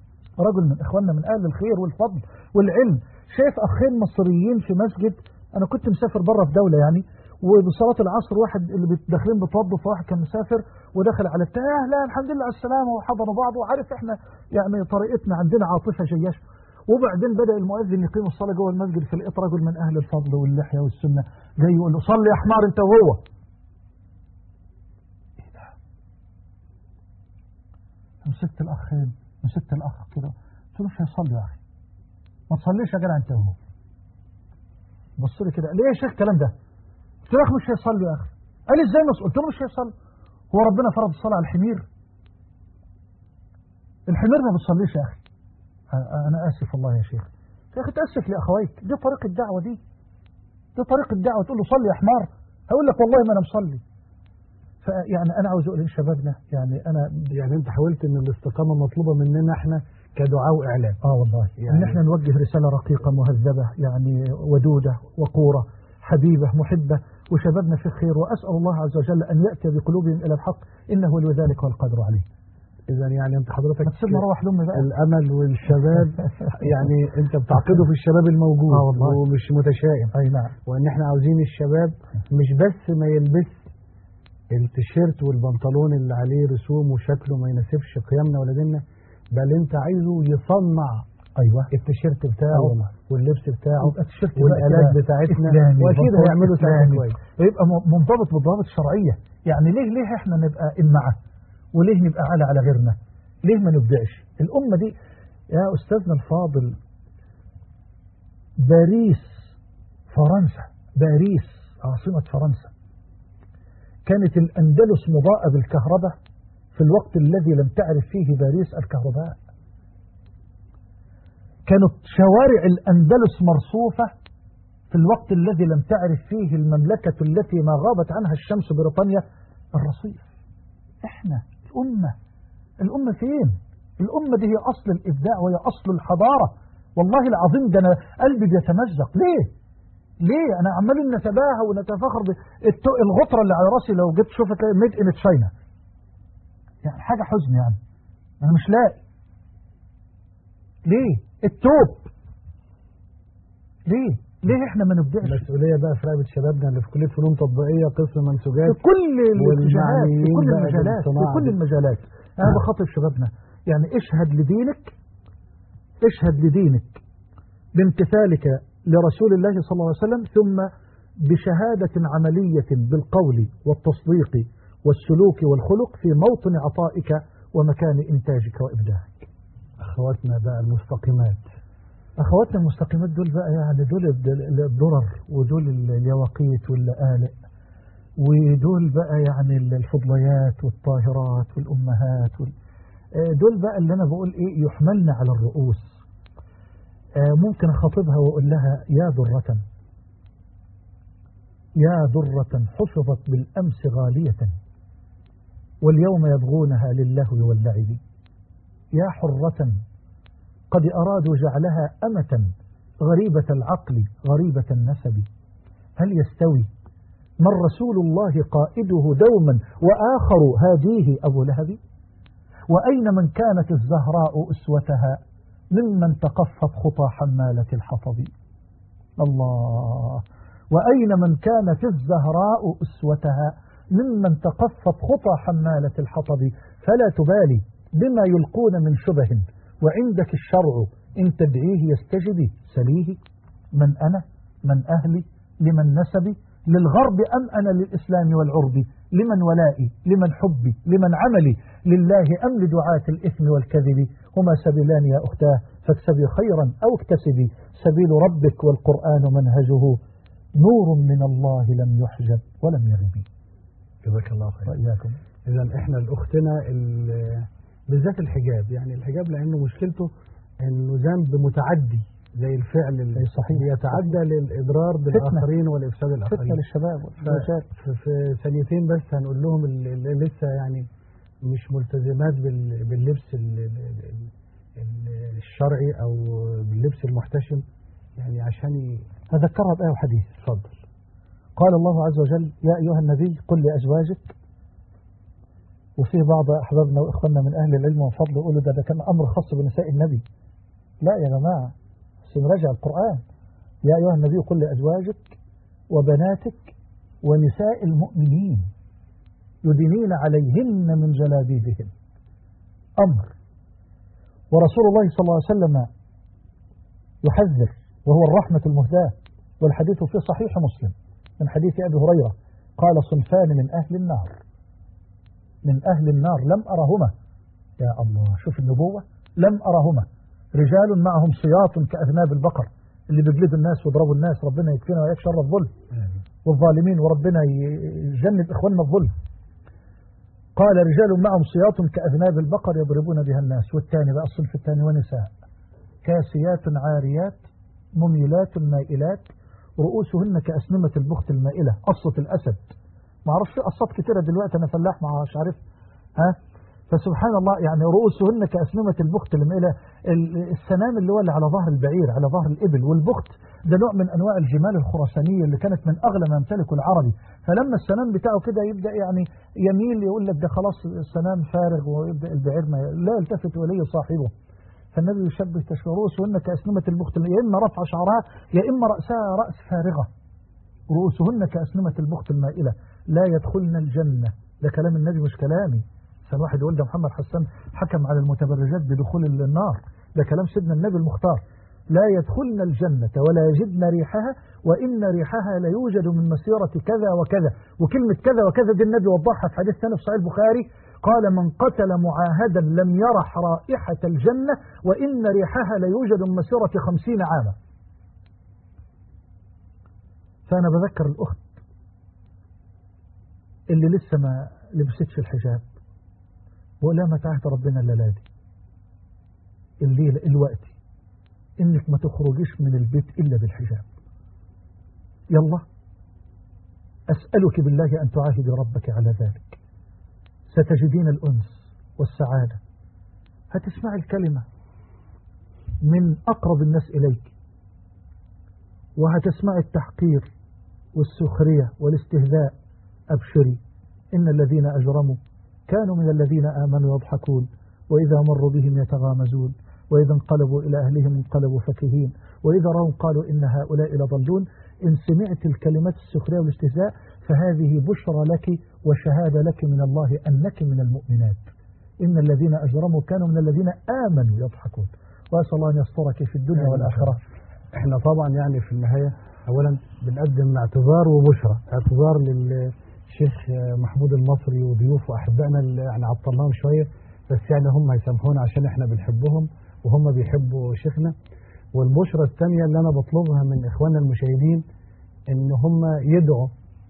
رجل من إخواننا من أهل الخير والفضل والعلم شايف أخين مصريين في مسجد أنا كنت مسافر بره في دولة يعني وبصلاة العصر واحد اللي بت- داخلين بتوضوا فواحد كان مسافر ودخل على التاني أهلا الحمد لله على السلامة وحضنوا بعض وعارف احنا يعني طريقتنا عندنا عاطفة جياش وبعدين بدأ المؤذن يقيم الصلاة جوه المسجد في لقيت رجل من أهل الفضل واللحية والسنة جاي يقول له صلي يا حمار أنت وهو إيه ده؟ مسكت الأخين مسكت الأخ كده قلت له مش هيصلي يا أخي ما تصليش يا جدع أنت وهو بص لي كده ليه يا شيخ الكلام ده؟ قلت له يا أخي مش هيصلي يا أخي قال لي إزاي مش قلت له مش هيصلي هو ربنا فرض الصلاة على الحمير الحمير ما بتصليش يا أخي أ- أنا آسف والله يا شيخ يا أخي تأسف لأخويك دي طريق الدعوة دي دي طريق الدعوة تقول له صلي يا حمار هقول لك والله ما أنا مصلي فيعني أنا عاوز أقول لشبابنا يعني أنا يعني انت حاولت ان الاستقامة مطلوبة مننا احنا كدعاء واعلام اه والله يعني ان يعني- احنا نوجه رسالة رقيقة مهذبة يعني ودودة وقورة حبيبة محبة وشبابنا في خير وأسأل الله عز وجل أن يأتي بقلوبهم إلى الحق إنه ولي ذلك والقدر عليه اذا يعني انت حضرتك ما تسيبنا نروح لأمي بقى الامل والشباب يعني انت بتعقده في الشباب الموجود آه والله. ومش متشائم أي نعم وان احنا عاوزين الشباب مش بس ما يلبس التيشيرت والبنطلون اللي عليه رسوم وشكله ما يناسبش قيمنا ولا ديننا بل انت عايزه يصنع أيوة التيشيرت آه بتاعه والله. واللبس بتاعه يبقى التيشيرت بقى والآلات كده بتاعتنا إسلامي واكيد وبنطلون هيعملوا سعر إسلامي. كويس ويبقى م- منضبط بالضوابط الشرعية يعني ليه ليه احنا نبقى إمعة وليه نبقى على على غيرنا ليه ما نبدعش الأمة دي يا أستاذنا الفاضل باريس فرنسا باريس عاصمة فرنسا كانت الأندلس مضاءة بالكهرباء في الوقت الذي لم تعرف فيه باريس الكهرباء كانت شوارع الأندلس مرصوفة في الوقت الذي لم تعرف فيه المملكة التي ما غابت عنها الشمس بريطانيا الرصيف احنا الأمة الأمة فين الأمة دي هي أصل الإبداع وهي أصل الحضارة والله العظيم ده أنا قلبي بيتمزق ليه ليه أنا عمالين نتباهى ونتفاخر ب- الت- الغطرة اللي على راسي لو جيت شوفها تلاقي ميد إن تشاينا يعني حاجة حزن يعني أنا مش لاقي ليه التوب ليه ليه احنا ما نبدعش المسؤولية بقى في رقبة شبابنا اللي في كلية فنون تطبيقية قسم منسوجات في كل الاتجاهات في والمعنيين كل بقى المجالات في بالصناعة كل دي. المجالات انا بخاطب شبابنا يعني اشهد لدينك اشهد لدينك بامتثالك لرسول الله صلى الله عليه وسلم ثم بشهادة عملية بالقول والتصديق والسلوك والخلق في موطن عطائك ومكان إنتاجك وإبداعك أخواتنا بقى المستقيمات أخواتنا المستقيمات دول بقى يعني دول الد- الدرر ودول ال- اليواقيت واللآلئ ودول بقى يعني ال- الفضليات والطاهرات والأمهات وال... آه، دول بقى اللي أنا بقول إيه يحملن على الرؤوس آه، ممكن أخاطبها وأقول لها يا درة يا درة حفظت بالأمس غالية واليوم يبغونها للهو واللعب يا حرة قد أرادوا جعلها أمة غريبة العقل غريبة النسب هل يستوي من رسول الله قائده دوما وآخر هاديه أبو لهب وأين من كانت الزهراء أسوتها ممن تقفت خطى حمالة الحطب الله وأين من كانت الزهراء أسوتها ممن تقفت خطى حمالة الحطب فلا تبالي بما يلقون من شبه وعندك الشرع إن تدعيه يستجب سليه من أنا من أهلي لمن نسبي للغرب أم أنا للإسلام والعرب لمن ولائي لمن حبي لمن عملي لله أم لدعاة الإثم والكذب هما سبيلان يا أختاه فاكسبي خيرا أو اكتسبي سبيل ربك والقرآن منهجه نور من الله لم يحجب ولم يغب جزاك الله خير وإياكم إذا إحنا لأختنا ال- بالذات الحجاب يعني الحجاب لأنه مشكلته إنه ذنب متعدي زي الفعل اللي أي صحيح. يتعدى للإضرار بالآخرين والإفساد فتنة الآخرين للشباب والشباب في في ثانيتين بس هنقول لهم اللي اللي لسه يعني مش ملتزمات بال- باللبس ال- ال- ال- ال- الشرعي او باللبس المحتشم يعني عشان ي- أذكرها بآية وحديث اتفضل قال الله عز وجل يا أيها النبي قل لأزواجك وفيه بعض أحبابنا وإخواننا من أهل العلم والفضل يقولوا ده, ده كان أمر خاص بنساء النبي لا يا جماعة سنراجع القرآن يا أيها النبي قل لأزواجك وبناتك ونساء المؤمنين يدنين عليهن من جلابيبهن أمر ورسول الله صلى الله عليه وسلم يحذر وهو الرحمة المهداة والحديث في صحيح مسلم من حديث أبي هريرة قال صنفان من أهل النار من أهل النار لم أرهما يا الله شوف النبوة لم أرهما رجال معهم سياط كأذناب البقر اللي بيجلدوا الناس ويضربوا الناس ربنا يكفينا وياك شر الظلم والظالمين وربنا يجنب إخواننا الظلم قال رجال معهم سياط كأذناب البقر يضربون بها الناس والثاني بقى الصنف الثاني ونساء كاسيات عاريات مميلات مائلات رؤوسهن كأسنمة البخت المائلة قصة الأسد ما اعرفش قصات كتيرة دلوقتي أنا فلاح ما مش عارف ها فسبحان الله يعني رؤوسهن كأسنمة البخت المائلة ال- السنام اللي هو اللي على ظهر البعير على ظهر الإبل والبخت ده نوع من أنواع الجمال الخرسانية اللي كانت من أغلى ما يمتلكه العربي فلما السنام بتاعه كده يبدأ يعني يميل يقول لك ده خلاص السنام فارغ ويبدأ البعير ما لا يلتفت إليه صاحبه فالنبي يشبه تشبه رؤوسهن كأسنمة البخت يا إما رفع شعرها يا إما رأسها رأس فارغة رؤوسهن كأسنمة البخت المائلة لا يدخلن الجنة ده كلام النبي مش كلامي عشان واحد يقول ده محمد حسان حكم على المتبرجات بدخول النار ده كلام سيدنا النبي المختار لا يدخلن الجنة ولا يجدن ريحها وإن ريحها لا يوجد من مسيرة كذا وكذا وكلمة كذا وكذا دي النبي وضحها في حديث ثاني في صحيح البخاري قال من قتل معاهدا لم يرح رائحة الجنة وإن ريحها لا يوجد من مسيرة خمسين عاما فأنا بذكر الأخت اللي لسه ما لبستش الحجاب ولا ما تعهد ربنا الليلة دي الليلة الوقت إنك ما تخرجيش من البيت إلا بالحجاب يلا أسألك بالله أن تعاهدي ربك على ذلك ستجدين الأنس والسعادة هتسمع الكلمة من أقرب الناس إليك وهتسمع التحقير والسخرية والاستهزاء أبشري إن الذين أجرموا كانوا من الذين آمنوا يضحكون وإذا مروا بهم يتغامزون وإذا انقلبوا إلى أهلهم انقلبوا فكهين وإذا رأوا قالوا إن هؤلاء لضلون إن سمعت الكلمات السخرية والاستهزاء فهذه بشرى لك وشهادة لك من الله أنك من المؤمنات إن الذين أجرموا كانوا من الذين آمنوا يضحكون وأسأل الله أن يسترك في الدنيا والآخرة احنا طبعا يعني في النهاية اولا بنقدم اعتذار وبشرى اعتذار للشيخ محمود المصري وضيوفه واحبائنا اللي يعني عطلناهم شوية بس يعني هم هيسامحونا عشان احنا بنحبهم وهم بيحبوا شيخنا والبشرى الثانية اللي انا بطلبها من اخواننا المشاهدين ان هم يدعوا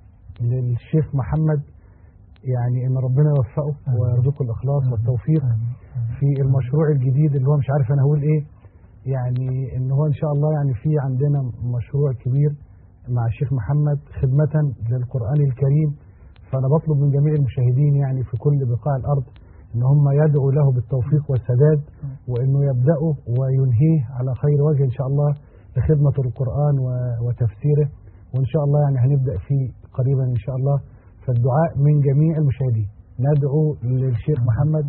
للشيخ محمد يعني ان ربنا يوفقه ويرزقه الاخلاص والتوفيق في المشروع الجديد اللي هو مش عارف انا هقول ايه يعني ان هو ان شاء الله يعني في عندنا مشروع كبير مع الشيخ محمد خدمة للقرآن الكريم فانا بطلب من جميع المشاهدين يعني في كل بقاع الارض ان هم يدعوا له بالتوفيق والسداد وانه يبدأوا وينهيه على خير وجه ان شاء الله لخدمة القرآن و- وتفسيره وان شاء الله يعني هنبدأ فيه قريبا ان شاء الله فالدعاء من جميع المشاهدين ندعو للشيخ محمد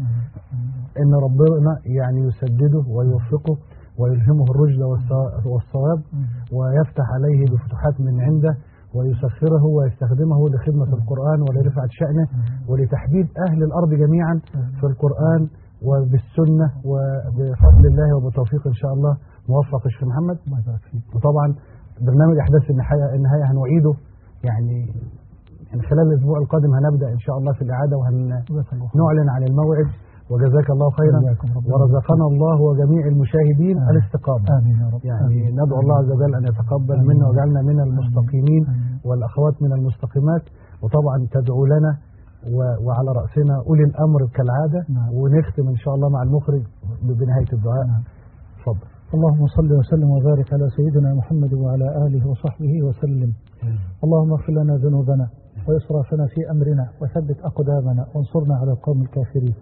ان ربنا يعني يسدده ويوفقه ويلهمه الرشد والص- والصواب ويفتح عليه بفتوحات من عنده ويسخره ويستخدمه لخدمة القرآن ولرفعة شأنه ولتحبيب أهل الأرض جميعا في القرآن وبالسنة وبفضل الله وبتوفيق إن شاء الله موفق الشيخ محمد وطبعا برنامج أحداث النهاية النهاية هنعيده يعني يعني خلال الأسبوع القادم هنبدأ إن شاء الله في الإعادة وهنعلن عن الموعد وجزاك الله خيرا وإياكم ربنا ورزقنا الله وجميع المشاهدين آمين. الاستقامة آمين يا رب يعني آمين. ندعو الله عز وجل أن يتقبل آمين. منا ويجعلنا من المستقيمين آمين. والأخوات من المستقيمات وطبعا تدعو لنا و- وعلى رأسنا أولي الأمر كالعادة نعم. ونختم إن شاء الله مع المخرج بنهاية الدعاء نعم. اتفضل اللهم صل وسلم وبارك على سيدنا محمد وعلى آله وصحبه وسلم اللهم اغفر لنا ذنوبنا وإسرافنا في أمرنا وثبت أقدامنا وانصرنا على القوم الكافرين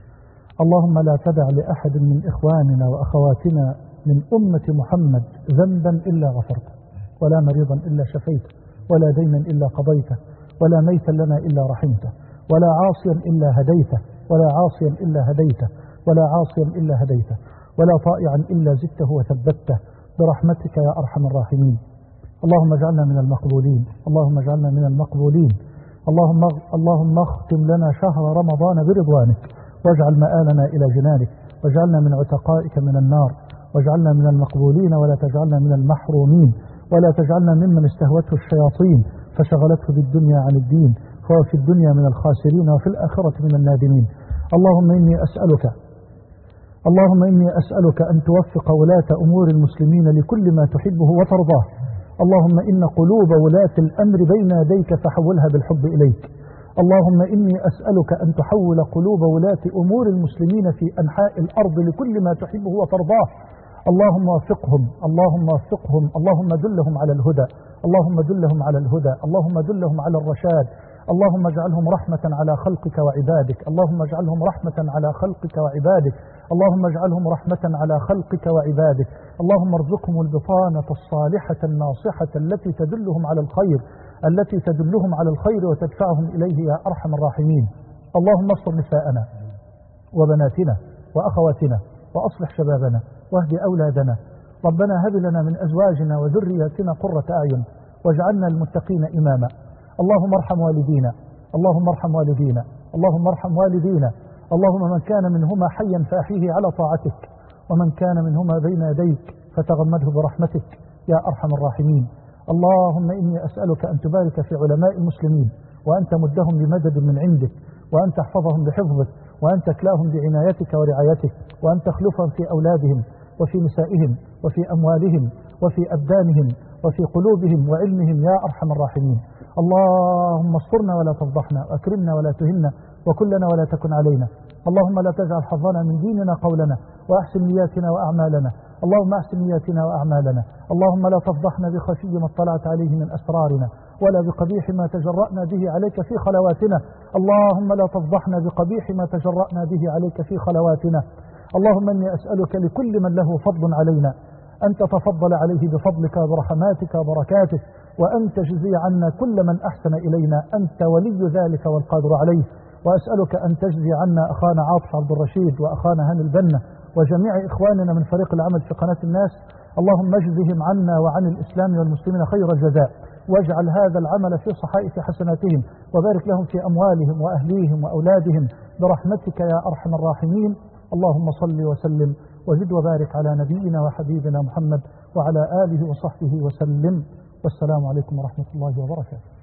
اللهم لا تدع لأحد من إخواننا وأخواتنا من أمة محمد ذنبا إلا غفرته ولا مريضا إلا شفيته ولا دينا إلا قضيته ولا ميتا لنا إلا رحمته ولا عاصيا إلا هديته ولا عاصيا إلا هديته ولا عاصيا إلا هديته ولا طائعا إلا زدته وثبته برحمتك يا أرحم الراحمين اللهم اجعلنا من المقبولين اللهم اجعلنا من المقبولين اللهم اللهم اختم لنا شهر رمضان برضوانك واجعل مآلنا إلى جنانك واجعلنا من عتقائك من النار واجعلنا من المقبولين ولا تجعلنا من المحرومين ولا تجعلنا ممن استهوته الشياطين فشغلته بالدنيا عن الدين فهو في الدنيا من الخاسرين وفي الآخرة من النادمين اللهم إني أسألك اللهم إني أسألك أن توفق ولاة أمور المسلمين لكل ما تحبه وترضاه اللهم إن قلوب ولاة الأمر بين يديك فحولها بالحب إليك اللهم إني أسألك أن تحول قلوب ولاة أمور المسلمين في أنحاء الأرض لكل ما تحبه وترضاه اللهم وفقهم اللهم وفقهم اللهم دلهم على الهدى اللهم دلهم على الهدى اللهم دلهم على الرشاد اللهم اجعلهم رحمة على خلقك وعبادك اللهم اجعلهم رحمة على خلقك وعبادك اللهم اجعلهم رحمة على خلقك وعبادك اللهم ارزقهم البطانة الصالحة الناصحة التي تدلهم على الخير التي تدلهم على الخير وتدفعهم إليه يا أرحم الراحمين اللهم استر نساءنا وبناتنا وأخواتنا وأصلح شبابنا واهد أولادنا ربنا هب لنا من أزواجنا وذرياتنا قرة أعين واجعلنا المتقين إماما اللهم ارحم والدينا اللهم ارحم والدينا اللهم ارحم والدينا اللهم من كان منهما حيا فأحيه على طاعتك ومن كان منهما بين يديك فتغمده برحمتك يا أرحم الراحمين اللهم إني أسألك أن تبارك في علماء المسلمين وأن تمدهم بمدد من عندك وأن تحفظهم بحفظك وأن تكلاهم بعنايتك ورعايتك وأن تخلفهم في أولادهم وفي نسائهم وفي أموالهم وفي أبدانهم وفي قلوبهم وعلمهم يا أرحم الراحمين اللهم استرنا ولا تفضحنا وأكرمنا ولا تهنا وكلنا ولا تكن علينا اللهم لا تجعل حظنا من ديننا قولنا وأحسن نياتنا وأعمالنا اللهم أحسن نياتنا وأعمالنا اللهم لا تفضحنا بخفي ما اطلعت عليه من أسرارنا ولا بقبيح ما تجرأنا به عليك في خلواتنا اللهم لا تفضحنا بقبيح ما تجرأنا به عليك في خلواتنا اللهم إني أسألك لكل من له فضل علينا أن تتفضل عليه بفضلك وبرحماتك وبركاتك وأن تجزي عنا كل من أحسن إلينا أنت ولي ذلك والقادر عليه وأسألك أن تجزي عنا أخانا عاطف عبد الرشيد وأخانا هاني البنا وجميع إخواننا من فريق العمل في قناة الناس اللهم اجزهم عنا وعن الإسلام والمسلمين خير الجزاء واجعل هذا العمل في صحائف حسناتهم وبارك لهم في أموالهم وأهليهم وأولادهم برحمتك يا أرحم الراحمين اللهم صل وسلم وزد وبارك على نبينا وحبيبنا محمد وعلى آله وصحبه وسلم والسلام عليكم ورحمة الله وبركاته